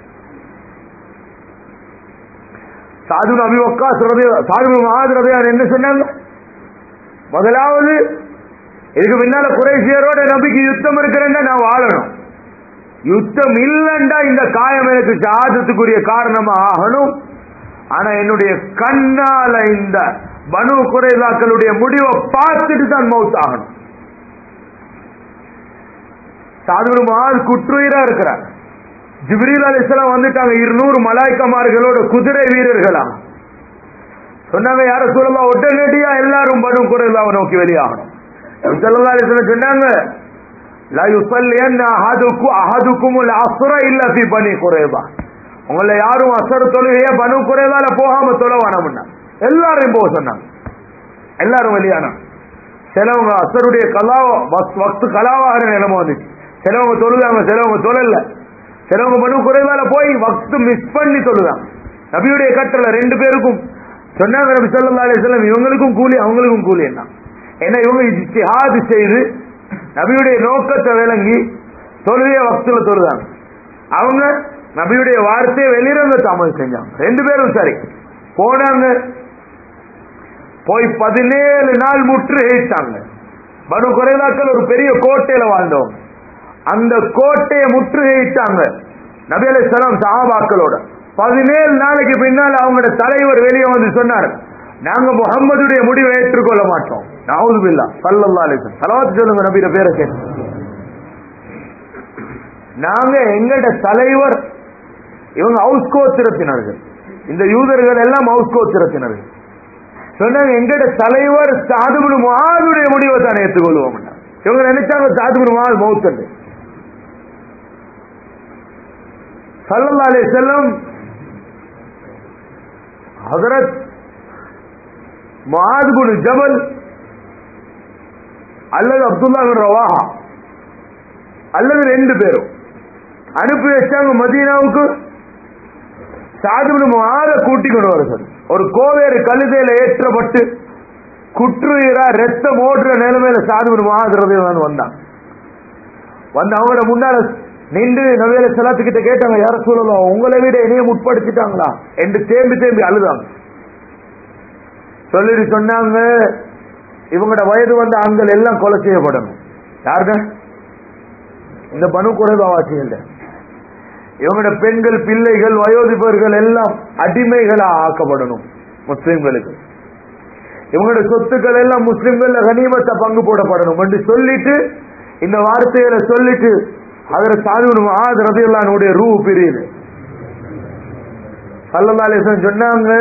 Speaker 1: சாது நபி ஒக்கா சாது மகாதிரதையார் என்ன சொன்னாங்க முதலாவது இதுக்கு பின்னால குறைசியரோட நபிக்கு யுத்தம் இருக்கிறேன்னா நான் வாழணும் யுத்தம் இல்லைண்டா இந்த காயம் எனக்கு சாதத்துக்குரிய காரணமா ஆகணும் ஆனா என்னுடைய கண்ணால இந்த பனு குறைதாக்களுடைய முடிவை பார்த்துட்டு தான் மவுத் ஆகணும் சாதுரு மகால் குற்றுயிரா இருக்கிறார் ஜிப்ரீல் அலிஸ்லாம் வந்துட்டாங்க இருநூறு மலாய்க்கமார்களோட குதிரை வீரர்களா சொன்னாங்க யார சொல்லலாம் உடனடியா எல்லாரும் பனு குறைதாவை நோக்கி வெளியாகணும் சல்லா அலிஸ்லாம் சொன்னாங்க லா யுசல்லியன் அஹதுக்கு அஹதுக்குமுல் அஸ்ர இல்ல ஃபி பனி குறைபா உங்களை யாரும் அசர் தொழுகைய பனு குறைவால போகாம தொலை வேணாம்னா எல்லாரும் போக சொன்னாங்க எல்லாரும் வெளியானா சிலவங்க அசருடைய கலா வக்து கலாவாகிற நிலைமை வந்துச்சு சிலவங்க தொழுதாங்க சிலவங்க தொழல சிலவங்க பனு குறைவால போய் வக்து மிஸ் பண்ணி தொழுதாங்க நபியுடைய கட்டளை ரெண்டு பேருக்கும் சொன்னாங்க நபி ஸல்லல்லாஹு அலைஹி வஸல்லம் இவங்களுக்கும் கூலி அவங்களுக்கும் கூலி என்ன ஏன்னா இவங்க இஜ்திஹாத் செய்து நபியுடைய நோக்கத்தை விளங்கி தொழுகைய வக்துல தொழுதாங்க அவங்க நபியுடைய வார்த்தையை வெளியிறங்க அமல் செஞ்சாங்க ரெண்டு பேரும் சரி போனாங்க போய் பதினேழு நாள் முற்றுகையிட்டாங்க பனு குறைதாக்கள் ஒரு பெரிய கோட்டையில வாழ்ந்தவங்க அந்த கோட்டையை முற்றுகையிட்டாங்க நபி அலை சலாம் சஹாபாக்களோட பதினேழு நாளைக்கு பின்னால் அவங்களோட தலைவர் வெளியே வந்து சொன்னார் நாங்க முகம்மதுடைய முடிவை ஏற்றுக்கொள்ள மாட்டோம் நாவுது பில்லா சல்லல்லா அலிசன் சலவாத்து சொல்லுங்க நபியோட பேரை கேட்டு நாங்க எங்கட தலைவர் இவங்க ஹவுஸ் கோத்திரத்தினர்கள் இந்த யூதர்கள் எல்லாம் ஹவுஸ் கோத்திரத்தினர்கள் சொன்னாங்க எங்கட தலைவர் சாதுபுடு மாதுடைய முடிவை தான் ஏற்றுக்கொள்வோம் இவங்க நினைச்சாங்க சாதுபுடு மாது மௌத்தண்டு சல்லல்லா அலி செல்லம் ஹதரத் மாதுபுடு ஜபல் அல்லது அப்துல்லா ரவாஹா அல்லது ரெண்டு பேரும் அனுப்பி வச்சாங்க மதீனாவுக்கு சாதுபுடு மாத கூட்டி கொண்டு வர சொல்லி ஒரு கோவேறு கழுதையில ஏற்றப்பட்டு குற்றுயிரா ரத்தம் ஓடுற நிலைமையில சாதுபுடு மகாதிரதேவன் வந்தான் வந்து அவங்களோட முன்னால நின்று நவேல செலாத்துக்கிட்ட கேட்டாங்க யார சொல்லலாம் உங்களை விட என்னைய முற்படுத்திட்டாங்களா என்று தேம்பி தேம்பி அழுதாங்க சொல்லிட்டு சொன்னாங்க இவங்களோட வயது வந்த ஆண்கள் எல்லாம் கொலை செய்யப்படணும் யாருங்க இந்த பனு குறைவாசிகள் இவங்களோட பெண்கள் பிள்ளைகள் வயோதிபர்கள் எல்லாம் அடிமைகளா ஆக்கப்படணும் முஸ்லிம்களுக்கு இவங்களோட சொத்துக்கள் எல்லாம் முஸ்லிம்கள் கனிமத்தை பங்கு போடப்படணும் என்று சொல்லிட்டு இந்த வார்த்தைகளை சொல்லிட்டு அதில் சாதுவனும் ஆது ரதையுல்லானுடைய ரூ பிரியுது சல்லல்லாலேசன் சொன்னாங்க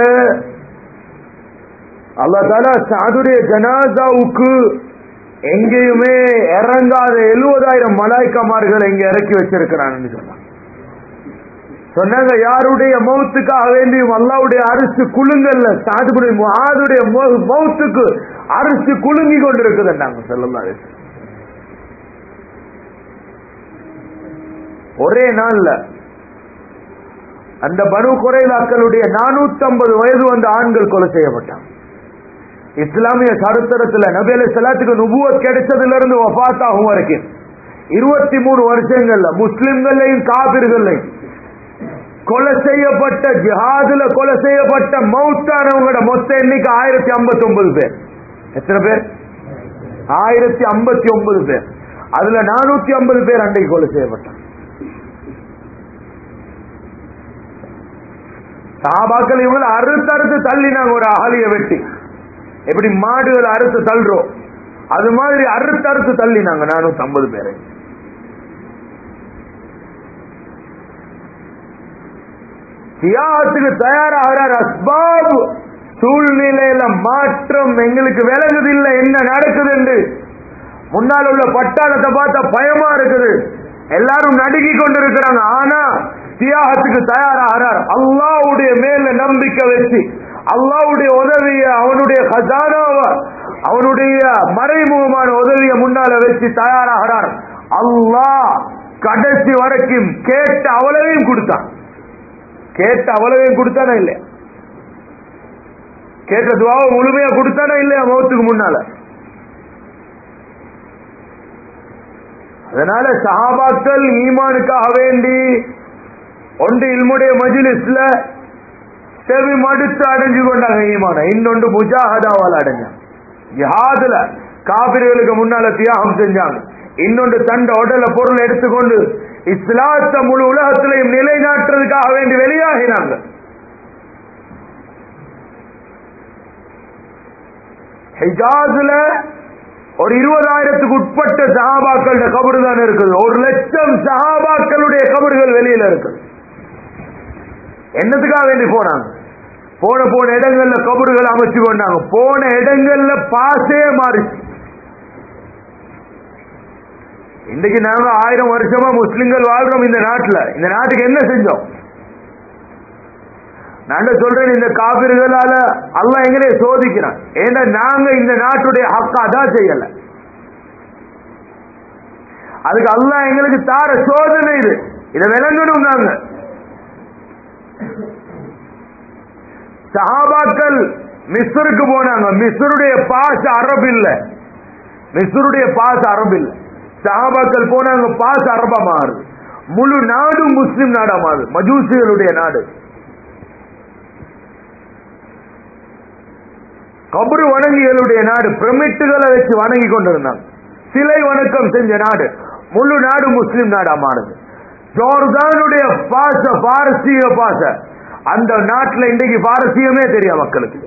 Speaker 1: அல்லா தாலா சாதுடைய ஜனாதாவுக்கு எங்கேயுமே இறங்காத எழுபதாயிரம் மலாய்க்கமார்கள் இங்க இறக்கி வச்சிருக்கிறான்னு சொன்னாங்க சொன்னாங்க யாருடைய மௌத்துக்காக வேண்டியும் அல்லாவுடைய அரிசி குலுங்கல்ல சாதுபுடைய ஆதுடைய மௌத்துக்கு அரிசி குலுங்கி கொண்டிருக்குதுன்னாங்க சொல்லலாம் ஒரே நாள்ல அந்த பனு குறைவாக்களுடைய நானூத்தி ஐம்பது வயது வந்த ஆண்கள் கொலை செய்யப்பட்டாங்க இஸ்லாமிய சரித்திரத்துல நபி அலி சலாத்துக்கு நுபுவத் கிடைச்சதுல இருந்து வபாத் ஆகும் வரைக்கும் இருபத்தி மூணு வருஷங்கள்ல முஸ்லிம்கள்லையும் காபிர்களையும் கொலை செய்யப்பட்ட ஜிஹாதுல கொலை செய்யப்பட்ட மௌத்தானவங்களோட மொத்த எண்ணிக்கை ஆயிரத்தி ஐம்பத்தி ஒன்பது பேர் எத்தனை பேர் ஆயிரத்தி ஐம்பத்தி ஒன்பது பேர் அதுல நானூத்தி ஐம்பது பேர் அன்றைக்கு கொலை செய்யப்பட்டாங்க சாபாக்கள் இவங்களை அறுத்து அறுத்து தள்ளினாங்க ஒரு அகலிய வெட்டி எப்படி மாடுகளை அறுத்து தள்ளுறோம் அது மாதிரி அறுத்து அறுத்து தள்ளினாங்க நானூத்தி ஐம்பது பேரை தியாகத்துக்கு தயாராகிறார் அஸ்பாப் சூழ்நிலையில மாற்றம் எங்களுக்கு விளங்குது இல்லை என்ன நடக்குது என்று முன்னால் உள்ள பட்டாளத்தை பார்த்தா பயமா இருக்குது எல்லாரும் நடுங்கி கொண்டிருக்கிறாங்க ஆனா தியாகத்துக்கு தயாராகிறார் அல்லாவுடைய மேல நம்பிக்கை வச்சு அல்லாவுடைய உதவிய அவனுடைய ஹசானாவ அவனுடைய மறைமுகமான உதவியை முன்னால வச்சு தயாராகிறார் அல்லாஹ் கடைசி வரைக்கும் கேட்ட அவ்வளவையும் கொடுத்தான் கேட்ட அவ்வளவையும் கொடுத்தானா இல்லையா கேட்ட துவாவை முழுமையா கொடுத்தானா இல்லையா மௌத்துக்கு முன்னால அதனால சஹாபாக்கள் ஈமானுக்காக வேண்டி ஒன்று இல்முடைய மஜிலிஸ்ல செவி மடுத்து அடைஞ்சு கொண்டாங்க ஈமான இன்னொன்று முஜாஹதாவால் அடைஞ்சாங்க ஜிஹாதுல காபிர்களுக்கு முன்னால தியாகம் செஞ்சாங்க இன்னொன்று தண்ட உடல பொருள் எடுத்துக்கொண்டு இஸ்லாத்த முழு உலகத்திலையும் நிலைநாட்டுறதுக்காக வேண்டி வெளியாகினாங்க ஹிஜாஸ்ல ஒரு இருபதாயிரத்துக்கு உட்பட்ட சஹாபாக்களோட கபரு தான் இருக்குது ஒரு லட்சம் சஹாபாக்களுடைய கபறுகள் வெளியில இருக்குது என்னத்துக்காக வேண்டி போனாங்க போன போன இடங்கள்ல கபறுகள் அமைச்சு கொண்டாங்க போன இடங்கள்ல பாசே மாறிச்சு இன்னைக்கு நாங்க ஆயிரம் வருஷமா முஸ்லிம்கள் வாழ்றோம் இந்த நாட்டுல இந்த நாட்டுக்கு என்ன செஞ்சோம் நான் சொல்றேன் இந்த காபிர்களால அல்லாஹ் எங்களே சோதிக்கிறான் ஏன்னா நாங்க இந்த நாட்டுடைய ஹக்கா தான் செய்யல அதுக்கு அல்லாஹ் எங்களுக்கு தார சோதனை இது இதை விளங்கணும் நாங்க சஹாபாக்கள் மிஸ்ருக்கு போனாங்க மிஸ்ருடைய பாஸ் அரபு இல்ல மிஸ்ருடைய பாஸ் அரபு இல்ல சஹாபாக்கள் போனாங்க பாஸ் அரபா மாறுது முழு நாடும் முஸ்லிம் நாடா மாறுது மஜூசிகளுடைய நாடு கபரு வணங்கிகளுடைய நாடு பிரமிட்டுகளை வச்சு வணங்கி கொண்டிருந்தாங்க சிலை வணக்கம் செஞ்ச நாடு முழு நாடு முஸ்லிம் நாடா மாறுது ஜோர்தானுடைய பாச பாரசீக பாச அந்த நாட்டில் இன்றைக்கு பாரசீகமே தெரியும் மக்களுக்கு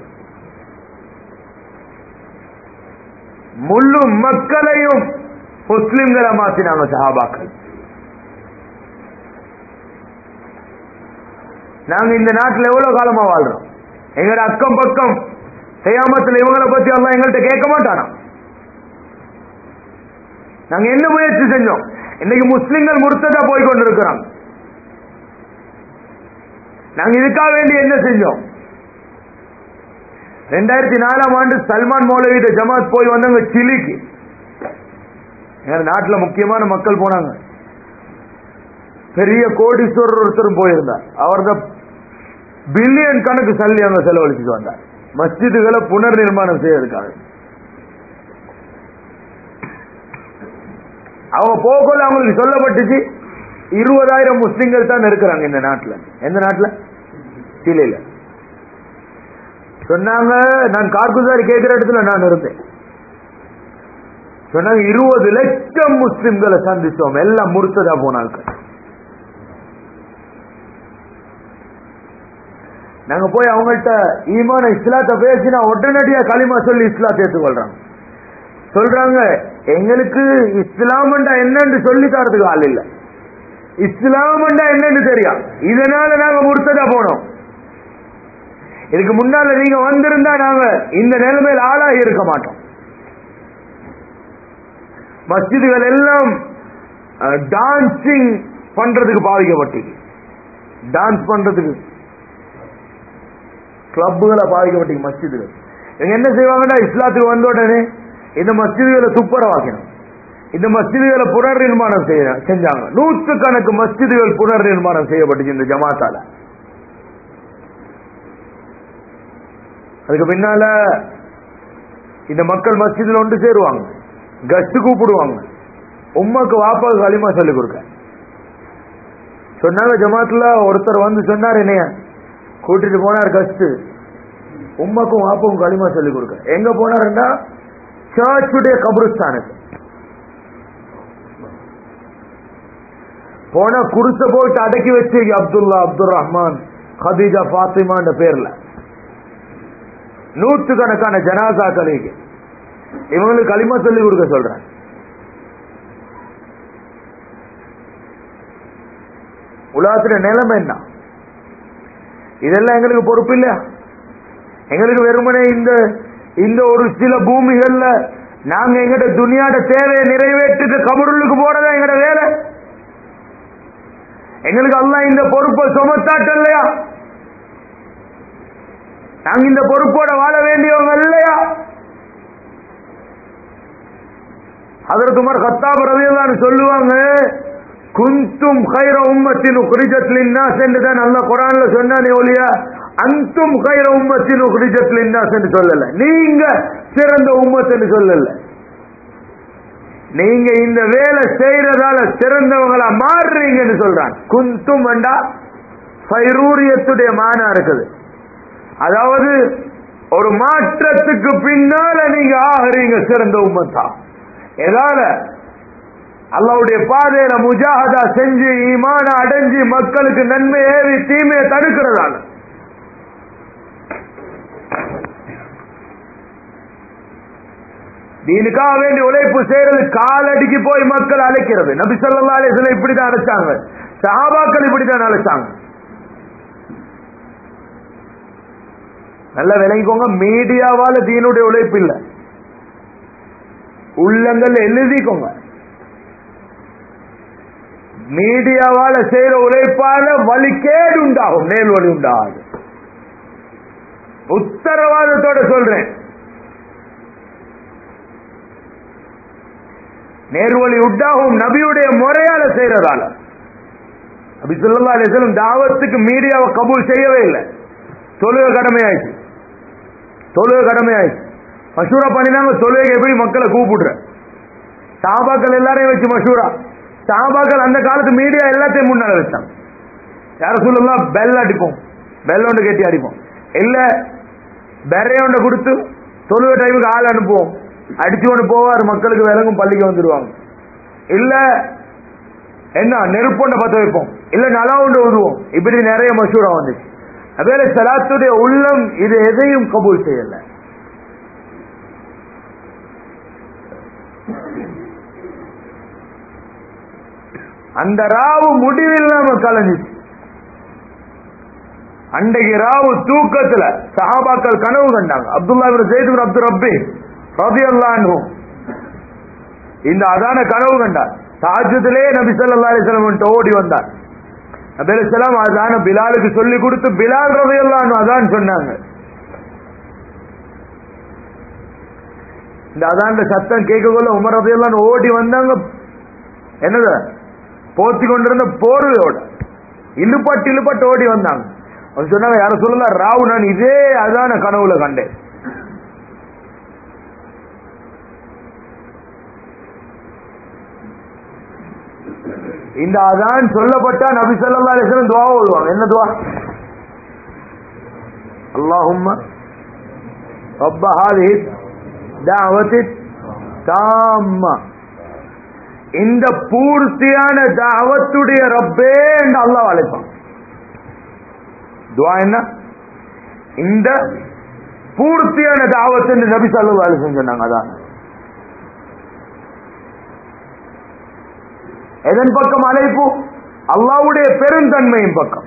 Speaker 1: முழு மக்களையும் முஸ்லிம்களை மாத்தினாங்க சஹாபாக்கள் நாங்க இந்த நாட்டில் எவ்வளவு காலமா வாழ்றோம் எங்களோட அக்கம் பக்கம் செய்யாமத்தில் இவங்களை பத்தி எல்லாம் எங்கள்கிட்ட கேட்க மாட்டானா நாங்க என்ன முயற்சி செஞ்சோம் இன்னைக்கு முஸ்லிம்கள் முர்த்ததா போய் கொண்டிருக்கிறோம் நாங்க இதுக்காக வேண்டி என்ன செஞ்சோம் ரெண்டாயிரத்தி நாலாம் ஆண்டு சல்மான் மௌலவிட ஜமாத் போய் வந்தாங்க சிலிக்கு எங்க நாட்டுல முக்கியமான மக்கள் போனாங்க பெரிய கோடீஸ்வரர் ஒருத்தரும் போயிருந்தார் அவர்தான் பில்லியன் கணக்கு சல்லி அங்க செலவழிச்சுட்டு வந்தார் மஸ்ஜிதுகளை புனர் நிர்மாணம் செய்யறதுக்காக அவங்க போகல அவங்களுக்கு சொல்லப்பட்டுச்சு இருபதாயிரம் முஸ்லிம்கள் தான் இருக்கிறாங்க இந்த நாட்டுல எந்த நாட்டுல சிலையில சொன்னாங்க நான் கார்குசாரி கேட்கிற இடத்துல நான் இருந்தேன் சொன்னாங்க இருபது லட்சம் முஸ்லிம்களை சந்திச்சோம் எல்லாம் முறுத்ததா போனாங்க நாங்க போய் அவங்கள்ட்ட ஈமான இஸ்லாத்தை பேசினா உடனடியா களிமா சொல்லி இஸ்லாத்தை ஏற்றுக்கொள்றாங்க சொல்றாங்க எங்களுக்கு இஸ்லாமண்டா என்னன்னு சொல்லி தரதுக்கு ஆள் இல்ல இஸ்லாமண்டா என்னன்னு தெரியும் இதனால நாங்க முறுத்ததா போனோம் இதுக்கு முன்னால நீங்க வந்திருந்தா நாங்க இந்த நிலைமையில் ஆளாகி இருக்க மாட்டோம் மஸ்ஜிதுகள் எல்லாம் டான்சிங் பண்றதுக்கு பாதிக்கப்பட்டது டான்ஸ் பண்றதுக்கு கிளப்புகளை பாதிக்கப்பட்டீங்க மஸ்ஜிதுகள் இவங்க என்ன செய்வாங்கன்னா இஸ்லாத்துக்கு வந்த உடனே இந்த மஸ்ஜிதுகளை துப்புரவாக்கணும் இந்த மஸ்ஜிதுகளை புனர் நிர்மாணம் செய்ய செஞ்சாங்க நூற்று கணக்கு மஸ்ஜிதுகள் புனர் நிர்மாணம் செய்யப்பட்டுச்சு இந்த ஜமாத்தால அதுக்கு பின்னால இந்த மக்கள் மஸ்ஜிதுல ஒன்று சேருவாங்க கஸ்ட் கூப்பிடுவாங்க உம்மாக்கு வாப்பாவுக்கு களிமா சொல்லிக் கொடுக்க சொன்னாங்க ஜமாத்துல ஒருத்தர் வந்து சொன்னார் என்னைய கூட்டிட்டு போனார் கஸ்ட் உம்மாக்கும் வாப்புக்கும் களிமா சொல்லிக் கொடுக்க எங்க போனாருன்னா சர்ச்சுடைய கபருஸ்தானுக்கு போன குடிசை போட்டு அடக்கி வச்சு அப்துல்லா அப்துல் ரஹ்மான் ஹதீஜா பாத்திமான்ற பேர்ல நூற்று கணக்கான ஜனாசாக்களுக்கு இவங்களுக்கு களிமா சொல்லி கொடுக்க சொல்றேன் உலகத்துல நிலைமை என்ன இதெல்லாம் எங்களுக்கு பொறுப்பு இல்லையா எங்களுக்கு வெறுமனே இந்த இந்த ஒரு சில பூமிகள்ல நாங்க எங்கட துணியாட தேவையை நிறைவேற்றிட்டு கபருளுக்கு போறதா எங்கட வேலை எங்களுக்கு எல்லாம் இந்த பொறுப்பை சுமத்தாட்ட இல்லையா நாங்க இந்த பொறுப்போட வாழ வேண்டியவங்க இல்லையா அதற்கு உமர் கத்தாப் ரவியல்லான்னு சொல்லுவாங்க குந்தும் கைர உம்மத்தின் உக்ரிஜத் லின்னாஸ் என்று தான் நல்ல குரான்ல சொன்னானே ஒழியா அந்தும் கைர உம்மத்தின் உக்ரிஜத் லின்னாஸ் என்று சொல்லல நீங்க சிறந்த உம்மத் என்று சொல்லல நீங்க இந்த வேலை செய்யறதால சிறந்தவங்களா மாறுறீங்கன்னு சொல்றான் குந்தும் வேண்டா பைரூரியத்துடைய மானா இருக்குது அதாவது ஒரு மாற்றத்துக்கு பின்னால நீங்க ஆகிறீங்க சிறந்த உம்மத்தா எதால அல்லாவுடைய பாதையில முஜாஹதா செஞ்சு ஈமான அடைஞ்சு மக்களுக்கு நன்மை ஏவி தீமையை தடுக்கிறதால தீனுக்காக வேண்டி உழைப்பு செய்யறது காலடிக்கு போய் மக்கள் அழைக்கிறது நபி சொல்லா அலிஸ்ல இப்படிதான் அழைச்சாங்க சஹாபாக்கள் இப்படிதான் அழைச்சாங்க நல்லா விளங்கிக்கோங்க மீடியாவால தீனுடைய உழைப்பு இல்ல உள்ளங்கள் எழுதிக்கோங்க மீடியாவால செய்யற உழைப்பால வலிக்கேடு உண்டாகும் மேல் வழி உண்டாகும் உத்தரவாதத்தோட சொல்றேன் நேர்வழி உண்டாகும் நபியுடைய முறையால செய்யறதால அப்படி சொல்லலாம் அலிஸ்லம் தாவத்துக்கு மீடியாவை கபூல் செய்யவே இல்லை தொழுக கடமையாயிடுச்சு தொழுக கடமையாயிடுச்சு மஷூரா பண்ணினாங்க தொழுகை எப்படி மக்களை கூப்பிடுற சாபாக்கள் எல்லாரையும் வச்சு மஷூரா சாபாக்கள் அந்த காலத்து மீடியா எல்லாத்தையும் முன்னால வச்சாங்க யார சொல்லலாம் பெல் அடிப்போம் பெல் ஒன்று கட்டி அடிப்போம் இல்ல பெரையொண்ட கொடுத்து தொழுக டைமுக்கு ஆள் அனுப்புவோம் அடிச்சு கொண்டு போவார் மக்களுக்கு விலங்கும் பள்ளிக்கு வந்துடுவாங்க இல்ல என்ன நெருப்பொண்ட பத்த வைப்போம் இல்ல நலா ஒன்று ஊதுவோம் இப்படி நிறைய மசூரா வந்துச்சு அதே சலாத்துடைய உள்ளம் இது எதையும் கபூல் செய்யல அந்த ராவு முடிவில்லாம கலைஞ்சிச்சு அன்றைக்கு ராவு தூக்கத்துல சஹாபாக்கள் கனவு கண்டாங்க அப்துல்லா ஜெயிது அப்துல் ரப்பி ரபி அல்லான்ஹும் இந்த அதான கனவு கண்டார் தாஜத்திலே நபி சொல்லா அலிஸ்லாம் ஓடி வந்தார் நபி அலிஸ்லாம் அதான பிலாலுக்கு சொல்லி கொடுத்து பிலால் ரபி அல்லான் அதான் சொன்னாங்க இந்த அதான சத்தம் கேட்கக்குள்ள உமர் ரபி அல்லான் ஓடி வந்தாங்க என்னது போத்தி கொண்டிருந்த போர்வையோட இழுப்பட்டு இழுப்பட்டு ஓடி வந்தாங்க அவங்க சொன்னாங்க யார சொல்லலாம் ராவு நான் இதே அதான கனவுல கண்டேன் இந்த அதான் சொல்லப்பட்டா நபி சொல்லா அலிஸ்லம் துவா ஓடுவாங்க என்ன துவா اللهم رب هذه دعوة تامة இந்த பூர்த்தியான தாவத்துடைய ரப்பே என்று அல்லாஹ் அழைப்பான் துவா என்ன இந்த பூர்த்தியான தாவத் என்று நபி சல்லா அலிஸ்லம் சொன்னாங்க அதான் எதன் பக்கம் அழைப்பு அல்லாவுடைய பெருந்தன்மையின் பக்கம்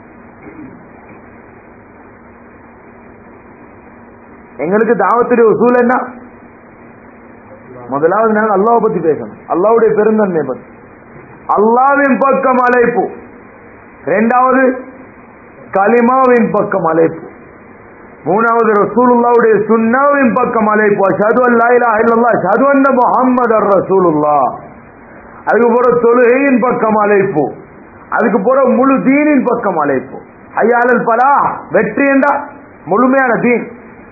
Speaker 1: எங்களுக்கு தாவத்துடைய உசூல் என்ன முதலாவது நாங்கள் அல்லாவை பத்தி பேசணும் அல்லாவுடைய பெருந்தன்மை பத்தி அல்லாவின் பக்கம் அழைப்பு இரண்டாவது கலிமாவின் பக்கம் அழைப்பு மூணாவது ரசூலுல்லாவுடைய சுன்னாவின் பக்கம் அழைப்பு அஷது அல்லா இலா இல்லல்லா அஷது அன்ன முஹம்மது ரசூலுல்லா அதுக்கு போற தொழுகையின் பக்கம் அழைப்பு அதுக்கு போற முழு தீனின் பக்கம் அழைப்பு ஐயாளல் பலா வெற்றி என்றா முழுமையான தீன்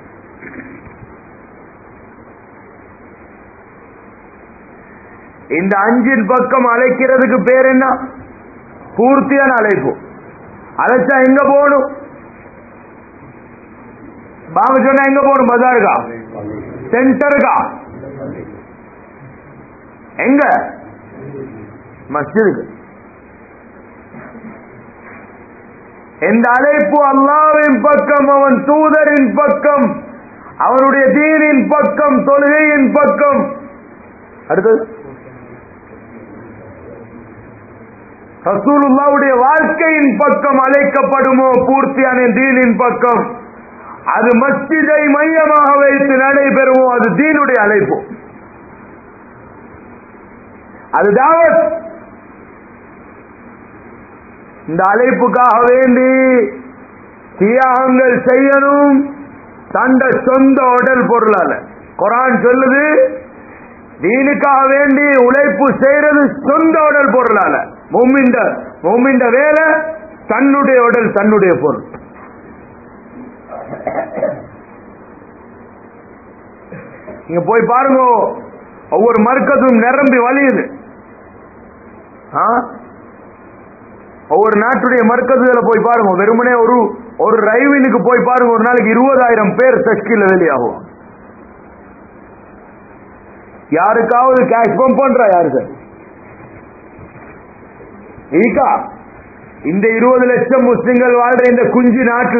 Speaker 1: இந்த அஞ்சின் பக்கம் அழைக்கிறதுக்கு பேர் என்ன பூர்த்தியான அழைப்பு அழைச்சா எங்க போகணும் வாங்க சொன்னா எங்க போகணும் பஜாருக்கா சென்டருக்கா எங்க மஸ்ஜிதுக்கு எந்த அழைப்பு அல்லாவின் பக்கம் அவன் தூதரின் பக்கம் அவனுடைய தீனின் பக்கம் தொழுகையின் பக்கம் அடுத்தது ரசூலுல்லாவுடைய வாழ்க்கையின் பக்கம் அழைக்கப்படுமோ பூர்த்தியான தீனின் பக்கம் அது மஸ்ஜிதை மையமாக வைத்து நடைபெறுமோ அது தீனுடைய அழைப்பு அது தாவத் இந்த அழைப்புக்காக வேண்டி தியாகங்கள் செய்யணும் தண்ட சொந்த உடல் பொருளால குரான் சொல்லுது தீனுக்காக வேண்டி உழைப்பு செய்யறது சொந்த உடல் பொருளால மொம்மிண்ட மொம்மிண்ட வேலை தன்னுடைய உடல் தன்னுடைய பொருள் நீங்க போய் பாருங்க ஒவ்வொரு மர்க்கத்தும் நிரம்பி வழியுது ஆ? ஒவ்வொரு நாட்டுடைய மர்க்கத்துல போய் பாருங்க வெறுமனே ஒரு ஒரு ரயிலுக்கு போய் பாருங்க ஒரு நாளைக்கு இருபதாயிரம் பேர் தஷ்கில வெளியாகும் யாருக்காவது கேஷ் பம்ப் பண்றா யாரு சார் ஈகா இந்த இருபது லட்சம் முஸ்லிம்கள் வாழ்ற இந்த குஞ்சு நாட்டுல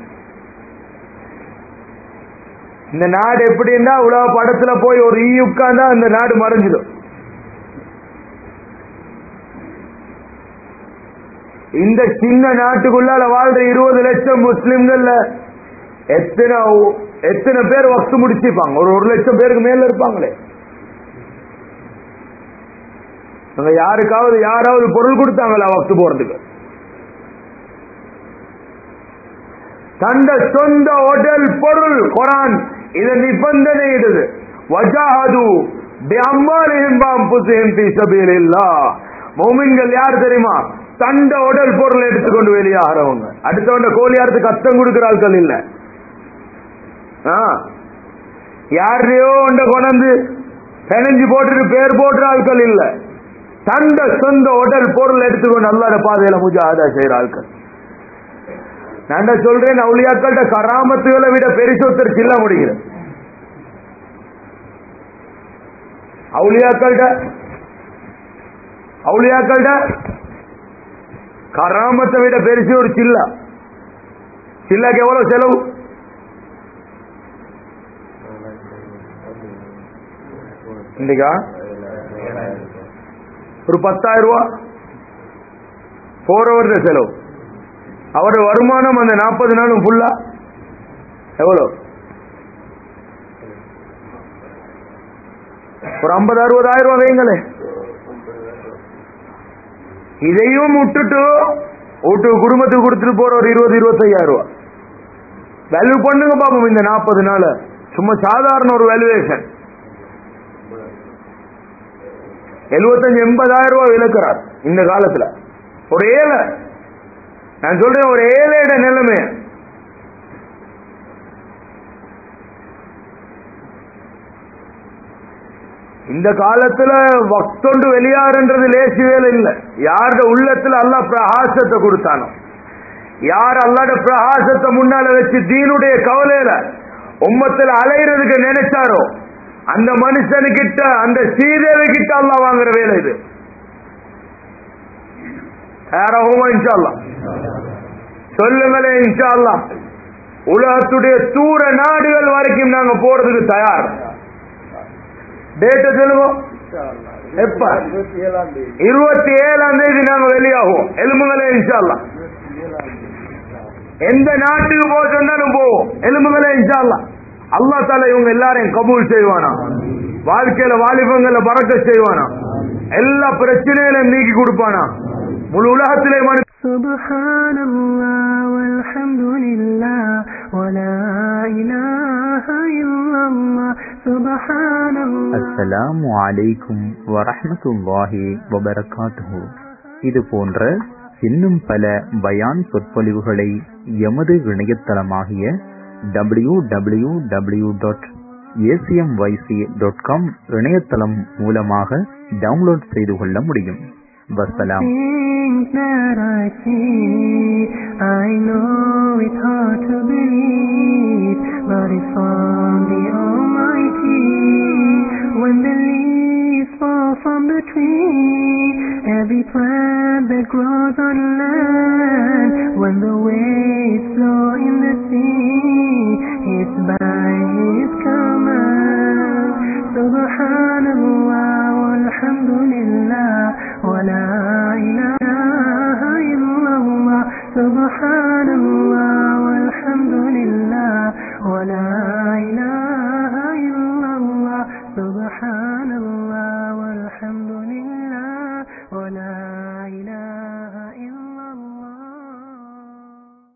Speaker 1: இந்த நாடு எப்படின்னா உலக படத்துல போய் ஒரு ஈ உட்கார்ந்தா இந்த நாடு மறைஞ்சிடும் இந்த சின்ன நாட்டுக்குள்ளால வாழ்ற இருபது லட்சம் முஸ்லிம்கள்ல எத்தனை எத்தனை பேர் வக்து முடிச்சிருப்பாங்க ஒரு ஒரு லட்சம் பேருக்கு மேல இருப்பாங்களே அங்க யாருக்காவது யாராவது பொருள் கொடுத்தாங்களா வக்து போறதுக்கு தந்த சொந்த உடல் பொருள் குரான் இத நிபந்தனை இடுது வஜாஹது பிஅம்வாலிஹிம் வஅன்ஃபுஸிஹிம் ஃபீ ஸபீலில்லாஹ் முஃமின்கள் யார் தெரியுமா தண்ட உடல் பொருள் எடுத்துக்கொண்டு வெளியாகிறவங்க அடுத்தவண்ட கோழியாரத்துக்கு கஷ்டம் கொடுக்கிற ஆட்கள் இல்ல ஆ. யாரையோ ஒண்ட கொண்டு பிணைஞ்சு போட்டுட்டு பேர் போடுற ஆட்கள் இல்ல தண்ட சொந்த உடல் பொருள் எடுத்துக்கொண்டு அல்லாத பாதையில முஜாஹதா செய்யற ஆட்கள் நான் தான் சொல்றேன் அவுளியாக்கள்கிட்ட கராமத்துகளை விட பெரிசொத்தர் சில்ல முடிகிறது அவுளியாக்கள்கிட்ட அவுளியாக்கள்கிட்ட கராமத்தை விட பெருசு ஒரு சில்லா சில்லாக்கு எவ்வளவு செலவு இன்னைக்கா ஒரு பத்தாயிரம் ரூபா போறவர்த செலவு அவரோட வருமானம் அந்த நாற்பது நாளும் ஃபுல்லா எவ்வளவு ஒரு ஐம்பது அறுபதாயிரம் ரூபாய் வைங்களே இதையும் விட்டுட்டு வீட்டு குடும்பத்துக்கு கொடுத்துட்டு போற ஒரு இருபது இருபத்தையாயிரம் ரூபாய் வேல்யூ பண்ணுங்க பாப்போம் இந்த நாற்பது நாள் சும்மா சாதாரண ஒரு வேல்யூவேஷன் எழுபத்தஞ்சு எண்பதாயிரம் ரூபாய் விளக்குறார் இந்த காலத்துல ஒரு ஏழை நான் சொல்றேன் ஒரு ஏழையோட நிலைமை இந்த காலத்துல வக்தொண்டு வெளியாறுன்றது லேசி வேலை இல்ல யாரோட உள்ளத்துல அல்லாஹ் பிரகாசத்தை கொடுத்தானோ யார் அல்லாட பிரகாசத்தை முன்னால வச்சு தீனுடைய கவலையில உம்மத்துல அலையிறதுக்கு நினைச்சாரோ அந்த மனுஷனுக்கிட்ட அந்த சீதேவி கிட்ட அல்லாஹ் வாங்குற வேலை இது தயாராகுமா இன்ஷா அல்லாஹ் சொல்லுங்களே இன்ஷா அல்லாஹ் உலகத்துடைய தூர நாடுகள் வரைக்கும் நாங்க போறதுக்கு தயார் டேட்ட சொல்லுங்க எப்ப
Speaker 2: இருபத்தி ஏழாம் தேதி
Speaker 1: இருபத்தி ஏழாம் தேதி நாங்க வெளியாகும் எலும்புகளே இன்ஷா அல்லாஹ் எந்த நாட்டுக்கு போக சொன்னாலும் போவோம் எலும்புகளே இன்ஷா அல்லாஹ் அல்லாஹ் தால இவங்க எல்லாரையும் கபூல் செய்வானா வாழ்க்கையில வாலிபங்களை பறக்க செய்வானா எல்லா பிரச்சனைகளையும் நீக்கி கொடுப்பானா முழு உலகத்திலே மனு
Speaker 3: سبحان الله والحمد لله ولا إله إلا الله سبحان الله
Speaker 4: அஸ்ஸலாமு அலைக்கும் வரஹ்மத்துல்லாஹி வபரகாத்துஹு இது போன்ற இன்னும் பல பயான் சொற்பொழிவுகளை எமது இணையதளமாகிய W W W dot A C M Y C dot com இணையதளம் மூலமாக டவுன்லோட் செய்து கொள்ள முடியும் வசலாம்
Speaker 3: Things that I see, I know it's hard to believe, but it's from the Almighty. When the leaves fall from the tree, every plant that grows on land, when the waves flow in the sea, it's by His command. Subhanallah walhamdulillah wa la ilaha illallah. Subhanallah